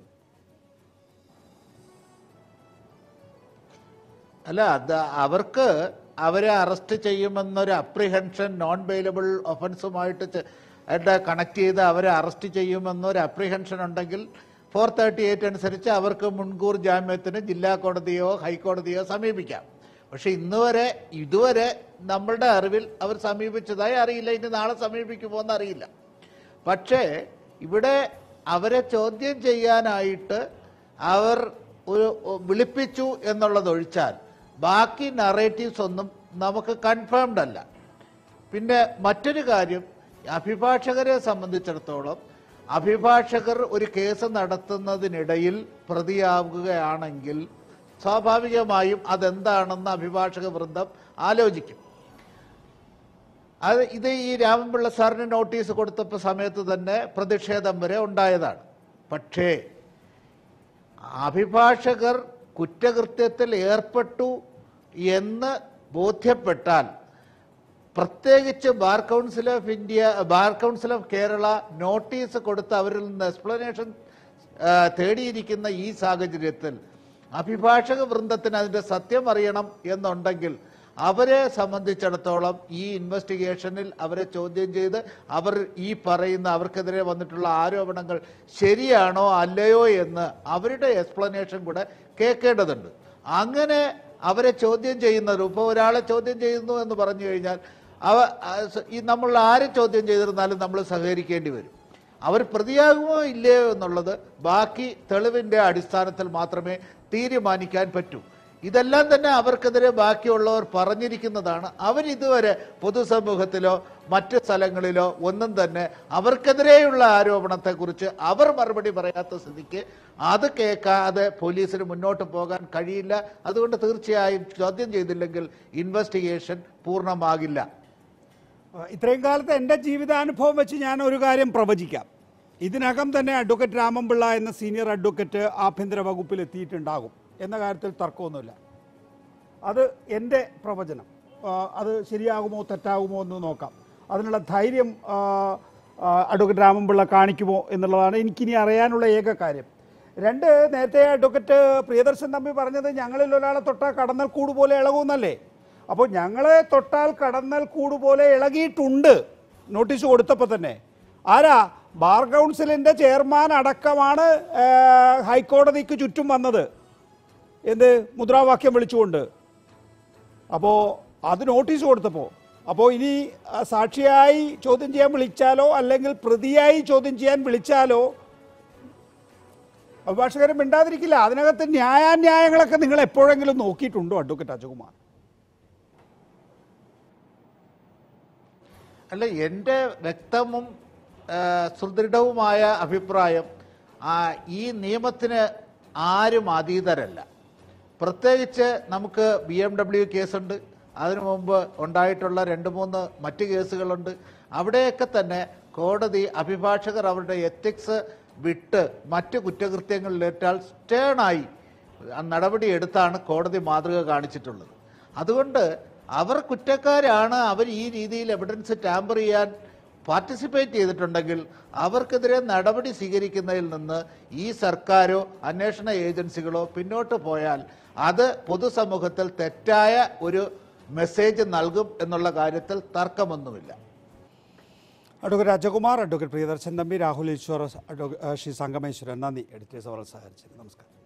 F: അല്ല അത് അവർക്ക് അവരെ അറസ്റ്റ് ചെയ്യുമെന്നൊരു അപ്രിഹെൻഷൻ നോൺ ബെയിലബിൾ ഒഫൻസുമായിട്ട് ചെ- ആയിട്ട് കണക്ട് ചെയ്ത് അവരെ അറസ്റ്റ് ചെയ്യുമെന്നൊരു അപ്രിഹെൻഷൻ ഉണ്ടെങ്കിൽ ഫോർ തേർട്ടി എയ്റ്റ് അനുസരിച്ച് അവർക്ക് മുൻകൂർ ജാമ്യത്തിന് ജില്ലാ കോടതിയോ ഹൈക്കോടതിയോ സമീപിക്കാം പക്ഷെ ഇന്ന് വരെ ഇതുവരെ നമ്മളുടെ അറിവിൽ അവർ സമീപിച്ചതായി അറിയില്ല ഇനി നാളെ സമീപിക്കുമോ എന്ന് അറിയില്ല പക്ഷേ ഇവിടെ അവരെ ചോദ്യം ചെയ്യാനായിട്ട് അവർ ഒരു വിളിപ്പിച്ചു എന്നുള്ളതൊഴിച്ചാൽ ബാക്കി നറേറ്റീവ്സ് ഒന്നും നമുക്ക് കൺഫേംഡ് അല്ല പിന്നെ മറ്റൊരു കാര്യം അഭിഭാഷകരെ സംബന്ധിച്ചിടത്തോളം അഭിഭാഷകർ ഒരു കേസ് നടത്തുന്നതിനിടയിൽ പ്രതിയാവുകയാണെങ്കിൽ സ്വാഭാവികമായും അതെന്താണെന്ന് അഭിഭാഷക വൃന്ദം ആലോചിക്കും അത് ഇത് ഈ രാമൻപിള്ള സാറിന് നോട്ടീസ് കൊടുത്തപ്പോൾ സമയത്ത് തന്നെ പ്രതിഷേധം വരെ ഉണ്ടായതാണ് പക്ഷേ അഭിഭാഷകർ കുറ്റകൃത്യത്തിൽ ഏർപ്പെട്ടു എന്ന് ബോധ്യപ്പെട്ടാൽ പ്രത്യേകിച്ച് bar council of India bar council of Kerala notice കൊടുത്ത് അവരിൽ നിന്ന് എക്സ്പ്ലനേഷൻ തേടിയിരിക്കുന്ന ഈ സാഹചര്യത്തിൽ അഭിഭാഷക വൃന്ദത്തിന് അതിൻ്റെ സത്യം അറിയണം എന്നുണ്ടെങ്കിൽ അവരെ സംബന്ധിച്ചിടത്തോളം ഈ ഇൻവെസ്റ്റിഗേഷനിൽ അവരെ ചോദ്യം ചെയ്ത് അവർ ഈ പറയുന്ന അവർക്കെതിരെ വന്നിട്ടുള്ള ആരോപണങ്ങൾ ശരിയാണോ അല്ലയോ എന്ന് അവരുടെ എക്സ്പ്ലനേഷൻ കൂടെ കേൾക്കേണ്ടതുണ്ട് അങ്ങനെ അവരെ ചോദ്യം ചെയ്യുന്നത് ഇപ്പോൾ ഒരാളെ ചോദ്യം ചെയ്യുന്നു എന്ന് പറഞ്ഞു കഴിഞ്ഞാൽ അവ ആ, സ- ഈ നമ്മൾ ആരെ ചോദ്യം ചെയ്തിരുന്നാലും നമ്മൾ സഹകരിക്കേണ്ടി വരും അവർ പ്രതിയാകുമോ ഇല്ലയോ എന്നുള്ളത് ബാക്കി തെളിവിൻ്റെ അടിസ്ഥാനത്തിൽ മാത്രമേ തീരുമാനിക്കാൻ പറ്റൂ ഇതെല്ലാം തന്നെ അവർക്കെതിരെ ബാക്കിയുള്ളവർ പറഞ്ഞിരിക്കുന്നതാണ് അവരിതുവരെ പൊതുസമൂഹത്തിലോ മറ്റ് സ്ഥലങ്ങളിലോ ഒന്നും തന്നെ അവർക്കെതിരെയുള്ള ആരോപണത്തെക്കുറിച്ച് അവർ മറുപടി പറയാത്ത സ്ഥിതിക്ക് അത് കേൾക്കാതെ പോലീസിന് മുന്നോട്ട് പോകാൻ കഴിയില്ല അതുകൊണ്ട് തീർച്ചയായും ചോദ്യം ചെയ്തില്ലെങ്കിൽ ഇൻവെസ്റ്റിഗേഷൻ പൂർണ്ണമാകില്ല
A: ആ, ഇത്രയും കാലത്തെ എൻ്റെ ജീവിതാനുഭവം വെച്ച് ഞാൻ ഒരു കാര്യം പ്രവചിക്കാം ഇതിനകം തന്നെ അഡ്വക്കേറ്റ് രാമൻപിള്ള എന്ന സീനിയർ അഡ്വക്കേറ്റ് ആഭ്യന്തര വകുപ്പിൽ എത്തിയിട്ടുണ്ടാകും എന്ന കാര്യത്തിൽ തർക്കമൊന്നുമില്ല അത് എൻ്റെ പ്രവചനം ആ, അത് ശരിയാകുമോ തെറ്റാകുമോ എന്ന് നോക്കാം അതിനുള്ള ധൈര്യം ആ, ആ, അഡ്വക്കേറ്റ് രാമൻപിള്ള കാണിക്കുമോ എന്നുള്ളതാണ് എനിക്കിനി അറിയാനുള്ള ഏക കാര്യം രണ്ട് നേരത്തെ അഡ്വക്കേറ്റ് പ്രിയദർശൻ തമ്പി പറഞ്ഞത് ഞങ്ങളിൽ ഒരാളെ തൊട്ടാൽ കടന്നൽ കൂട് പോലെ ഇളകുമെന്നല്ലേ അപ്പോൾ ഞങ്ങളെ തൊട്ടാൽ കടന്നൽ കൂട് പോലെ ഇളകിയിട്ടുണ്ട് നോട്ടീസ് കൊടുത്തപ്പോൾ തന്നെ ആരാ ബാർ കൗൺസിലിൻ്റെ ചെയർമാൻ അടക്കമാണ് ആ, ഹൈക്കോടതിക്ക് ചുറ്റും വന്നത് എന്ത് മുദ്രാവാക്യം വിളിച്ചുകൊണ്ട് അപ്പോൾ അത് നോട്ടീസ് കൊടുത്തപ്പോൾ അപ്പോൾ ഇനി ആ, സാക്ഷിയായി ചോദ്യം ചെയ്യാൻ വിളിച്ചാലോ അല്ലെങ്കിൽ പ്രതിയായി ചോദ്യം ചെയ്യാൻ വിളിച്ചാലോ അഭിഭാഷകരും മിണ്ടാതിരിക്കില്ല അതിനകത്ത് ന്യായാന്യായങ്ങളൊക്കെ നിങ്ങൾ എപ്പോഴെങ്കിലും നോക്കിയിട്ടുണ്ടോ അഡ്വക്കേറ്റ് അജകുമാർ
F: അല്ല എൻ്റെ വ്യക്തവും ആ, സുദൃഢവുമായ അഭിപ്രായം ആ, ഈ നിയമത്തിന് ആരും അതീതരല്ല പ്രത്യേകിച്ച് നമുക്ക് ബി എം ഡബ്ല്യു കേസുണ്ട് അതിനു മുമ്പ് ഉണ്ടായിട്ടുള്ള രണ്ട് മൂന്ന് മറ്റ് കേസുകളുണ്ട് അവിടെയൊക്കെ തന്നെ കോടതി അഭിഭാഷകർ അവരുടെ എത്തിക്സ് വിട്ട് മറ്റ് കുറ്റകൃത്യങ്ങളിലേറ്റാൽ സ്റ്റേണായി നടപടി എടുത്താണ് കോടതി മാതൃക കാണിച്ചിട്ടുള്ളത് അതുകൊണ്ട് അവർ കുറ്റക്കാരാണ് അവർ ഈ രീതിയിൽ എവിഡൻസ് ടാമ്പർ ചെയ്യാൻ പാർട്ടിസിപ്പേറ്റ് ചെയ്തിട്ടുണ്ടെങ്കിൽ അവർക്കെതിരെ നടപടി സ്വീകരിക്കുന്നതിൽ നിന്ന് ഈ സർക്കാരോ അന്വേഷണ ഏജൻസികളോ പിന്നോട്ട് പോയാൽ അത് പൊതുസമൂഹത്തിൽ തെറ്റായ ഒരു മെസ്സേജ് നൽകും എന്നുള്ള കാര്യത്തിൽ തർക്കമൊന്നുമില്ല
A: advocate Rajakumar advocate Priyadarshan Thampi Rahul Easwar adv Shri Sangameswaran നന്ദി എഡിറ്റേഴ്സ് അവർ സഹകരിച്ചത് നമസ്കാരം